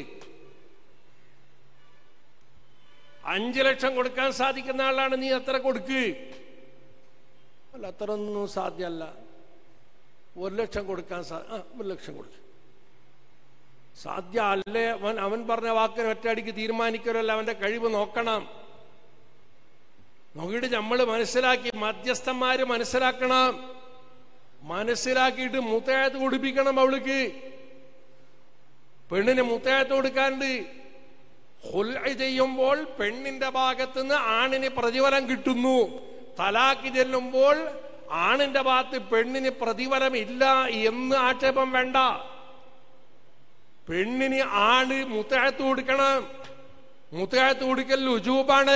അഞ്ചു ലക്ഷം കൊടുക്കാൻ സാധിക്കുന്ന ആളാണ് നീ എത്ര കൊടുക്ക് അല്ല അത്ര ഒന്നും സാധ്യമല്ല ഒരു ലക്ഷം കൊടുക്കാൻ സാ ആ ഒരു ലക്ഷം കൊടുക്കും സാധ്യ അല്ലേ അവൻ അവൻ പറഞ്ഞ വാക്കിന് ഒറ്റയടിക്ക് തീരുമാനിക്കലല്ല അവന്റെ കഴിവ് നോക്കണം നോക്കിയിട്ട് നമ്മൾ മനസ്സിലാക്കി മധ്യസ്ഥന്മാര് മനസ്സിലാക്കണം മനസ്സിലാക്കിയിട്ട് മുത്തയത്ത് കൊടുപ്പിക്കണം അവൾക്ക് പെണ്ണിന് മുത്തയത്ത് കൊടുക്കാണ്ട് ഹുൽഅ ചെയ്യുമ്പോൾ പെണ്ണിന്റെ ഭാഗത്തുനിന്ന് ആണിന് പ്രതിഫലം കിട്ടുന്നു തലാക്ക് ചെല്ലുമ്പോൾ ആണിന്റെ ഭാഗത്ത് പെണ്ണിന് പ്രതിഫലം ഇല്ല എന്ന് ആക്ഷേപം വേണ്ട പെണ്ണിന് ആണ് മുത്തഴത്ത് കൊടുക്കണം മുത്തഴത്ത് കൊടുക്കൽ ഉജൂബാണ്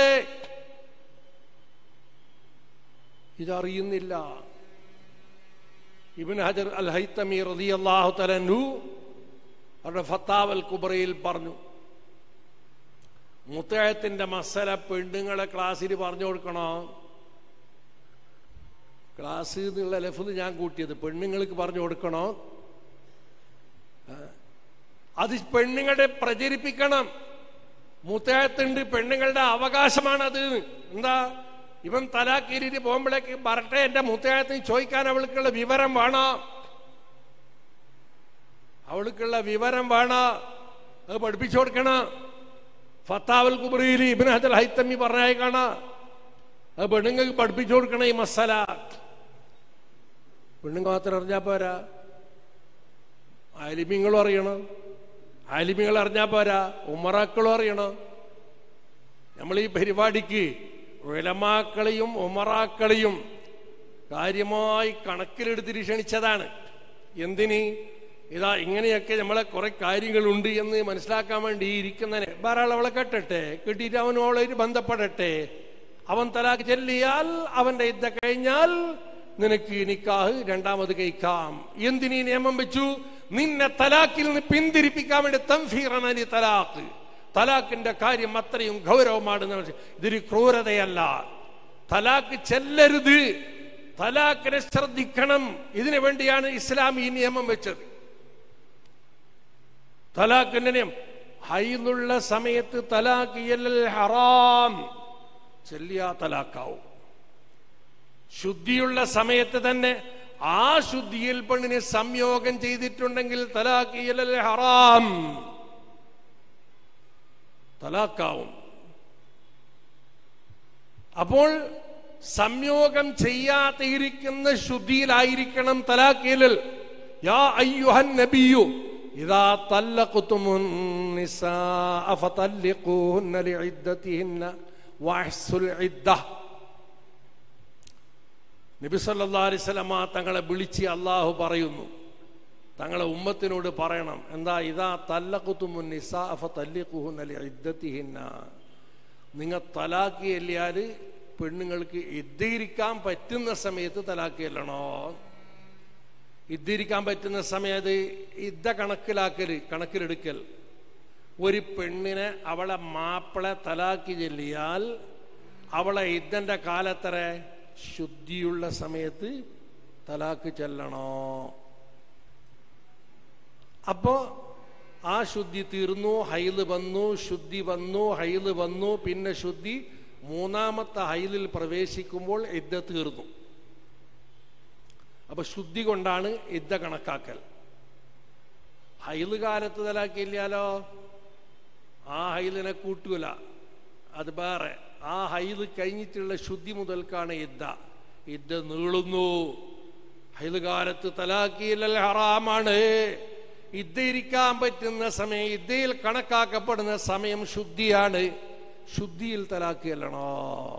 ഇതറിയുന്നില്ല ഇബിൻ ഹജർ അൽ ഹൈത്തമി റതി അള്ളാഹു തലു അവരുടെ ഫത്താവൽ കുബറയിൽ പറഞ്ഞു മുത്തഴത്തിന്റെ മസല പെണ്ണുങ്ങളെ ക്ലാസ്സിൽ പറഞ്ഞു കൊടുക്കണോ ക്ലാസ് എന്നുള്ള ലഫ്ത് ഞാൻ കൂട്ടിയത് പെണ്ണുങ്ങൾക്ക് പറഞ്ഞു കൊടുക്കണോ അത് പെണ്ണുങ്ങളെ പ്രചരിപ്പിക്കണം മുത്തഴത്തുണ്ട് പെണ്ണുങ്ങളുടെ അവകാശമാണത് എന്താ ഇവൻ തലാക്കീരിട്ട് പോകുമ്പോഴേക്ക് വരട്ടെ എന്റെ മുത്തഴത്തിന് ചോദിക്കാൻ അവൾക്കുള്ള വിവരം വേണം അവൾക്കുള്ള വിവരം വേണം അത് പഠിപ്പിച്ചു കൊടുക്കണം ഫത്താവൽ കുബറിയിൽ ഇബിൻ ഹജൽ ഹൈത്തമ്മി പറഞ്ഞേക്കാണ് അത് പെണ്ണുങ്ങൾക്ക് പഠിപ്പിച്ചു കൊടുക്കണം ഈ മസാല പെണ്ണുങ്ങൾ മാത്രം അറിഞ്ഞാ പോരാ ആലിമ്യങ്ങളും അറിയണം ആലിമ്യങ്ങൾ അറിഞ്ഞാ പോരാ ഉമറാക്കളും അറിയണം നമ്മൾ ഈ പരിപാടിക്ക് ഉലമാക്കളെയും ഉമറാക്കളെയും കാര്യമായി കണക്കിലെടുത്തിട്ട് ക്ഷണിച്ചതാണ് എന്തിന് ഇതാ ഇങ്ങനെയൊക്കെ നമ്മളെ കുറെ കാര്യങ്ങളുണ്ട് എന്ന് മനസ്സിലാക്കാൻ വേണ്ടി ഇരിക്കുന്നതിന് വേറെ അവളെ കെട്ടട്ടെ കെട്ടിയിട്ട് അവനും അവളായിട്ട് ബന്ധപ്പെടട്ടെ അവൻ തലാക്ക് ചെല്ലിയാൽ അവന്റെ യുദ്ധ കഴിഞ്ഞാൽ നിനക്ക് നിക്കാഹ് രണ്ടാമത് കഴിക്കാം എന്തിനീ നിയമം വെച്ചു നിന്നെ തലാക്കിൽ നിന്ന് പിന്തിരിപ്പിക്കാൻ വേണ്ടി തംഫീറനലി തലാക്ക് തലാക്കിന്റെ കാര്യം അത്രയും ഗൗരവമാണ് ഇതൊരു ക്രൂരതയല്ല തലാക്ക് ചെല്ലരുത് തലാക്കിനെ ശ്രദ്ധിക്കണം ഇതിനു വേണ്ടിയാണ് ഇസ്ലാം ഈ നിയമം വെച്ചത് തലാഖിന്റെ നിയമം ഹൈന്നുള്ള സമയത്ത് തലാഖ് ഹറാം ചെല്ലിയ തലാക്കാവും ശുദ്ധിയുള്ള സമയത്ത് തന്നെ ആ ശുദ്ധിയിൽ പെണ്ണിനെ സംയോഗം ചെയ്തിട്ടുണ്ടെങ്കിൽ തലാഖ് ഹറാം തലാക്കാവും അപ്പോൾ സംയോഗം ചെയ്യാതെ ഇരിക്കുന്ന ശുദ്ധിയിലായിരിക്കണം തലാഖീലൽ യാ അയ്യുഹൻ നബിയു إذا طلقتم النساء فطلقوهن لعدتهن واحسوا العدة നബി സല്ലാ അലിസ്ലമ തങ്ങളെ വിളിച്ച് അള്ളാഹു പറയുന്നു തങ്ങളെ ഉമ്മത്തിനോട് പറയണം എന്താ ഇതാ തല്ലക്കുത്തുമുൻ നിസാഫ തല്ലിക്കുഹുന്നലി ഇദ്ദത്തിഹിന്ന നിങ്ങൾ തലാക്കി എല്ലിയാൽ പെണ്ണുങ്ങൾക്ക് ഇദ്ദിരിക്കാൻ പറ്റുന്ന സമയത്ത് തലാക്കി ചെല്ലണോ ഇദ്ദിരിക്കാൻ പറ്റുന്ന സമയത്ത് ഇദ്ദ കണക്കിലാക്കൽ കണക്കിലെടുക്കൽ ഒരു പെണ്ണിനെ അവളെ മാപ്പിളെ തലാക്കി ചെല്ലിയാൽ അവളെ ഇദ്ദന്റെ കാലത്തര ശുദ്ധിയുള്ള സമയത്ത് തലാക്ക് ചെല്ലണോ അപ്പോ ആ ശുദ്ധി തീർന്നു ഹൈല് വന്നു ശുദ്ധി വന്നു ഹൈല് വന്നു പിന്നെ ശുദ്ധി മൂന്നാമത്തെ ഹൈലിൽ പ്രവേശിക്കുമ്പോൾ ഇദ്ദ തീർന്നു അപ്പൊ ശുദ്ധി കൊണ്ടാണ് ഇദ്ദ കണക്കാക്കൽ ഹൈല് കാലത്ത് തലാക്കിയില്ലാലോ ആ ഹൈലിനെ കൂട്ടൂല അത് വേറെ ആ ഹൈല് കഴിഞ്ഞിട്ടുള്ള ശുദ്ധി മുതൽക്കാണ് ഇദ്ദ ഇദ്ദ നീളുന്നു ഹൈല് കാലത്ത് തലാക്കിയില്ല ഹറാമാണ് ഇദ്ദ ഇരിക്കാൻ പറ്റുന്ന സമയം ഇദ്ദയിൽ കണക്കാക്കപ്പെടുന്ന സമയം ശുദ്ധിയാണ് ശുദ്ധിയിൽ തലാക്കിയല്ലണോ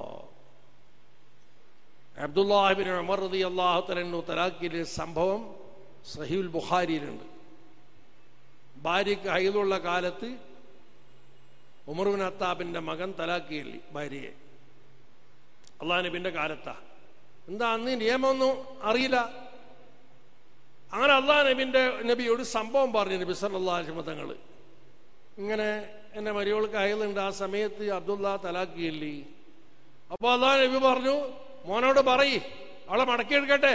അബ്ദുല്ലാഹിബിൻ ഉമർ റതി അള്ളാഹു തലു തലാക്കിയ സംഭവം സഹീൽ ബുഖാരിയിലുണ്ട് ഭാര്യയ്ക്ക് ഹൈലുള്ള കാലത്ത് ഉമറുബിൻ അത്താബിന്റെ മകൻ തലാക്കിയില്ലേ ഭാര്യയെ അള്ളാഹ് നബിന്റെ കാലത്താ എന്താ അന്ന് നിയമമൊന്നും അറിയില്ല അങ്ങനെ അള്ളാഹ് നബിന്റെ നബിയോട് സംഭവം പറഞ്ഞു നബി സല്ലാ തങ്ങൾ ഇങ്ങനെ എന്റെ മരിയോൾക്ക് അയലുണ്ട് ആ സമയത്ത് അബ്ദുള്ള തലാക്കിയില്ലേ അപ്പൊ അള്ളാഹ് നബി പറഞ്ഞു മോനോട് പറയ് അവളെ മടക്കിയെടുക്കട്ടെ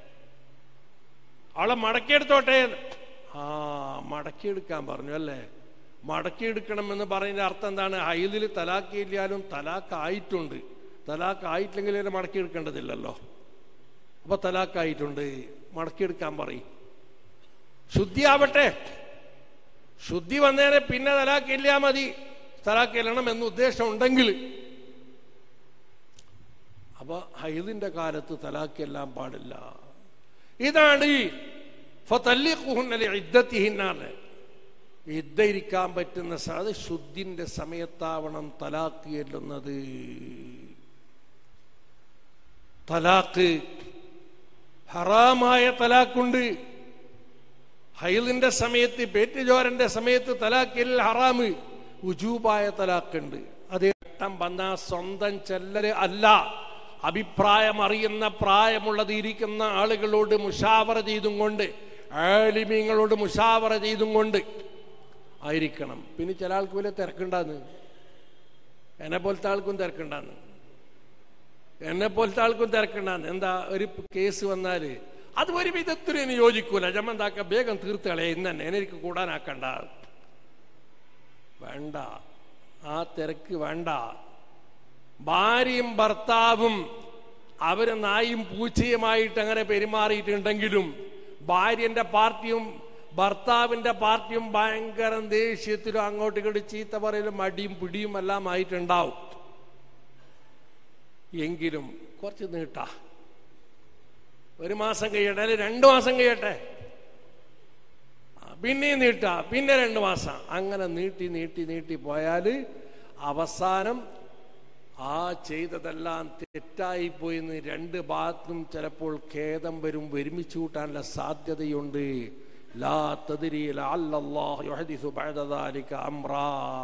അവളെ മടക്കിയെടുത്തോട്ടെ ആ മടക്കിയെടുക്കാൻ പറഞ്ഞു അല്ലേ മടക്കിയെടുക്കണമെന്ന് പറയുന്ന അർത്ഥം എന്താണ് ഹൈലിൽ തലാക്കിയില്ലാലും തലാക്കായിട്ടുണ്ട് തലാക്കായിട്ടില്ലെങ്കിൽ ഇതിനെ മടക്കിയെടുക്കേണ്ടതില്ലല്ലോ അപ്പൊ തലാക്കായിട്ടുണ്ട് മടക്കിയെടുക്കാൻ പറയും ശുദ്ധിയാവട്ടെ ശുദ്ധി വന്നേനെ പിന്നെ തലാക്കില്ല മതി തലാക്കില്ലണം എന്ന് ഉദ്ദേശം ഉണ്ടെങ്കിൽ അപ്പൊ ഹൈദിന്റെ കാലത്ത് തലാക്കിയെല്ലാം പാടില്ല ഇതാണ് ഇദ്ദത്തിഹിന്നാണ് ഇദ്ദ ഇരിക്കാൻ പറ്റുന്ന അത് ശുദ്ധിന്റെ സമയത്താവണം തലാക്ക് ചെല്ലുന്നത് തലാക്ക് ഹറാമായ തലാക്കുണ്ട് ഹൈലിന്റെ സമയത്ത് പേറ്റുജോരന്റെ സമയത്ത് തലാക്കിൽ ഹറാമ് ഉജൂബായ തലാക്കുണ്ട് അത് ഘട്ടം വന്ന സ്വന്തം ചെല്ലല് അല്ല അഭിപ്രായം അറിയുന്ന പ്രായമുള്ളത് ഇരിക്കുന്ന ആളുകളോട് മുഷാവറ ചെയ്തും കൊണ്ട് ആലിമീങ്ങളോട് മുഷാവറ ചെയ്തും കൊണ്ട് ആയിരിക്കണം പിന്നെ ചില ആൾക്ക് വലിയ തിരക്കുണ്ടാന്ന് എന്നെ പോലത്തെ ആൾക്കും തിരക്കുണ്ടാന്ന് എന്നെ പോലത്തെ ആൾക്കും തിരക്കുണ്ടാന്ന് എന്താ ഒരു കേസ് വന്നാല് അത് ഒരു വിധത്തിലും ഇനി യോജിക്കൂല ജമ്മന്താക്ക വേഗം തീർത്ത് കളയ ഇന്ന് തന്നെ എനിക്ക് കൂടാനാക്കണ്ട വേണ്ട ആ തിരക്ക് വേണ്ട ഭാര്യയും ഭർത്താവും അവര് നായും പൂച്ചയുമായിട്ട് അങ്ങനെ പെരുമാറിയിട്ടുണ്ടെങ്കിലും ഭാര്യന്റെ പാർട്ടിയും ഭർത്താവിന്റെ പാർട്ടിയും ഭയങ്കര ദേഷ്യത്തിലും അങ്ങോട്ട് ഇങ്ങോട്ട് ചീത്ത പറയലും മടിയും പിടിയും എല്ലാം ആയിട്ടുണ്ടാവും എങ്കിലും കുറച്ച് നീട്ടാ ഒരു മാസം കഴിയട്ടെ അല്ലെങ്കിൽ രണ്ടു മാസം കഴിയട്ടെ പിന്നെയും നീട്ടാ പിന്നെ രണ്ടു മാസം അങ്ങനെ നീട്ടി നീട്ടി നീട്ടി പോയാൽ അവസാനം ആ ചെയ്തതെല്ലാം തെറ്റായി പോയിന്ന് രണ്ട് ഭാഗത്തും ചിലപ്പോൾ ഖേദം വരും ഒരുമിച്ച് കൂട്ടാനുള്ള സാധ്യതയുണ്ട് ലാ തദ്രി ലഅല്ലല്ലാഹു യുഹദിസു ബഅദ ദാലിക അംറാ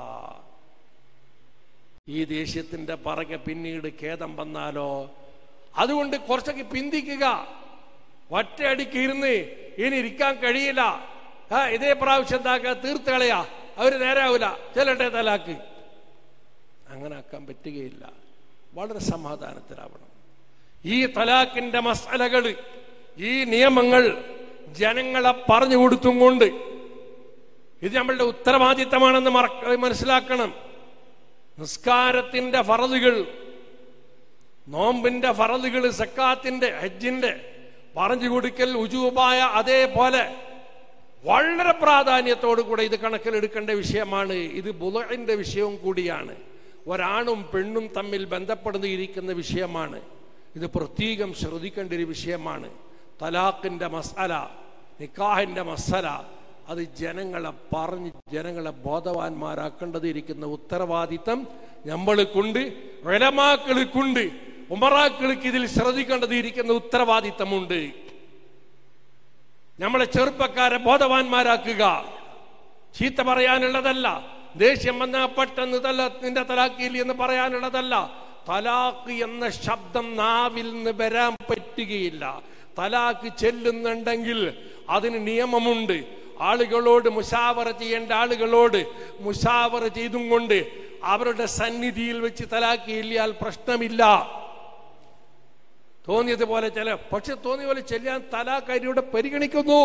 ഈ ദേഷ്യത്തിന്റെ പറകെ പിന്നീട് ഖേദം വന്നാലോ അതുകൊണ്ട് കുറച്ചൊക്കെ പിന്തിക്കുക ഒറ്റയടിക്ക് ഇരുന്ന് ഇനി ഇരിക്കാൻ കഴിയില്ല ആ ഇതേ പ്രാവശ്യം എന്താക്കുക തീർത്ത് കളയാ അവര് നേരാവൂല ചെല്ലട്ടെ തലാക്ക് അങ്ങനെ ആക്കാൻ പറ്റുകയില്ല വളരെ സമാധാനത്തിലാവണം ഈ തലാക്കിന്റെ മസാലകൾ ഈ നിയമങ്ങൾ ജനങ്ങളെ പറഞ്ഞു കൊടുത്തും കൊണ്ട് ഇത് നമ്മളുടെ ഉത്തരവാദിത്തമാണെന്ന് മറക്ക മനസ്സിലാക്കണം നിസ്കാരത്തിന്റെ ഫറലുകൾ നോമ്പിന്റെ ഫറലുകൾ സക്കാത്തിന്റെ ഹജ്ജിന്റെ പറഞ്ഞു കൊടുക്കൽ ഉജൂബായ അതേപോലെ വളരെ പ്രാധാന്യത്തോടു കൂടെ ഇത് കണക്കിലെടുക്കേണ്ട വിഷയമാണ് ഇത് ബുലഹിന്റെ വിഷയവും കൂടിയാണ് ഒരാണും പെണ്ണും തമ്മിൽ ബന്ധപ്പെടുന്ന ഇരിക്കുന്ന വിഷയമാണ് ഇത് പ്രത്യേകം ശ്രദ്ധിക്കേണ്ട ഒരു വിഷയമാണ് തലാഖിന്റെ മസാല നിക്കാഹിന്റെ മസാല അത് ജനങ്ങളെ പറഞ്ഞ് ജനങ്ങളെ ബോധവാന്മാരാക്കേണ്ടത് ഇരിക്കുന്ന ഉത്തരവാദിത്തം നമ്മൾക്കുണ്ട് വിലമാക്കൾക്കുണ്ട് ഉമറാക്കൾക്ക് ഇതിൽ ശ്രദ്ധിക്കേണ്ടത് ഇരിക്കുന്ന ഉത്തരവാദിത്തമുണ്ട് നമ്മളെ ചെറുപ്പക്കാരെ ബോധവാന്മാരാക്കുക ചീത്ത പറയാനുള്ളതല്ല ദേഷ്യം വന്നാൽ പെട്ടെന്ന് തല നിന്റെ തലാക്കിൽ എന്ന് പറയാനുള്ളതല്ല തലാക്ക് എന്ന ശബ്ദം നാവിൽ നിന്ന് വരാൻ പറ്റുകയില്ല തലാക്ക് ചെല്ലുന്നുണ്ടെങ്കിൽ അതിന് നിയമമുണ്ട് ആളുകളോട് മുഷാവറ ചെയ്യേണ്ട ആളുകളോട് മുഷാവറ ചെയ്തും കൊണ്ട് അവരുടെ സന്നിധിയിൽ വെച്ച് തലാക്കിയില്ലാൽ പ്രശ്നമില്ല തോന്നിയതുപോലെ ചില പക്ഷെ തോന്നിയ പോലെ ചെല്ലാൻ തലാക്കാരിയുടെ പരിഗണിക്കുന്നു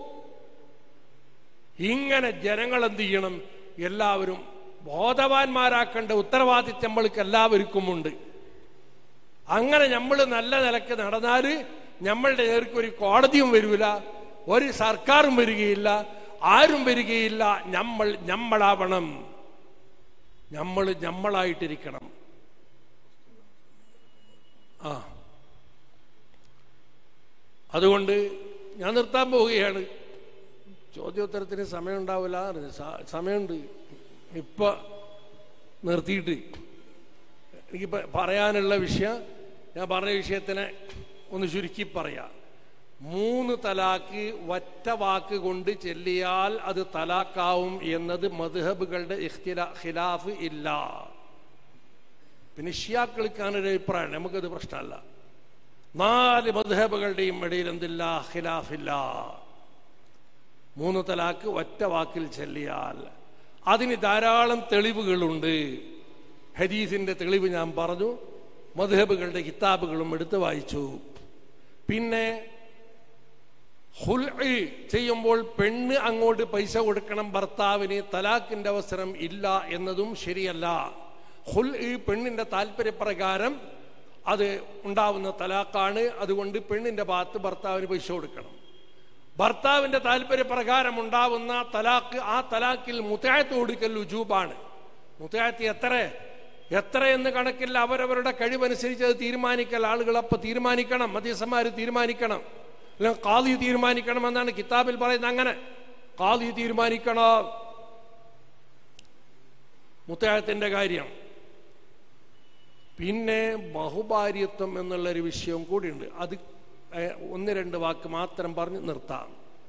ഇങ്ങനെ ജനങ്ങൾ എന്ത് ചെയ്യണം എല്ലാവരും ബോധവാന്മാരാക്കേണ്ട ഉത്തരവാദിത്വം നമ്മൾക്ക് എല്ലാവർക്കും ഉണ്ട് അങ്ങനെ നമ്മൾ നല്ല നിലക്ക് നടന്നാൽ നമ്മളുടെ നേർക്ക് ഒരു കോടതിയും വരില്ല ഒരു സർക്കാരും വരികയില്ല ആരും വരികയില്ല നമ്മൾ നമ്മളാവണം നമ്മൾ നമ്മളായിട്ടിരിക്കണം ആ അതുകൊണ്ട് ഞാൻ നിർത്താൻ പോവുകയാണ് ചോദ്യോത്തരത്തിന് സമയം ഉണ്ടാവില്ല സമയമുണ്ട് ഇപ്പൊ നിർത്തിയിട്ട് എനിക്ക് പറയാനുള്ള വിഷയം ഞാൻ പറഞ്ഞ വിഷയത്തിനെ ഒന്ന് ചുരുക്കി പറയാം മൂന്ന് തലാക്ക് ഒറ്റ വാക്ക് കൊണ്ട് ചെല്ലിയാൽ അത് തലാക്കാവും എന്നത് മധുഹബുകളുടെ ഖിലാഫ് ഇല്ല പിന്നെ ഷിയാക്കൾക്കാനൊരു അഭിപ്രായമാണ് നമുക്കത് പ്രശ്നമല്ല നാല് മധുഹബുകളുടെയും ഇടയിൽ എന്തില്ല ഖിലാഫില്ല മൂന്ന് തലാക്ക് ഒറ്റ വാക്കിൽ ചെല്ലിയാൽ അതിന് ധാരാളം തെളിവുകളുണ്ട് ഹദീസിന്റെ തെളിവ് ഞാൻ പറഞ്ഞു മധുഹബുകളുടെ കിതാബുകളും എടുത്തു വായിച്ചു പിന്നെ ഹുൽ ചെയ്യുമ്പോൾ പെണ്ണ് അങ്ങോട്ട് പൈസ കൊടുക്കണം ഭർത്താവിന് തലാക്കിന്റെ അവസരം ഇല്ല എന്നതും ശരിയല്ല ഹുൽ പെണ്ണിന്റെ താല്പര്യപ്രകാരം അത് ഉണ്ടാവുന്ന തലാക്കാണ് അതുകൊണ്ട് പെണ്ണിന്റെ ഭാഗത്ത് ഭർത്താവിന് പൈസ കൊടുക്കണം ഭർത്താവിന്റെ താല്പര്യപ്രകാരം ഉണ്ടാവുന്ന തലാക്ക് ആ തലാക്കിൽ മുത്തായത്ത് കൊടുക്കൽ ഉജൂബാണ് മുത്തായത്ത് എത്ര എത്ര എന്ന് കണക്കില്ല അവരവരുടെ കഴിവനുസരിച്ച് അത് തീരുമാനിക്കൽ ആളുകൾ അപ്പൊ തീരുമാനിക്കണം മധ്യസ്ഥന്മാർ തീരുമാനിക്കണം അല്ലെങ്കിൽ കാതി തീരുമാനിക്കണം എന്നാണ് കിതാബിൽ പറയുന്നത് അങ്ങനെ കാതി തീരുമാനിക്കണം മുത്തായത്തിന്റെ കാര്യം പിന്നെ ബഹുഭാര്യത്വം എന്നുള്ളൊരു വിഷയവും കൂടിയുണ്ട് അത് ഒന്ന് രണ്ട് വാക്ക് മാത്രം പറഞ്ഞ് നിർത്താം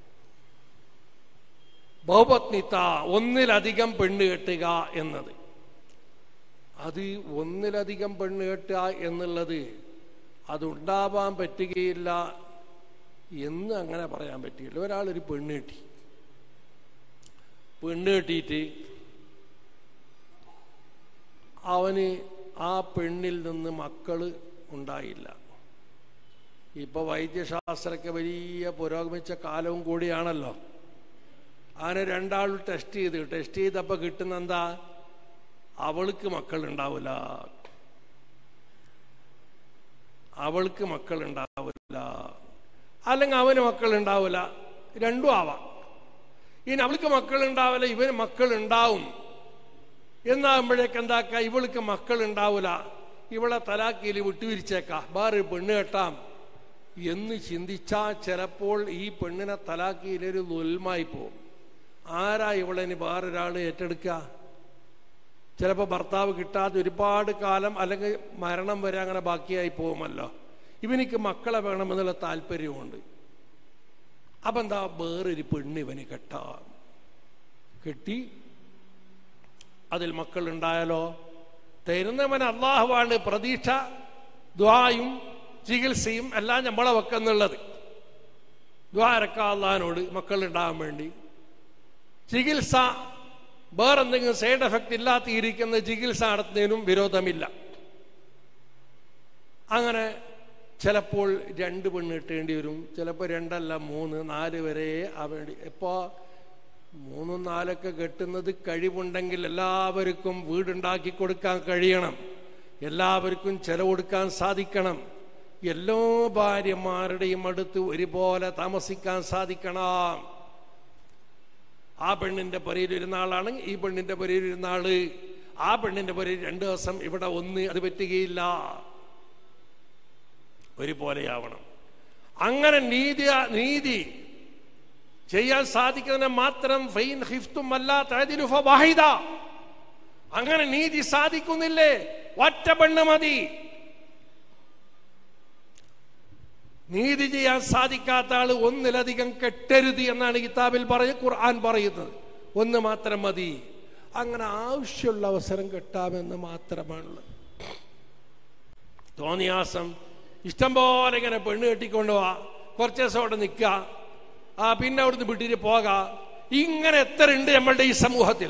ബഹുപത്നിത്ത ഒന്നിലധികം പെണ്ണ് കെട്ടുക എന്നത് അത് ഒന്നിലധികം പെണ്ണ് കെട്ടുക എന്നുള്ളത് അതുണ്ടാവാൻ പറ്റുകയില്ല എന്ന് അങ്ങനെ പറയാൻ പറ്റില്ല ഒരാളൊരു പെണ്ണ് കെട്ടി പെണ്ണ് കെട്ടിയിട്ട് അവന് ആ പെണ്ണിൽ നിന്ന് മക്കള് ഉണ്ടായില്ല ഇപ്പൊ വൈദ്യശാസ്ത്രമൊക്കെ വലിയ പുരോഗമിച്ച കാലവും കൂടിയാണല്ലോ അങ്ങനെ രണ്ടാൾ ടെസ്റ്റ് ചെയ്ത് ടെസ്റ്റ് ചെയ്തപ്പോ കിട്ടുന്ന എന്താ അവൾക്ക് മക്കൾ ഉണ്ടാവില്ല അവൾക്ക് മക്കൾ ഉണ്ടാവില്ല അല്ലെങ്കിൽ അവന് മക്കൾ ഉണ്ടാവില്ല രണ്ടും ആവാം ഇനി അവൾക്ക് മക്കൾ ഉണ്ടാവില്ല ഇവന് മക്കൾ ഉണ്ടാവും എന്നാകുമ്പോഴേക്ക് എന്താക്ക ഇവൾക്ക് മക്കൾ ഉണ്ടാവില്ല ഇവളെ തലാക്കിയിൽ വിട്ടുപിരിച്ചേക്ക വേറെ പെണ്ണ് കെട്ടാം എന്ന് ചിന്തിച്ചാൽ ചിലപ്പോൾ ഈ പെണ്ണിനെ തലാക്കിയിലൊരു ദുൽമായി പോവും ആരാ ഇവളെനി വേറൊരാൾ ഏറ്റെടുക്കുക ചിലപ്പോൾ ഭർത്താവ് കിട്ടാതെ ഒരുപാട് കാലം അല്ലെങ്കിൽ മരണം വരെ അങ്ങനെ ബാക്കിയായി പോകുമല്ലോ ഇവനിക്ക് മക്കളെ വേണമെന്നുള്ള താല്പര്യമുണ്ട് അപ്പം എന്താ വേറൊരു പെണ്ണ് ഇവന് കെട്ടാം കെട്ടി അതിൽ മക്കൾ ഉണ്ടായാലോ തരുന്നവൻ അള്ളാഹുവാണ് പ്രതീക്ഷ ദ്വായും ചികിത്സയും എല്ലാം നമ്മളെ വെക്കുന്നുള്ളത് ദ്വാരക്ക അള്ളഹാനോട് മക്കൾ ഉണ്ടാകാൻ വേണ്ടി ചികിത്സ വേറെന്തെങ്കിലും സൈഡ് എഫക്റ്റ് ഇല്ലാത്തിരിക്കുന്ന ചികിത്സ നടത്തുന്നതിനും വിരോധമില്ല അങ്ങനെ ചിലപ്പോൾ രണ്ട് പെണ്ണ് കിട്ടേണ്ടി വരും ചിലപ്പോൾ രണ്ടല്ല മൂന്ന് നാല് വരെ ആവേണ്ടി ഇപ്പോൾ മൂന്നും നാലൊക്കെ കെട്ടുന്നത് കഴിവുണ്ടെങ്കിൽ എല്ലാവർക്കും വീടുണ്ടാക്കി കൊടുക്കാൻ കഴിയണം എല്ലാവർക്കും ചെലവെടുക്കാൻ സാധിക്കണം എല്ലാ ഭാര്യമാരുടെയും അടുത്ത് ഒരുപോലെ താമസിക്കാൻ സാധിക്കണം ആ പെണ്ണിന്റെ പുരയിലിരുന്ന ആളാണെങ്കിൽ ഈ പെണ്ണിന്റെ പുരയിലിരുന്ന ആള് ആ പെണ്ണിന്റെ പുരയിൽ രണ്ടു ദിവസം ഇവിടെ ഒന്ന് അത് പറ്റുകയില്ല ഒരുപോലെയാവണം അങ്ങനെ നീതി നീതി ചെയ്യാൻ സാധിക്കുന്നതിന് മാത്രം ഫൈൻ ഹിഫ്തും അല്ലാത്ത അങ്ങനെ നീതി സാധിക്കുന്നില്ലേ ഒറ്റ പെണ്ണ് മതി നീതി ചെയ്യാൻ സാധിക്കാത്ത ആള് ഒന്നിലധികം കെട്ടരുത് എന്നാണ് കിതാബിൽ പറയ ഖുർആൻ പറയുന്നത് ഒന്ന് മാത്രം മതി അങ്ങനെ ആവശ്യമുള്ള അവസരം കെട്ടാമെന്ന് മാത്രമാണുള്ളത് തോന്നിയാസം ഇഷ്ടം പോലെ ഇങ്ങനെ പെണ്ണ് കെട്ടിക്കൊണ്ട് പോവാ കുറച്ച് ദിവസം അവിടെ നിൽക്കുക ആ പിന്നെ അവിടുന്ന് വിട്ടിട്ട് പോകാ ഇങ്ങനെ എത്ര ഉണ്ട് നമ്മളുടെ ഈ സമൂഹത്തിൽ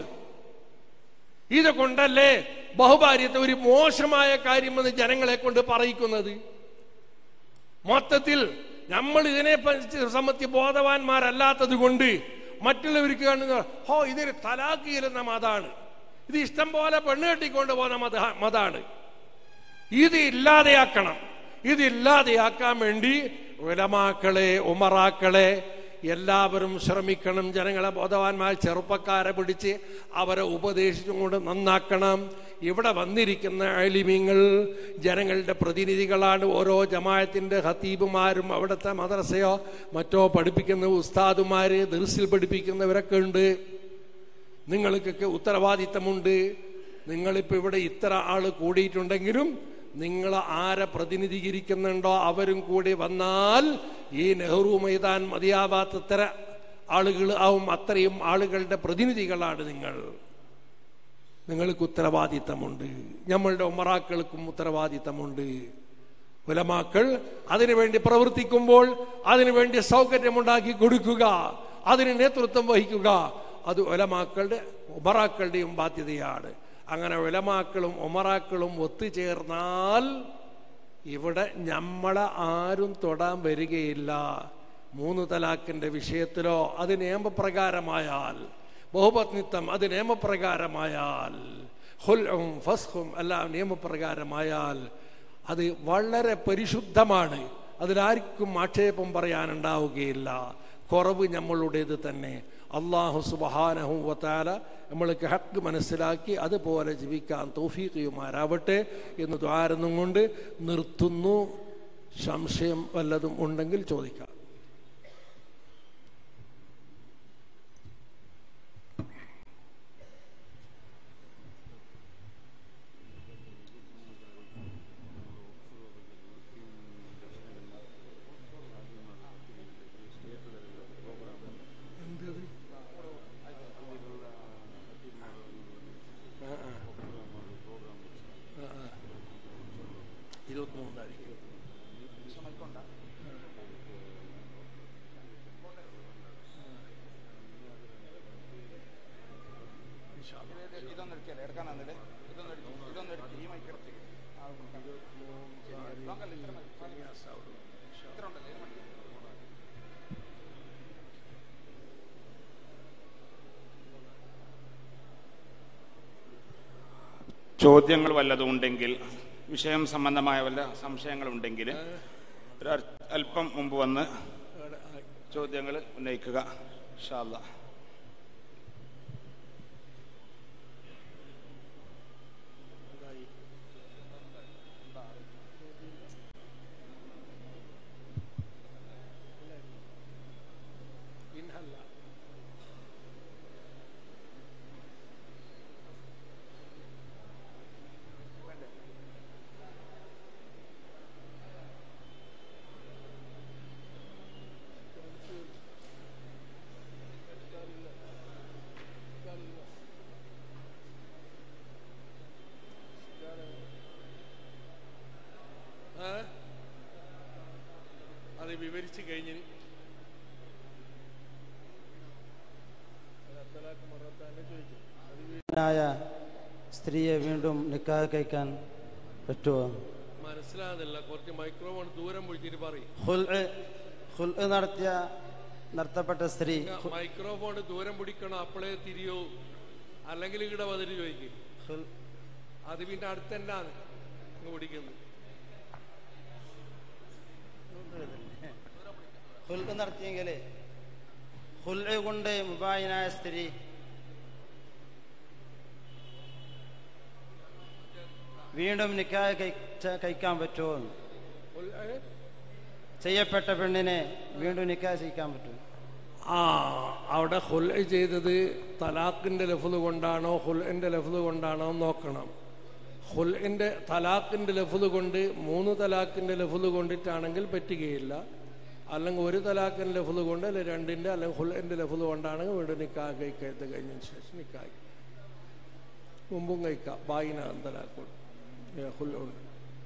ഇത് കൊണ്ടല്ലേ ബഹുഭാര്യത്തെ ഒരു മോശമായ കാര്യമെന്ന് ജനങ്ങളെ കൊണ്ട് പറയിക്കുന്നത് മൊത്തത്തിൽ നമ്മൾ ഇതിനെ സംബന്ധിച്ച് ബോധവാന്മാരല്ലാത്തത് കൊണ്ട് മറ്റുള്ളവർക്ക് കാണുന്ന ഹോ ഇതൊരു തലാക്ക് ചെല്ലുന്ന മതാണ് ഇത് ഇഷ്ടം പോലെ പെണ്ണ് കെട്ടിക്കൊണ്ട് പോകുന്ന മത മതാണ് ഇത് ഇല്ലാതെയാക്കണം ഇത് ഇല്ലാതെയാക്കാൻ വേണ്ടി ഉലമാക്കളെ ഉമറാക്കളെ എല്ലാവരും ശ്രമിക്കണം ജനങ്ങളെ ബോധവാന്മാർ ചെറുപ്പക്കാരെ പിടിച്ച് അവരെ ഉപദേശിച്ചും കൊണ്ട് നന്നാക്കണം ഇവിടെ വന്നിരിക്കുന്ന അലിമിങ്ങൾ ജനങ്ങളുടെ പ്രതിനിധികളാണ് ഓരോ ജമായത്തിൻ്റെ ഹത്തീബുമാരും അവിടുത്തെ മദ്രസയോ മറ്റോ പഠിപ്പിക്കുന്ന ഉസ്താദുമാര് ദർസിൽ പഠിപ്പിക്കുന്നവരൊക്കെ ഉണ്ട് നിങ്ങൾക്കൊക്കെ ഉത്തരവാദിത്തമുണ്ട് നിങ്ങളിപ്പോൾ ഇവിടെ ഇത്ര ആൾ കൂടിയിട്ടുണ്ടെങ്കിലും നിങ്ങൾ ആരെ പ്രതിനിധീകരിക്കുന്നുണ്ടോ അവരും കൂടി വന്നാൽ ഈ നെഹ്റു മൈതാൻ മതിയാവാത്തത്ര ആളുകൾ ആവും അത്രയും ആളുകളുടെ പ്രതിനിധികളാണ് നിങ്ങൾ നിങ്ങൾക്ക് ഉത്തരവാദിത്തമുണ്ട് നമ്മളുടെ ഉമറാക്കൾക്കും ഉത്തരവാദിത്തമുണ്ട് ഉലമാക്കൾ അതിനുവേണ്ടി പ്രവർത്തിക്കുമ്പോൾ അതിനുവേണ്ടി സൗകര്യമുണ്ടാക്കി കൊടുക്കുക അതിന് നേതൃത്വം വഹിക്കുക അത് ഉലമാക്കളുടെ ഉമറാക്കളുടെയും ബാധ്യതയാണ് അങ്ങനെ ഉലമാക്കളും ഉമറാക്കളും ഒത്തുചേർന്നാൽ ഇവിടെ നമ്മളെ ആരും തൊടാൻ വരികയില്ല മൂന്ന് തലാക്കിന്റെ വിഷയത്തിലോ അത് നിയമപ്രകാരമായാൽ ബഹുപത്നിത്വം അത് നിയമപ്രകാരമായാൽ ഹുൽഉം ഫസ്ഹും എല്ലാം നിയമപ്രകാരമായാൽ അത് വളരെ പരിശുദ്ധമാണ് അതിലാർക്കും ആക്ഷേപം പറയാനുണ്ടാവുകയില്ല കുറവ് നമ്മളുടേത് തന്നെ അള്ളാഹു സുബഹാനഹു വത്താല നമ്മൾക്ക് ഹക്ക് മനസ്സിലാക്കി അതുപോലെ ജീവിക്കാൻ തോഫീഖിയുമാരാവട്ടെ എന്ന് ദ്വാരുന്നും കൊണ്ട് നിർത്തുന്നു സംശയം വല്ലതും ഉണ്ടെങ്കിൽ ചോദിക്കാം ഇരുപത്തിമൂന്നായിരിക്കും ഇതൊന്നും എടുക്കല്ലേ എടുക്കാൻ തന്നില്ലേ ഇതൊന്നും എടുക്കും ഇതൊന്നും എടുക്കും ഈ മൈക്ക് എടുത്ത് ലോക്കല്ല ഇത്ര മതി ഇത്ര ഉണ്ടല്ലേ ഇത് മതി. ചോദ്യങ്ങൾ വല്ലതും ഉണ്ടെങ്കിൽ വിഷയം സംബന്ധമായ വല്ല സംശയങ്ങളുണ്ടെങ്കിൽ ഒരു അൽ- അല്പം മുമ്പ് വന്ന് ചോദ്യങ്ങൾ ഉന്നയിക്കുക ഇൻഷാ അല്ലാ ഇൻഹല്ല ഏ? അത് വിവരിച്ചു കഴിഞ്ഞ് ചോദിക്കും ായ സ്ത്രീയെ വീണ്ടും നിക്കാഹ് കഴിക്കാൻ പറ്റുമോ മനസ്സിലാകുന്നില്ല കുറച്ച് മൈക്രോഫോൺ ദൂരം വിളിച്ചിട്ട് പറയും ഹുൽ ഹുൽ നടത്തിയ നടത്തപ്പെട്ട സ്ത്രീ മൈക്രോഫോൺ ദൂരം പിടിക്കണം അപ്പോഴേ തിരിയോ അല്ലെങ്കിൽ ഇവിടെ വന്നിട്ട് ചോദിക്കും ഹുൽ അത് പിന്നെ അടുത്തന്നാണ് ഇങ്ങ് പിടിക്കുന്നത് ഹുൽ നടത്തിയെങ്കിൽ ഹുൽ കൊണ്ട് മുബായിനായ സ്ത്രീ വീണ്ടും നിക്കാഹ് കഴിച്ച- കഴിക്കാൻ പറ്റുമോ ഉൽ- ഏ? ചെയ്യപ്പെട്ട പെണ്ണിനെ വീണ്ടും നിക്കാഹ് ചെയ്യിക്കാൻ പറ്റുമോ ആ അവിടെ ഹുൽ ചെയ്തത് തലാഖിന്റെ ലഫ്ല് കൊണ്ടാണോ ഹുൽന്റെ ലഫ്ല് കൊണ്ടാണോ നോക്കണം ഹുൽഇന്റെ തലാഖിന്റെ ലഫുദ് കൊണ്ട് മൂന്ന് തലാഖിന്റെ ലഫുദ് കൊണ്ടിട്ടാണെങ്കിൽ പറ്റുകയില്ല അല്ലെങ്കിൽ ഒരു തലാഖിന്റെ ലഫുദ് കൊണ്ട് അല്ലെങ്കിൽ രണ്ടിന്റെ അല്ലെങ്കിൽ ഹുൽഇന്റെ ലഫുദ് കൊണ്ടാണെങ്കിൽ വീണ്ടും നിക്കാഹ് കഴിക്കരുത് കഴിഞ്ഞതിന് ശേഷം നിക്കാഹ് മുമ്പും കഴിക്കാം ബായിന തലാഖുണ്ട് ഹുലുണ്ട്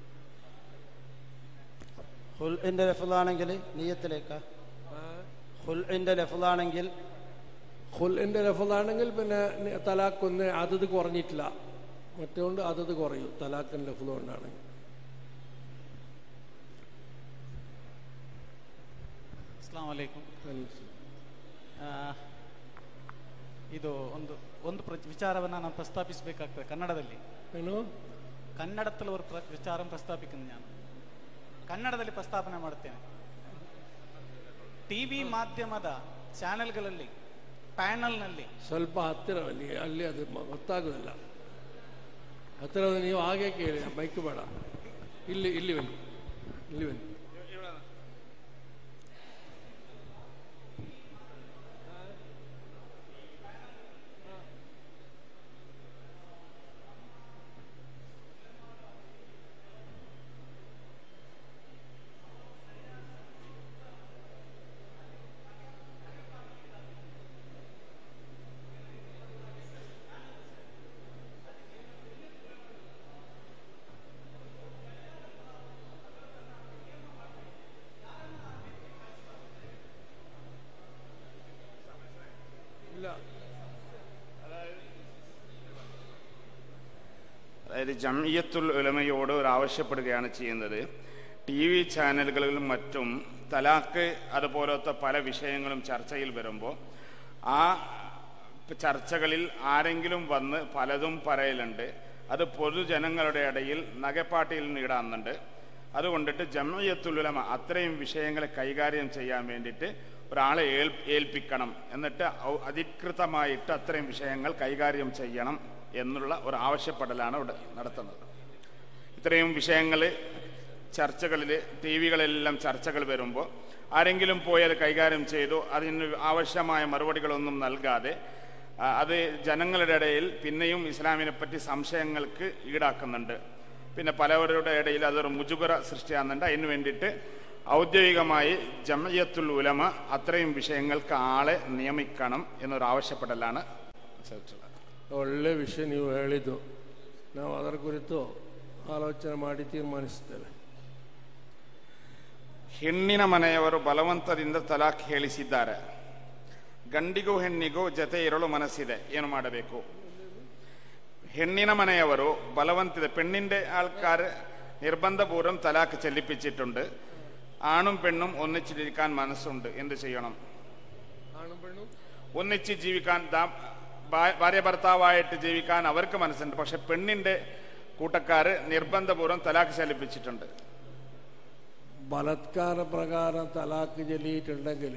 ഹുൽഇന്റെ ലഫുദാണെങ്കിൽ നീയത്തിലേക്കാ ഹുൽഇന്റെ ലഫുദാണെങ്കിൽ ഹുൽഇന്റെ ലഫുദാണെങ്കിൽ പിന്നെ നി- തലാഖ് ഒന്ന് അതത് കുറഞ്ഞിട്ടില്ല മറ്റുകൊണ്ട് അതത് കുറയും തലാഖിന്റെ ലഫുദ് കൊണ്ടാണെങ്കിൽ ಅಸ್ಲಾಂ ವಲೈಕುಂ ಆ, ಇದು ಒಂದು ಒಂದು ಪ್ರ ವಿಚಾರವನ್ನು ನಾನು ಪ್ರಸ್ತಾಪಿಸಬೇಕಾಗ್ತದೆ ಕನ್ನಡದಲ್ಲಿ ಏನು ಕನ್ನಡದಲ್ಲಿ ಒಂದು ಪ್ರ ವಿಚಾರ ಪ್ರಸ್ತಾಪಿക്കുന്നു ನಾನು ಕನ್ನಡದಲ್ಲಿ ಪ್ರಸ್ತಾಪನೆ ಮಾಡುತ್ತೇನೆ ಟಿ ವಿ ಮಾಧ್ಯಮದ ಚಾನೆಲ್ಗಳಲ್ಲಿ ಪ್ಯಾನಲ್ನಲ್ಲಿ ಸ್ವಲ್ಪ ಹತ್ತಿರದಲ್ಲಿ ಅಲ್ಲಿ ಅದು ಮ- ಗೊತ್ತಾಗೋದಿಲ್ಲ ಹತ್ತಿರ ನೀವು ಹಾಗೆ ಕೇಳಿ ಮೈಕ್ ಬೇಡ ಇಲ್ಲಿ ಇಲ್ಲಿ ಬನ್ನಿ ಇಲ್ಲಿ ಬನ್ನಿ ഇല്ല അതായത് ജമിയത്തുൽ ഉലമയോട് ഒരു ആവശ്യപ്പെടുകയാണ് ചെയ്യുന്നത് ടി വി ചാനലുകളിലും മറ്റും തലാക്ക് അതുപോലത്തെ പല വിഷയങ്ങളും ചർച്ചയിൽ വരുമ്പോൾ ആ ചർച്ചകളിൽ ആരെങ്കിലും വന്ന് പലതും പറയലുണ്ട് അത് പൊതുജനങ്ങളുടെ ഇടയിൽ നഗപ്പാട്ടിയിൽ നീടാന്നുണ്ട് അതുകൊണ്ടിട്ട് ജമയത്തുലുലമ അത്രയും വിഷയങ്ങളെ കൈകാര്യം ചെയ്യാൻ വേണ്ടിയിട്ട് ഒരാളെ ഏൽ ഏൽപ്പിക്കണം എന്നിട്ട് ഔ- അധികൃതമായിട്ട് അത്രയും വിഷയങ്ങൾ കൈകാര്യം ചെയ്യണം എന്നുള്ള ഒരു ആവശ്യപ്പെടലാണ് ഇവിടെ നടത്തുന്നത് ഇത്രയും വിഷയങ്ങൾ ചർച്ചകളിൽ ടി വികളിലെല്ലാം ചർച്ചകൾ വരുമ്പോൾ ആരെങ്കിലും പോയി അത് കൈകാര്യം ചെയ്തു അതിന് ആവശ്യമായ മറുപടികളൊന്നും നൽകാതെ ആ, അത് ജനങ്ങളുടെ ഇടയിൽ പിന്നെയും ഇസ്ലാമിനെ പറ്റി സംശയങ്ങൾക്ക് ഈടാക്കുന്നുണ്ട് പിന്നെ പലവരുടെ ഇടയിൽ അതൊരു മുജുബറ സൃഷ്ടിയാകുന്നുണ്ട് അതിന് വേണ്ടിയിട്ട് ഔദ്യോഗികമായി ജമയത്തുൽ ഉലമ അത്രയും വിഷയങ്ങൾക്ക് ആളെ നിയമിക്കണം എന്നൊരു ആവശ്യപ്പെടലാണ് അനുസരിച്ചുള്ളത് ಒಳ್ಳೆ ವಿಷಯ ನೀವು ಹೇಳಿದ್ದು ನಾವು ಅದರ ಕುರಿತು ಆಲೋಚನೆ ಮಾಡಿ ತೀರ್ಮಾನಿಸ್ತೇವೆ ಹೆಣ್ಣಿನ ಮನೆಯವರು ಬಲವಂತದಿಂದ ತಲಾಖ್ ಹೇಳಿಸಿದ್ದಾರೆ ಗಂಡಿಗೂ ಹೆಣ್ಣಿಗೂ ಜತೆ ಇರಲು ಮನಸ್ಸಿದೆ ಏನು ಮಾಡಬೇಕು ಹೆಣ್ಣಿನ മനയവരോ ബലവന്തിത പെണ്ണിന്റെ ആൾക്കാർ നിർബന്ധപൂർവ്വം തലാക്ക് ചെല്ലിപ്പിച്ചിട്ടുണ്ട് ആണും പെണ്ണും ഒന്നിച്ചിരിക്കാൻ മനസ്സുണ്ട് എന്ത് ചെയ്യണം ആണും പെണ്ണും ഒന്നിച്ച് ജീവിക്കാൻ ദാ- ഭാ- ഭാര്യ ഭർത്താവായിട്ട് ജീവിക്കാൻ അവർക്ക് മനസ്സുണ്ട് പക്ഷെ പെണ്ണിന്റെ കൂട്ടക്കാര് നിർബന്ധപൂർവ്വം തലാക്ക് ചെല്ലിപ്പിച്ചിട്ടുണ്ട് ബലാത്കാര പ്രകാരം തലാക്ക് ചൊല്ലിയിട്ടുണ്ടെങ്കിൽ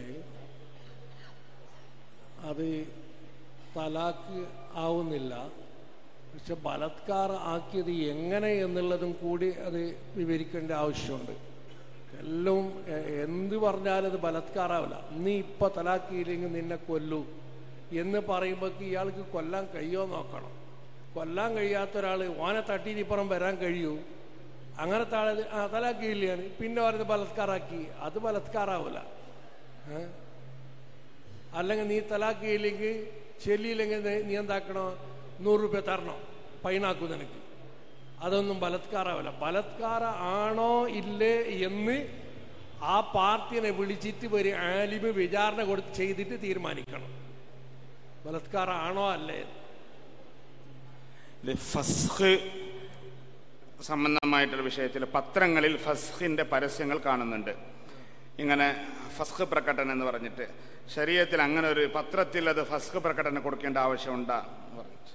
അത് തലാക്ക് ആവുന്നില്ല പക്ഷെ ബലാത്കാരം ആക്കിയത് എങ്ങനെ എന്നുള്ളതും കൂടി അത് വിവരിക്കേണ്ട ആവശ്യമുണ്ട് എല്ലാം എ- എന്ത് പറഞ്ഞാലും അത് ബലാത്കാരാവില്ല നീ ഇപ്പൊ തലാക്കിയില്ലെങ്കിൽ നിന്നെ കൊല്ലൂ എന്ന് പറയുമ്പോഴേക്ക് ഇയാൾക്ക് കൊല്ലാൻ കഴിയോ നോക്കണം കൊല്ലാൻ കഴിയാത്ത ഒരാൾ ഓനെ തട്ടിയിപ്പുറം വരാൻ കഴിയൂ അങ്ങനത്തെ ആളെ ആ തലാക്കിയില്ലാണ് പിന്നെ പറഞ്ഞ് ബലാത്കാരാക്കി അത് ബലാത്കാരാവില്ല ഏ? അല്ലെങ്കിൽ നീ തലാക്കിയില്ലെങ്കിൽ ചെല്ലിയില്ലെങ്കിൽ നീ- നീ എന്താക്കണോ നൂറ് രൂപ തരണോ ഫൈനാക്കൂ നിനക്ക് അതൊന്നും ബലത്കാരാവില്ല ബലത്കാര ആണോ ഇല്ലേ എന്ന് ആ പാർട്ടിനെ വിളിച്ചിട്ട് ഒരു ആലിമ് വിചാരണ കൊടുത്ത് ചെയ്തിട്ട് തീരുമാനിക്കണം ബലത്കാര ആണോ അല്ലേ എന്ന്. ഇത് ഫസ്ഖ് സംബന്ധമായിട്ടുള്ള വിഷയത്തിൽ പത്രങ്ങളിൽ ഫസ്ഖിന്റെ പരസ്യങ്ങൾ കാണുന്നുണ്ട് ഇങ്ങനെ ഫസ്ഖ് പ്രകടനം എന്ന് പറഞ്ഞിട്ട് ശരീരത്തിൽ അങ്ങനെ ഒരു പത്രത്തിൽ അത് ഫസ്ഖ് പ്രകടനം കൊടുക്കേണ്ട ആവശ്യമുണ്ടാ എന്ന് പറഞ്ഞിട്ട്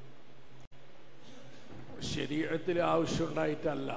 ശരീരത്തിൽ ആവശ്യമുണ്ടായിട്ടല്ല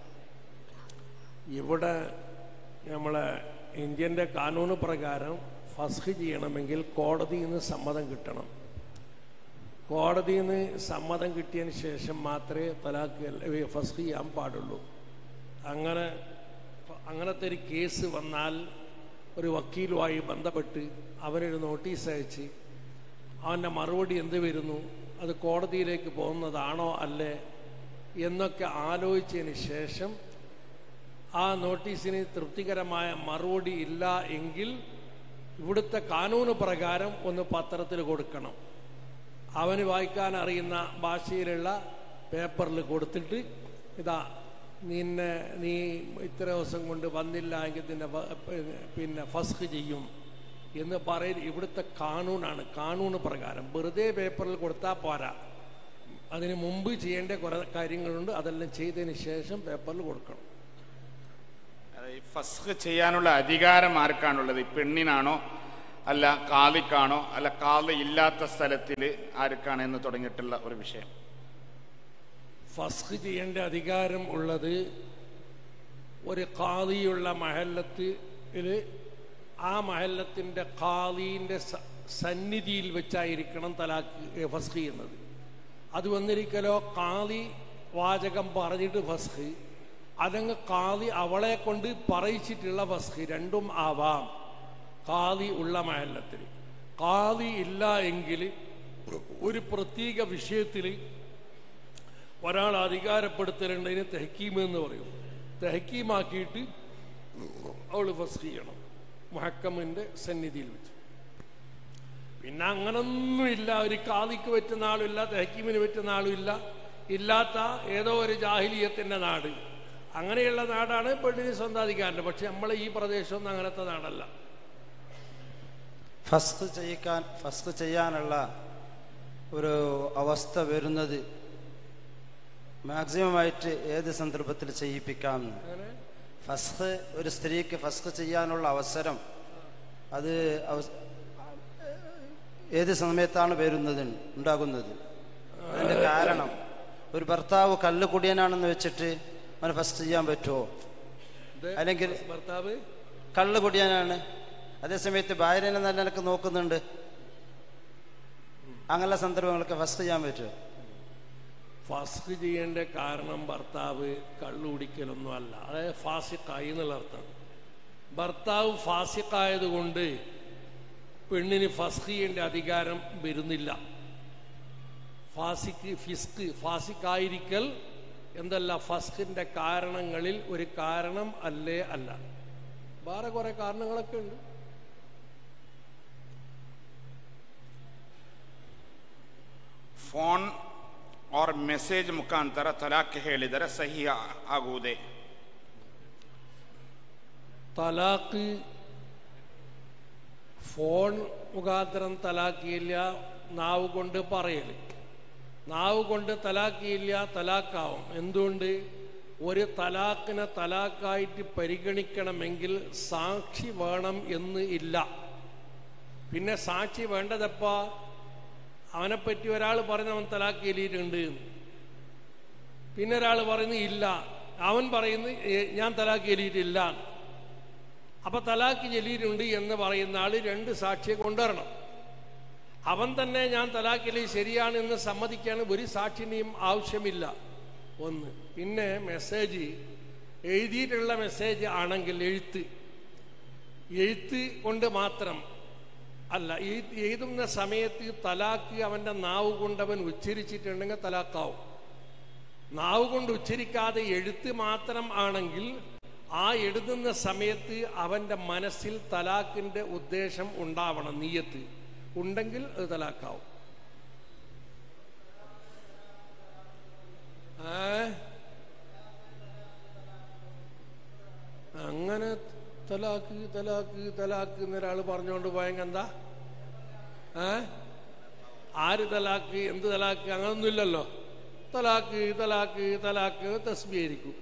ഇവിടെ നമ്മളെ ഇന്ത്യൻ്റെ കാനൂന് പ്രകാരം ഫസ്ഖ് ചെയ്യണമെങ്കിൽ കോടതിയിൽ നിന്ന് സമ്മതം കിട്ടണം കോടതിയിൽ നിന്ന് സമ്മതം കിട്ടിയതിന് ശേഷം മാത്രമേ തലാക്ക് അല്ല- ഫസ്ഖ് ചെയ്യാൻ പാടുള്ളൂ അങ്ങനെ അങ്ങനത്തെ ഒരു കേസ് വന്നാൽ ഒരു വക്കീലുമായി ബന്ധപ്പെട്ട് അവനൊരു നോട്ടീസ് അയച്ച് അവൻ്റെ മറുപടി എന്ത് വരുന്നു അത് കോടതിയിലേക്ക് പോകുന്നതാണോ അല്ലേ എന്നൊക്കെ ആലോചിച്ചതിന് ശേഷം ആ നോട്ടീസിന് തൃപ്തികരമായ മറുപടി ഇല്ല എങ്കിൽ ഇവിടുത്തെ കാനൂന് പ്രകാരം ഒന്ന് പത്രത്തിൽ കൊടുക്കണം അവന് വായിക്കാൻ അറിയുന്ന ഭാഷയിലുള്ള പേപ്പറിൽ കൊടുത്തിട്ട് ഇതാ നിന്നെ നീ ഇത്ര ദിവസം കൊണ്ട് വന്നില്ല എങ്കിൽ നിന്നെ വ- പിന്നെ ഫസ്ക് ചെയ്യും എന്ന് പറയുന്നത് ഇവിടുത്തെ കാനൂനാണ് കാനൂണ് പ്രകാരം വെറുതെ പേപ്പറിൽ കൊടുത്താൽ പോരാ അതിന് മുമ്പ് ചെയ്യേണ്ട കുറേ കാര്യങ്ങളുണ്ട് അതെല്ലാം ചെയ്തതിന് ശേഷം പേപ്പറിൽ കൊടുക്കണം അത് ഈ ഫസ്ഖ് ചെയ്യാനുള്ള അധികാരം ആർക്കാണുള്ളത് ഈ പെണ്ണിനാണോ അല്ല കാലിക്കാണോ അല്ല കാല് ഇല്ലാത്ത സ്ഥലത്തിൽ ആർക്കാണ് എന്ന് തുടങ്ങിയിട്ടുള്ള ഒരു വിഷയം ഫസ്ഖ് ചെയ്യേണ്ട അധികാരം ഉള്ളത് ഒരു കാളിയുള്ള മഹല്ലത്തിൽ ആ മഹല്ലത്തിൻ്റെ കാളീൻ്റെ സ- സന്നിധിയിൽ വെച്ചായിരിക്കണം തലാക്ക് ഫസ്ഖ് ചെയ്യുന്നത് അത് വന്നിരിക്കലോ കാളി വാചകം പറഞ്ഞിട്ട് ഫസ്ഖ് അതങ്ങ് കാളി അവളെ കൊണ്ട് പറയിച്ചിട്ടുള്ള ഫസ്ഖ് രണ്ടും ആവാം കാളി ഉള്ള മഹല്ലത്തിൽ കാളി ഇല്ല എങ്കിൽ ഒരു പ്രത്യേക വിഷയത്തിൽ ഒരാൾ അധികാരപ്പെടുത്തലുണ്ട് അതിന് തെഹക്കീം എന്ന് പറയും തെഹക്കീമാക്കിയിട്ട് അവൾ ഫസ്റ്റ് ചെയ്യണം മുഹക്കമിന്റെ സന്നിധിയിൽ വെച്ച് പിന്നെ അങ്ങനൊന്നുമില്ല ഒരു കാതിക്ക് പറ്റുന്ന ആളുമില്ല തെഹക്കീമിന് പറ്റുന്ന ആളുമില്ല ഇല്ലാത്ത ഏതോ ഒരു ജാഹിലിയത്തിന്റെ നാട് അങ്ങനെയുള്ള നാടാണ് പെണ്ണിന് സ്വന്തം അധികാരം പക്ഷെ നമ്മളെ ഈ പ്രദേശമൊന്നും അങ്ങനത്തെ നാടല്ല ഫസ്ക് ചെയ്യിക്കാൻ ഫസ്ക് ചെയ്യാനുള്ള ഒരു അവസ്ഥ വരുന്നത് മാക്സിമമായിട്ട് ഏത് സന്ദർഭത്തിൽ ചെയ്യിപ്പിക്കാമെന്ന് അങ്ങനെ ഫസ്ക് ഒരു സ്ത്രീക്ക് ഫസ്ക് ചെയ്യാനുള്ള അവസരം അത് അവസ്- ഏത് സമയത്താണ് വരുന്നത് ഉണ്ടാകുന്നത് അതിന്റെ കാരണം ഒരു ഭർത്താവ് കല്ല് കുടിയനാണെന്ന് വെച്ചിട്ട് അവന് ഫസ്റ്റ് ചെയ്യാൻ പറ്റുമോ ഇത് അല്ലെങ്കിൽ ഭർത്താവ് കള്ള് കുടിയാനാണ് അതേസമയത്ത് ഭാര്യനെ നല്ല നിലക്ക് നോക്കുന്നുണ്ട് അങ്ങനെയുള്ള സന്ദർഭങ്ങളൊക്കെ ഫസ്റ്റ് ചെയ്യാൻ പറ്റുമോ ഫസ്ക് ചെയ്യേണ്ട കാരണം ഭർത്താവ് കള്ളു കുടിക്കലൊന്നും അല്ല അതായത് ഫാസിക്കായി എന്നുള്ള അർത്ഥം ഭർത്താവ് ഫാസിക്കായത് കൊണ്ട് പെണ്ണിന് ഫസ്ക് ചെയ്യേണ്ട അധികാരം വരുന്നില്ല ഫാസിക്ക് ഫിസ്ക് ഫാസിക്കായിരിക്കൽ എന്തല്ല ഫസ്കിന്റെ കാരണങ്ങളിൽ ഒരു കാരണം അല്ലേ അല്ല വേറെ കുറെ കാരണങ്ങളൊക്കെ ഉണ്ട് ಫೋನ್ ಆರ್ ಮೆಸೇಜ್ ಮುಖಾಂತರ ತಲಾಖ್ ಹೇಳಿದರೆ ಸಹಿ ಆ- ಆಗುವುದೇ തലാക്ക് ഫോൺ മുഖാന്തരം തലാക്കിയില്ല നാവ് കൊണ്ട് പറയല് നാവ് കൊണ്ട് തലാക്കിയില്ല തലാക്കാവും എന്തുകൊണ്ട് ഒരു തലാക്കിനെ തലാക്കായിട്ട് പരിഗണിക്കണമെങ്കിൽ സാക്ഷി വേണം എന്ന് ഇല്ല പിന്നെ സാക്ഷി വേണ്ടതപ്പാ അവനെപ്പറ്റി ഒരാൾ പറഞ്ഞ് അവൻ തലാക്ക് എലിയിട്ടുണ്ട് എന്ന്. പിന്നെ ഒരാൾ പറയുന്നു ഇല്ല അവൻ പറയുന്നു "ഏ, ഞാൻ തലാക്ക് എലിയിട്ടില്ല അപ്പൊ തലാക്ക് ജലീലുണ്ട് എന്ന് പറയുന്ന ആള് രണ്ട് സാക്ഷിയെ കൊണ്ടുവരണം അവൻ തന്നെ ഞാൻ തലാക്കിലി ശരിയാണ് എന്ന് സമ്മതിക്കാൻ ഒരു സാക്ഷിനെയും ആവശ്യമില്ല ഒന്ന് പിന്നെ മെസ്സേജ് എഴുതിയിട്ടുള്ള മെസ്സേജ് ആണെങ്കിൽ എഴുത്ത് എഴുത്ത് കൊണ്ട് മാത്രം അല്ല എഴുത്ത് എഴുതുന്ന സമയത്ത് തലാക്ക് അവന്റെ നാവ് കൊണ്ട് അവൻ ഉച്ചരിച്ചിട്ടുണ്ടെങ്കിൽ തലാക്കാവും നാവ് കൊണ്ട് ഉച്ചരിക്കാതെ എഴുത്ത് മാത്രം ആണെങ്കിൽ ആ എഴുതുന്ന സമയത്ത് അവന്റെ മനസ്സിൽ തലാക്കിന്റെ ഉദ്ദേശം ഉണ്ടാവണം നീയത്ത് ഉണ്ടെങ്കിൽ അത് തലാക്കാവും ഏ? അങ്ങനെ തലാക്ക് തലാക്ക് തലാക്ക് എന്നൊരാൾ പറഞ്ഞുകൊണ്ട് പോയെങ്കിൽ എന്താ ഏ ആര് തലാക്ക് എന്ത് തലാക്ക് അങ്ങനൊന്നുമില്ലല്ലോ തലാക്ക് തലാക്ക് തലാക്ക് തസ്ബിയായിരിക്കും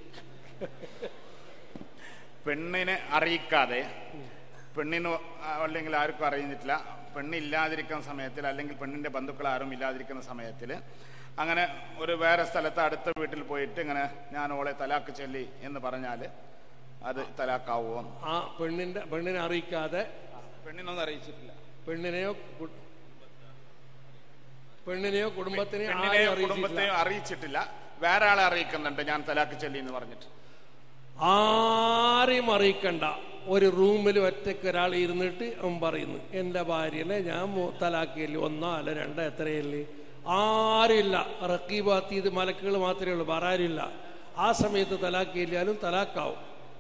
പെണ്ണിനെ അറിയിക്കാതെ പെണ്ണിന് അല്ലെങ്കിൽ ആർക്കും അറിയുന്നിട്ടില്ല പെണ്ണില്ലാതിരിക്കുന്ന സമയത്തിൽ അല്ലെങ്കിൽ പെണ്ണിന്റെ ബന്ധുക്കൾ ആരും ഇല്ലാതിരിക്കുന്ന സമയത്തിൽ അങ്ങനെ ഒരു വേറെ സ്ഥലത്ത് അടുത്ത വീട്ടിൽ പോയിട്ട് ഇങ്ങനെ ഞാൻ ഓളെ തലാക്ക് ചൊല്ലി എന്ന് പറഞ്ഞാൽ അത് തലാക്കാവുമോ ആ പെണ്ണിന്റെ പെണ്ണിനെ അറിയിക്കാതെ പെണ്ണിനൊന്നും അറിയിച്ചിട്ടില്ല പെണ്ണിനെയോ കു- പെണ്ണിനെയോ കുടുംബത്തിനെയോ പെണ്ണിനെയോ ആരെയും കുടുംബത്തെയോ അറിയിച്ചിട്ടില്ല അറിയിച്ചിട്ടില്ല വേറെ ആളെ അറിയിക്കുന്നുണ്ട് ഞാൻ തലാക്ക് ചൊല്ലി എന്ന് പറഞ്ഞിട്ട് ആരെയും അറിയിക്കണ്ട ഒരു റൂമിൽ ഒറ്റയ്ക്ക് ഒരാൾ ഇരുന്നിട്ട് അവൻ പറയുന്നു എൻ്റെ ഭാര്യനെ ഞാൻ മൂ- തലാക്കിയല്ലേ ഒന്നോ അല്ല രണ്ടോ എത്രയല്ലേ ആരുമില്ല റക്കീബാത്തി ഇത് മലക്കുകൾ മാത്രമേ ഉള്ളൂ വേറെ ആരുമില്ല ആ സമയത്ത് തലാക്ക് ഇല്ലാലും തലാക്കാവും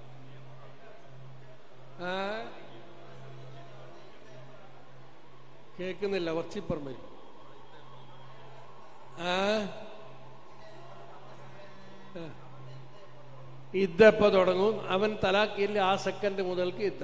ആ? കേൾക്കുന്നില്ല കുറച്ചിപ്പുറം വരും ആ ഇദ്ദപ്പ തുടങ്ങും അവൻ തലാക്കില്ല ആ സെക്കൻഡ് മുതൽക്ക് ഇദ്ദ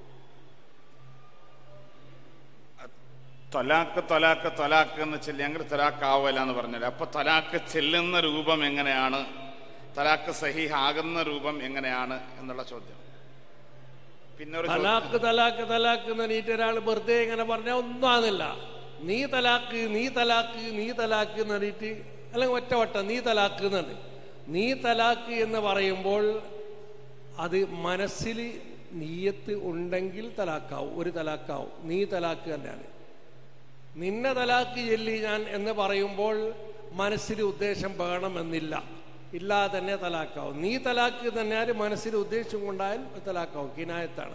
തൊലാക്ക് തൊലാക്ക് തൊലാക്ക് എന്ന് ചെല്ലിയെങ്കിൽ തൊലാക്ക് ആവില്ല എന്ന് പറഞ്ഞത് അപ്പൊ തൊലാക്ക് ചെല്ലുന്ന രൂപം എങ്ങനെയാണ് തൊലാക്ക് സഹീഹ് ആകുന്ന രൂപം എങ്ങനെയാണ് എന്നുള്ള ചോദ്യം പിന്നെ ഒരു ചോദ്യം- തലാക്ക് തലാക്ക് തലാക്ക് എന്ന് നീറ്റ് ഒരാൾ വെറുതെ ഇങ്ങനെ പറഞ്ഞാൽ ഒന്നും ആകുന്നില്ല നീ തലാക്ക് നീ തലാക്ക് നീ തലാക്ക് എന്ന് പറഞ്ഞിട്ട് അല്ലെങ്കിൽ ഒറ്റ വട്ടം നീ തലാക്ക് എന്നാണ് നീ തലാക്ക് എന്ന് പറയുമ്പോൾ അത് മനസ്സിൽ നീയത്ത് ഉണ്ടെങ്കിൽ തലാക്കാവും ഒരു തലാക്കാവും നീ തലാക്ക് തന്നെയാണ് നിന്നെ തലാക്ക് ചൊല്ലി ഞാൻ എന്ന് പറയുമ്പോൾ മനസ്സിൽ ഉദ്ദേശം വേണമെന്നില്ല ഇല്ലാതെ തന്നെ തലാക്കാവും നീ തലാക്ക് തന്നെ മനസ്സിൽ ഉദ്ദേശം കൊണ്ടായാൽ തലാക്കാവും കിനായത്താണ്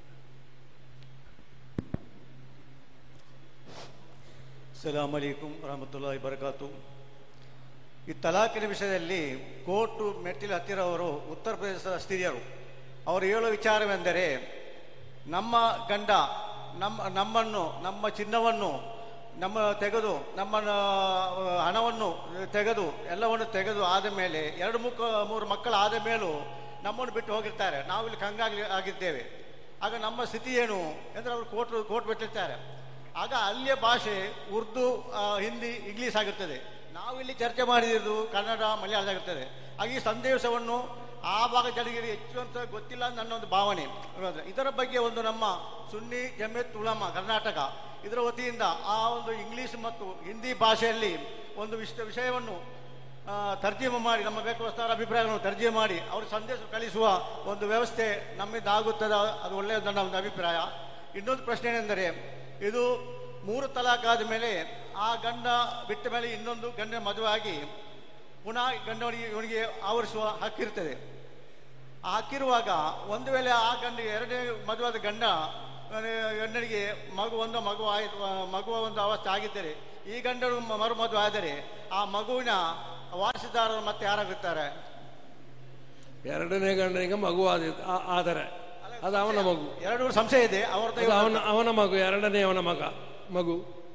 ಸಲಾಮ್ ಅಲೈಕುಂ ರಹಮತುಲ್ಲಾಹಿ ಬರಕಾತು ಈ ತಲಾಖಿನ ವಿಷಯದಲ್ಲಿ ಕೋರ್ಟು ಮೆಟ್ಟಿಲ ಹತ್ತಿರವರು ಉತ್ತರ ಪ್ರದೇಶದ ಸ್ತ್ರೀಯರು ಅವರು ಹೇಳುವ ವಿಚಾರವೆಂದರೆ ನಮ್ಮ ಗಂಡ ನಮ್ಮ ನಮ್ಮನ್ನು ನಮ್ಮ ಚಿನ್ನವನ್ನು ನಮ್ಮ ತೆಗೆದು ನಮ್ಮ ಹಣವನ್ನು ತೆಗೆದು ಎಲ್ಲವನ್ನು ತೆಗೆದು ಆದ ಮೇಲೆ ಎರಡು ಮುಕ್ಕ ಮೂರು ಮಕ್ಕಳು ಆದ ಮೇಲೂ ನಮ್ಮನ್ನು ಬಿಟ್ಟು ಹೋಗಿರ್ತಾರೆ ನಾವು ಇಲ್ಲಿ ಕಂಗಾಗಿ ಆಗಿದ್ದೇವೆ ಆಗ ನಮ್ಮ ಸ್ಥಿತಿ ಏನು ಅಂದರೆ ಅವರು ಕೋರ್ಟ್ ಕೋರ್ಟ್ ಬಿಟ್ಟಿರ್ತಾರೆ ಆಗ ಅಲ್ಲಿಯ ಭಾಷೆ ಉರ್ದು ಆ, ಹಿಂದಿ ಇಂಗ್ಲೀಷ್ ಆಗಿರ್ತದೆ ನಾವು ಇಲ್ಲಿ ಚರ್ಚೆ ಮಾಡಿದ್ದು ಕನ್ನಡ ಮಲಯಾಳದಾಗಿರ್ತದೆ ಹಾಗೆ ಈ ಸಂದೇಶವನ್ನು ಆ ಭಾಗ ಜನರಿಗೆ ಹೆಚ್ಚು ಅಂತ ಗೊತ್ತಿಲ್ಲ ಅಂತ ನನ್ನ ಒಂದು ಭಾವನೆ ಇದರ ಬಗ್ಗೆ ಒಂದು ನಮ್ಮ ಸುನ್ನಿ ಜಮೆತ್ ಉಲಮ ಕರ್ನಾಟಕ ಇದರ ವತಿಯಿಂದ ಆ ಒಂದು ಇಂಗ್ಲಿಷ್ ಮತ್ತು ಹಿಂದಿ ಭಾಷೆಯಲ್ಲಿ ಒಂದು ವಿಷ ವಿಷಯವನ್ನು ಆ, ತರ್ಜೀಮೆ ಮಾಡಿ ನಮ್ಮ ಬೇಕಾದ ಅಭಿಪ್ರಾಯಗಳನ್ನು ತರ್ಜೀಮೆ ಮಾಡಿ ಅವ್ರ ಸಂದೇಶ ಕಳಿಸುವ ಒಂದು ವ್ಯವಸ್ಥೆ ನಮ್ಮಿಂದ ಆಗುತ್ತದೆ ಅದು ಒಳ್ಳೆಯ ನನ್ನ ಒಂದು ಅಭಿಪ್ರಾಯ ಇನ್ನೊಂದು ಪ್ರಶ್ನೆ ಏನೆಂದರೆ ಇದು ಮೂರು ತಲಾಕ್ ಆದ ಮೇಲೆ ಆ ಗಂಡ ಬಿಟ್ಟ ಮೇಲೆ ಇನ್ನೊಂದು ಗಂಡ ಮದುವೆ ಆಗಿ ಪುನಃ ಗಂಡನಿಗೆ ಇವನಿಗೆ ಆವರಿಸುವ ಹಕ್ಕಿರ್ತದೆ ಆ ಹಕ್ಕಿರುವಾಗ ಒಂದು ವೇಳೆ ಆ ಗಂಡ ಎರಡನೇ ಮದುವಾದ ಗಂಡ ಆ, ಗಂಡನಿಗೆ ಮಗು ಒಂದು ಮಗು ಆಯ್ತು ಆ, ಮಗುವ ಒಂದು ಅವಸ್ಥೆ ಆಗಿದ್ದರೆ ಈ ಗಂಡನು ಮ- ಮರು ಮದುವೆ ಆದರೆ ಆ ಮಗುವಿನ ವಾರಸುದಾರರು ಮತ್ತೆ ಯಾರಾಗುತ್ತಾರೆ ಎರಡನೇ ಗಂಡನಿಗೆ ಮಗು ಆದ ಆದರೆ ಅದು ಅವನ ಮಗು ಎರಡು ಸಂಶಯ ಇದೆ ಅದು ಅವರ ಅವನ ಅವನ ಮಗು ಎರಡನೇ ಅವನ ಮಗ ಮಗು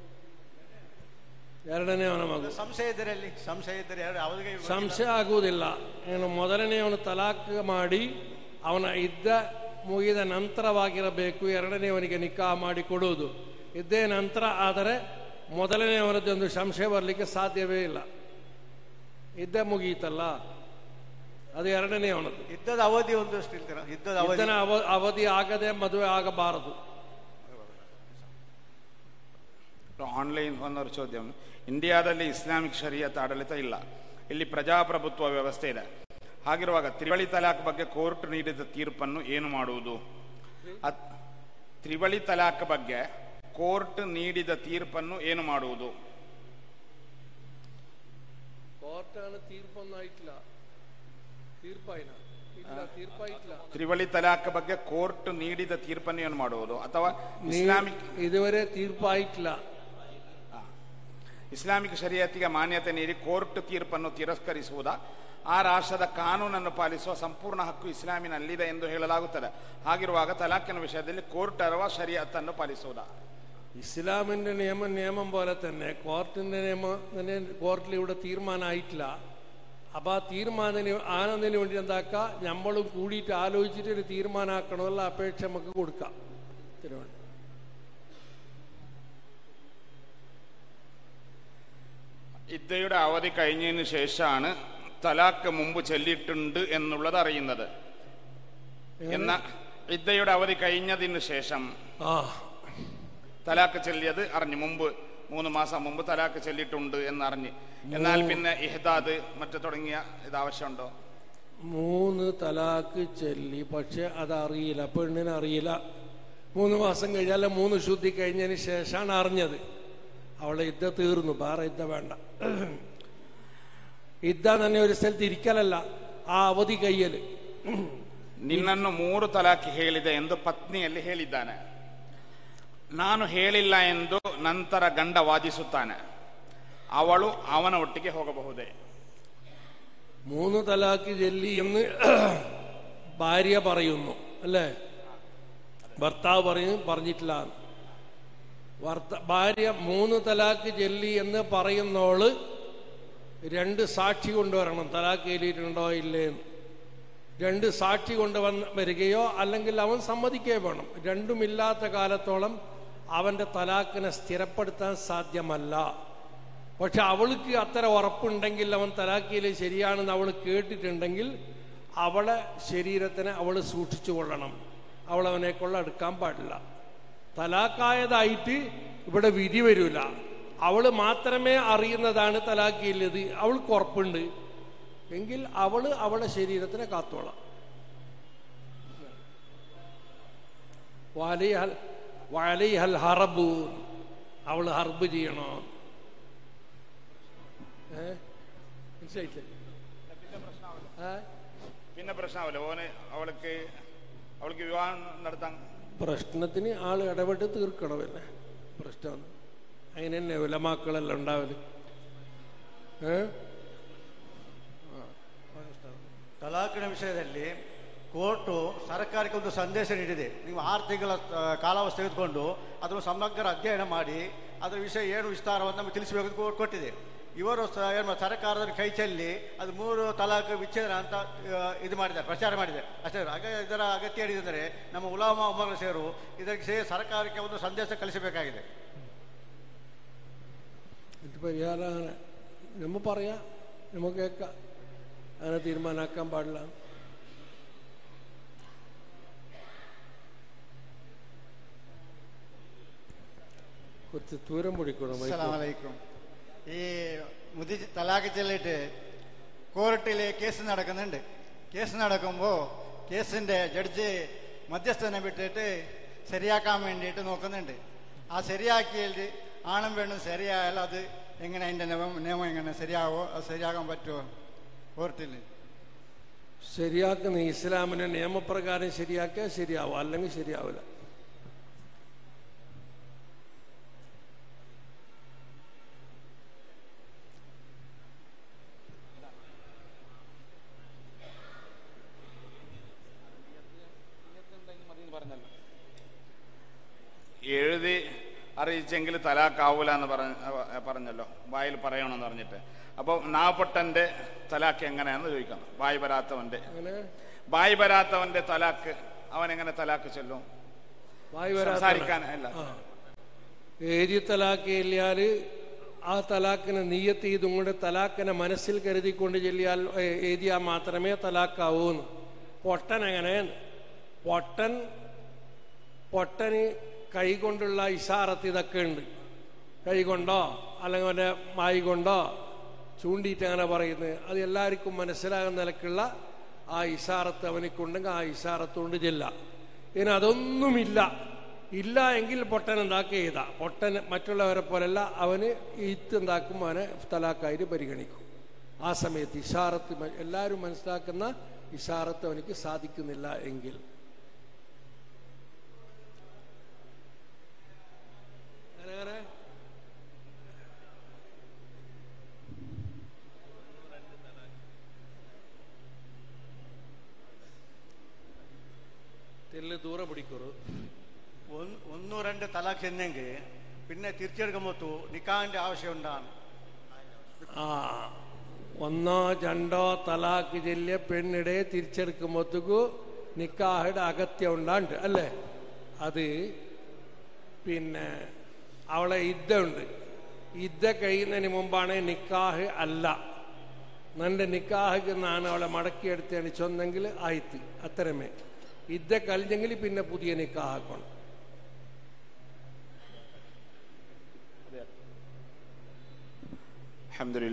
ಎರಡನೇ ಅವನ ಮಗು ಸಂಶಯ ಇದ್ದರೆ ಅಲ್ಲಿ ಸಂಶಯ ಇದ್ದರೆ ಎರಡು ಅವರಿಗೆ ಸಂಶಯ ಆಗುವುದಿಲ್ಲ ಏನು ಮೊದಲನೇ ಅವನು ತಲಾಕ್ ಮಾಡಿ ಅವನ ಇದ್ದ ಮುಗಿದ ನಂತರವಾಗಿರಬೇಕು ಎರಡನೇವನಿಗೆ ನಿಕ್ಕಾ ಮಾಡಿ ಕೊಡುವುದು ಇದ್ದೇ ನಂತರ ಆದರೆ ಮೊದಲನೆಯವನದ್ದೊಂದು ಸಂಶಯ ಬರಲಿಕ್ಕೆ ಸಾಧ್ಯವೇ ಇಲ್ಲ ಇದ್ದ ಮುಗಿಯಿತಲ್ಲ ಅದು ಎರಡನೇ ಅವನದ್ದು ಯುದ್ಧದ ಅವಧಿ ಒಂದು ಅಷ್ಟು ಇರ್ತೀರ ಯುದ್ಧದ ಅವಧಿ ಇದ್ದನ ಅವ ಅವಧಿ ಆಗದೆ ಮದುವೆ ಆಗಬಾರದು ಆನ್ಲೈನ್ ಒಂದೊಂದು ചോദ്യം ಇಂಡಿಯಾದಲ್ಲಿ ಇಸ್ಲಾಮಿಕ್ ಶರಿಯತ್ ಆಡಳಿತ ಇಲ್ಲ ಇಲ್ಲಿ ಪ್ರಜಾಪ್ರಭುತ್ವ ವ್ಯವಸ್ಥೆ ಇದೆ ಹಾಗಿರುವಾಗ ತ್ರಿವಳಿ ತಲಾಕ್ ಬಗ್ಗೆ ಕೋರ್ಟ್ ನೀಡಿದ ತೀರ್ಪನ್ನು ಏನು ಮಾಡುವುದು ಅತ್- ತ್ರಿವಳಿ ತಲಾಕ್ ಬಗ್ಗೆ ಕೋರ್ಟ್ ನೀಡಿದ ತೀರ್ಪನ್ನು ಏನು ಮಾಡುವುದು ಕೋರ್ಟ್ ತೀರ್ಪೊಂದು ಆಯ್ತಿಲ್ಲ ತೀರ್ಪಾಯಿನ ಇಲ್ಲ ತೀರ್ಪಾಯಿಲ್ಲ ತ್ರಿವಳಿ ತಲಾಕ್ ಬಗ್ಗೆ ಕೋರ್ಟ್ ನೀಡಿದ ತೀರ್ಪನ್ನು ಏನು ಮಾಡುವುದು ಅಥವಾ ಇಸ್ಲಾಮಿಕ್ ಇದುವರೆ ತೀರ್ಪಾಯಿಲ್ಲ ಇಸ್ಲಾಮಿಕ್ ಶರಿಯತ್ತಿಗೆ ಮಾನ್ಯತೆ ನೀಡಿ ಕೋರ್ಟ್ ತೀರ್ಪನ್ನು ತಿರಸ್ಕರಿಸುವುದಾ ಆ ರಾಷ್ಟ್ರದ ಕಾನೂನನ್ನು ಪಾಲಿಸುವ ಸಂಪೂರ್ಣ ಹಕ್ಕು ಇಸ್ಲಾಮಿನಲ್ಲಿದೆ ಎಂದು ಹೇಳಲಾಗುತ್ತದೆ ಹಾಗಿರುವಾಗ ತಲಾಖಿನ ವಿಷಯದಲ್ಲಿ ಕೋರ್ಟ್ ಅಥವಾ ಶರಿಯತ್ತನ್ನು പാലിಸುವುದಾ ഇസ്ലാമിന്റെ നിയമം നിയമം പോലെ തന്നെ കോർട്ടിന്റെ നിയമം തന്നെ കോർട്ടിൽ ഇവിടെ തീരുമാനമായിട്ടില്ല അപ്പൊ ആ തീരുമാനത്തിന് ആനന്ദിന് വേണ്ടി എന്താക്കുക നമ്മളും കൂടിയിട്ട് ആലോചിച്ചിട്ട് ഒരു തീരുമാനമാക്കണമെന്നുള്ള അപേക്ഷ നമുക്ക് കൊടുക്കാം തിരുവനന്തപുരം ഇദ്ദയുടെ അവധി കഴിഞ്ഞതിന് ശേഷമാണ് തലാക്ക് മുമ്പ് ചൊല്ലിയിട്ടുണ്ട് എന്നുള്ളത് അറിയുന്നത് എന്ന ഇദ്ദയുടെ അവധി കഴിഞ്ഞതിന് ശേഷം ആ തലാക്ക് ചൊല്ലിയത് അറിഞ്ഞു മുമ്പ് മൂന്ന് മാസം മുമ്പ് തലാക്ക് ചൊല്ലിയിട്ടുണ്ട് എന്നറിഞ്ഞ് എന്നാൽ പിന്നെ ഇഹ്ദാദ് മറ്റു തുടങ്ങിയ ഇത് ആവശ്യമുണ്ടോ മൂന്ന് തലാക്ക് ചൊല്ലി പക്ഷെ അതറിയില്ല പെണ്ണിന് അറിയില്ല മൂന്ന് മാസം കഴിഞ്ഞാൽ മൂന്ന് ശുദ്ധി കഴിഞ്ഞതിന് ശേഷമാണ് അറിഞ്ഞത് അവളെ യുദ്ധ തീർന്നു വേറെ യുദ്ധ വേണ്ട യുദ്ധ തന്നെ ഒരു സ്ഥലത്ത് ഇരിക്കലല്ല ആ ಅವಧಿ ಕೈಯಲ್ಲಿ ನಿನ್ನನ್ನು ಮೂರು ತಲಾಖ್ ಹೇಳಿದೆ ಎಂದು ಪತ್ನಿಯಲ್ಲಿ ಹೇಳಿದ್ದಾನೆ ನಾನು ಹೇಳಿಲ್ಲ ಎಂದು ನಂತರ ಗಂಡ ವಾದಿಸುತ್ತಾನೆ ಅವಳು ಅವನ ಒಟ್ಟಿಗೆ ಹೋಗಬಹುದೇ മൂന്ന് തലാക്ക് ചെല്ലി എന്ന് ഭാര്യ പറയുന്നു അല്ലേ ഭർത്താവ് പറയുന്നു പറഞ്ഞിട്ടില്ല ഭർത്ത ഭാര്യ മൂന്ന് തലാക്ക് ചെല്ലി എന്ന് പറയുന്നോള് രണ്ട് സാക്ഷി കൊണ്ടുവരണം തലാക്ക് ചെല്ലിയിട്ടുണ്ടോ ഇല്ലേന്ന് രണ്ട് സാക്ഷി കൊണ്ടുവന്ന് വരികയോ അല്ലെങ്കിൽ അവൻ സമ്മതിക്കുകയോ വേണം രണ്ടുമില്ലാത്ത കാലത്തോളം അവന്റെ തലാക്കിനെ സ്ഥിരപ്പെടുത്താൻ സാധ്യമല്ല പക്ഷെ അവൾക്ക് അത്ര ഉറപ്പുണ്ടെങ്കിൽ അവൻ തലാക്കിയിൽ ശരിയാണെന്ന് അവൾ കേട്ടിട്ടുണ്ടെങ്കിൽ അവളെ ശരീരത്തിനെ അവൾ സൂക്ഷിച്ചു കൊള്ളണം അവൾ അവനെ കൊള്ള എടുക്കാൻ പാടില്ല തലാക്കായതായിട്ട് ഇവിടെ വിധി വരില്ല അവള് മാത്രമേ അറിയുന്നതാണ് തലാക്കിയില്ലത് അവൾക്ക് ഉറപ്പുണ്ട് എങ്കിൽ അവള് അവളെ ശരീരത്തിനെ കാത്തോളാം വാലിഹൽ വാലിഹൽ ഹറബു അവള് ഹർബ് ചെയ്യണോ ഏ മനസ്സിലായില്ലേ ഏ? പിന്നെ പ്രശ്നമാവില്ല ഓന് അവൾക്ക് അവൾക്ക് വിവാഹം നടത്താൻ പ്രശ്നത്തിന് ആൾ ഇടപെട്ട് തീർക്കണമല്ലേ പ്രശ്നമാണ് അതിന് തന്നെ ഉലമാക്കളെല്ലാം ഉണ്ടാവല് ഏ ತಲಾಖಿನ ವಿಷಯದಲ್ಲಿ ಕೋರ್ಟು ಸರ್ಕಾರಕ್ಕೆ ಒಂದು ಸಂದೇಶ ನೀಡಿದೆ ನೀವು ಆರು ತಿಂಗಳ ಆ, ಕಾಲಾವಧಿ ತೆಗೆದುಕೊಂಡು ಅದನ್ನು ಸಮಗ್ರ ಅಧ್ಯಯನ ಮಾಡಿ ಅದರ ವಿಷಯ ಏನು ವಿಸ್ತಾರವನ್ನು ನಮಗೆ ತಿಳಿಸಬೇಕು ಅಂತ ಕೋರ್ಟ್ ಕೊಟ್ಟಿದೆ ಇವರು ಸ- ಏನು ಸರ್ಕಾರದ ಕೈ ಚೆಲ್ಲಿ ಅದು ಮೂರು ತಲಾಖ್ ವಿಚ್ಛೇದನ ಅಂತ ಆ, ಇದು ಮಾಡಿದ್ದಾರೆ ಪ್ರಚಾರ ಮಾಡಿದ್ದಾರೆ ಅಷ್ಟೇ ಆಗ ಇದರ ಅಗತ್ಯ ಏನಿದೆ ನಮ್ಮ ಉಲಾಮ ಉಮರ ಸೇರು ಇದಕ್ಕೆ ಸೇ- ಸರ್ಕಾರಕ್ಕೆ ಒಂದು ಸಂದೇಶ ಕಳಿಸಬೇಕಾಗಿದೆ ഇത് പരിഹാരം അങ്ങനെ നമ്മ പറയാം നമുക്ക് കേൾക്കാം അങ്ങനെ തീരുമാനാക്കാൻ പാടില്ല കുറച്ച് ദൂരം പിടിക്കണം അസ്സലാമലൈക്കും ഈ മുതി തലാഖ് ചെല്ലിട്ട് കോർട്ടിൽ കേസ് നടക്കുന്നുണ്ട് കേസ് നടക്കുമ്പോൾ കേസിന്റെ ജഡ്ജി മധ്യസ്ഥനെ വിട്ടിട്ട് ശരിയാക്കാൻ വേണ്ടിയിട്ട് നോക്കുന്നുണ്ട് ആ ശരിയാക്കിയത് ആണും പെണ്ണും ശരിയായാൽ അത് എങ്ങനെ അതിന്റെ നിയമം നിയമം എങ്ങനെ ശരിയാവോ അത് ശരിയാക്കാൻ പറ്റുമോ കോർട്ടിൽ ശരിയാക്കുന്ന ഇസ്ലാമിന്റെ നിയമപ്രകാരം ശരിയാക്കിയാൽ ശരിയാവും അല്ലെങ്കിൽ ശരിയാവില്ല എഴുതി അറിയിച്ചെങ്കിൽ തലാക്കാവൂല എന്ന് പറഞ്ഞ അഹ് പറഞ്ഞല്ലോ വായിൽ പറയണമെന്ന് പറഞ്ഞിട്ട് അപ്പോൾ നാപ്പട്ടന്റെ തലാക്ക് എങ്ങനെയാണെന്ന് ചോദിക്കണം വായി വരാത്തവന്റെ അങ്ങനെ വായി വരാത്തവന്റെ തലാക്ക് അവൻ എങ്ങനെ തലാക്ക് ചൊല്ലും വായി വരാത്ത സംസാരിക്കാൻ അല്ല ആ. ഏതി തലാക്ക് ചെല്ലിയാല് ആ തലാക്കിനെ നീയത്ത് ചെയ്തും കൊണ്ട് തലാക്കിനെ മനസ്സിൽ കരുതിക്കൊണ്ട് ചെല്ലിയാൽ ഏ- എഴുതിയാൽ മാത്രമേ തലാക്കാവൂന്ന് പൊട്ടൻ എങ്ങനെയാണ് പൊട്ടൻ പൊട്ടന് കൈകൊണ്ടുള്ള ഇഷാറത്ത് ഇതൊക്കെ ഉണ്ട് കൈകൊണ്ടോ അല്ലെങ്കിൽ അവൻ്റെ മായി കൊണ്ടോ ചൂണ്ടിയിട്ട് അങ്ങനെ പറയുന്നത് അത് എല്ലാവർക്കും മനസ്സിലാകുന്ന നിലക്കുള്ള ആ ഇഷാറത്ത് അവനിക്കുണ്ടെങ്കിൽ ആ ഇഷാറത്ത് കൊണ്ട് ചെല്ലാം ഇനി അതൊന്നുമില്ല ഇല്ല എങ്കിൽ പൊട്ടൻ എന്താക്കുക ചെയ്ത പൊട്ടൻ മറ്റുള്ളവരെ പോലല്ല അവന് ഈത്ത് എന്താക്കും അവനെ തലാക്കായിട്ട് പരിഗണിക്കും ആ സമയത്ത് ഇഷാറത്ത് മ- എല്ലാവരും മനസ്സിലാക്കുന്ന ഇഷാറത്ത് അവനിക്ക് സാധിക്കുന്നില്ല എങ്കിൽ അങ്ങനെ അങ്ങനെ തെല്ല് ദൂരെ പിടിക്കൂ ഒന്ന് ഒന്നു രണ്ട് തലാഖ് ചെന്നെങ്കിൽ പിന്നെ തിരിച്ചെടുക്കുമ്പോൾ നിക്കാന്റെ ആവശ്യം ഉണ്ടാണ് ആ ഒന്നോ രണ്ടോ തലാക്ക് ചെല്ലിയ പെണ്ണിടെ തിരിച്ചെടുക്കുമ്പോഴത്തേക്കു നിക്കാഹയുടെ അകത്യം ഉണ്ടാണ്ട് അല്ലേ അത് പിന്നെ അവളെ യുദ്ധ ഉണ്ട് യുദ്ധ കഴിയുന്നതിന് മുമ്പാണ് നിക്കാഹ് അല്ല നന്റെ നിക്കാഹ് എന്നാണ് അവളെ മടക്കിയെടുത്തതിന് ചൊന്നെങ്കിൽ ആയിത്ത് അത്രമേ യുദ്ധ കഴിഞ്ഞെങ്കിൽ പിന്നെ പുതിയ നിക്കാഹാക്കണം അൽഹംദുലില്ലാ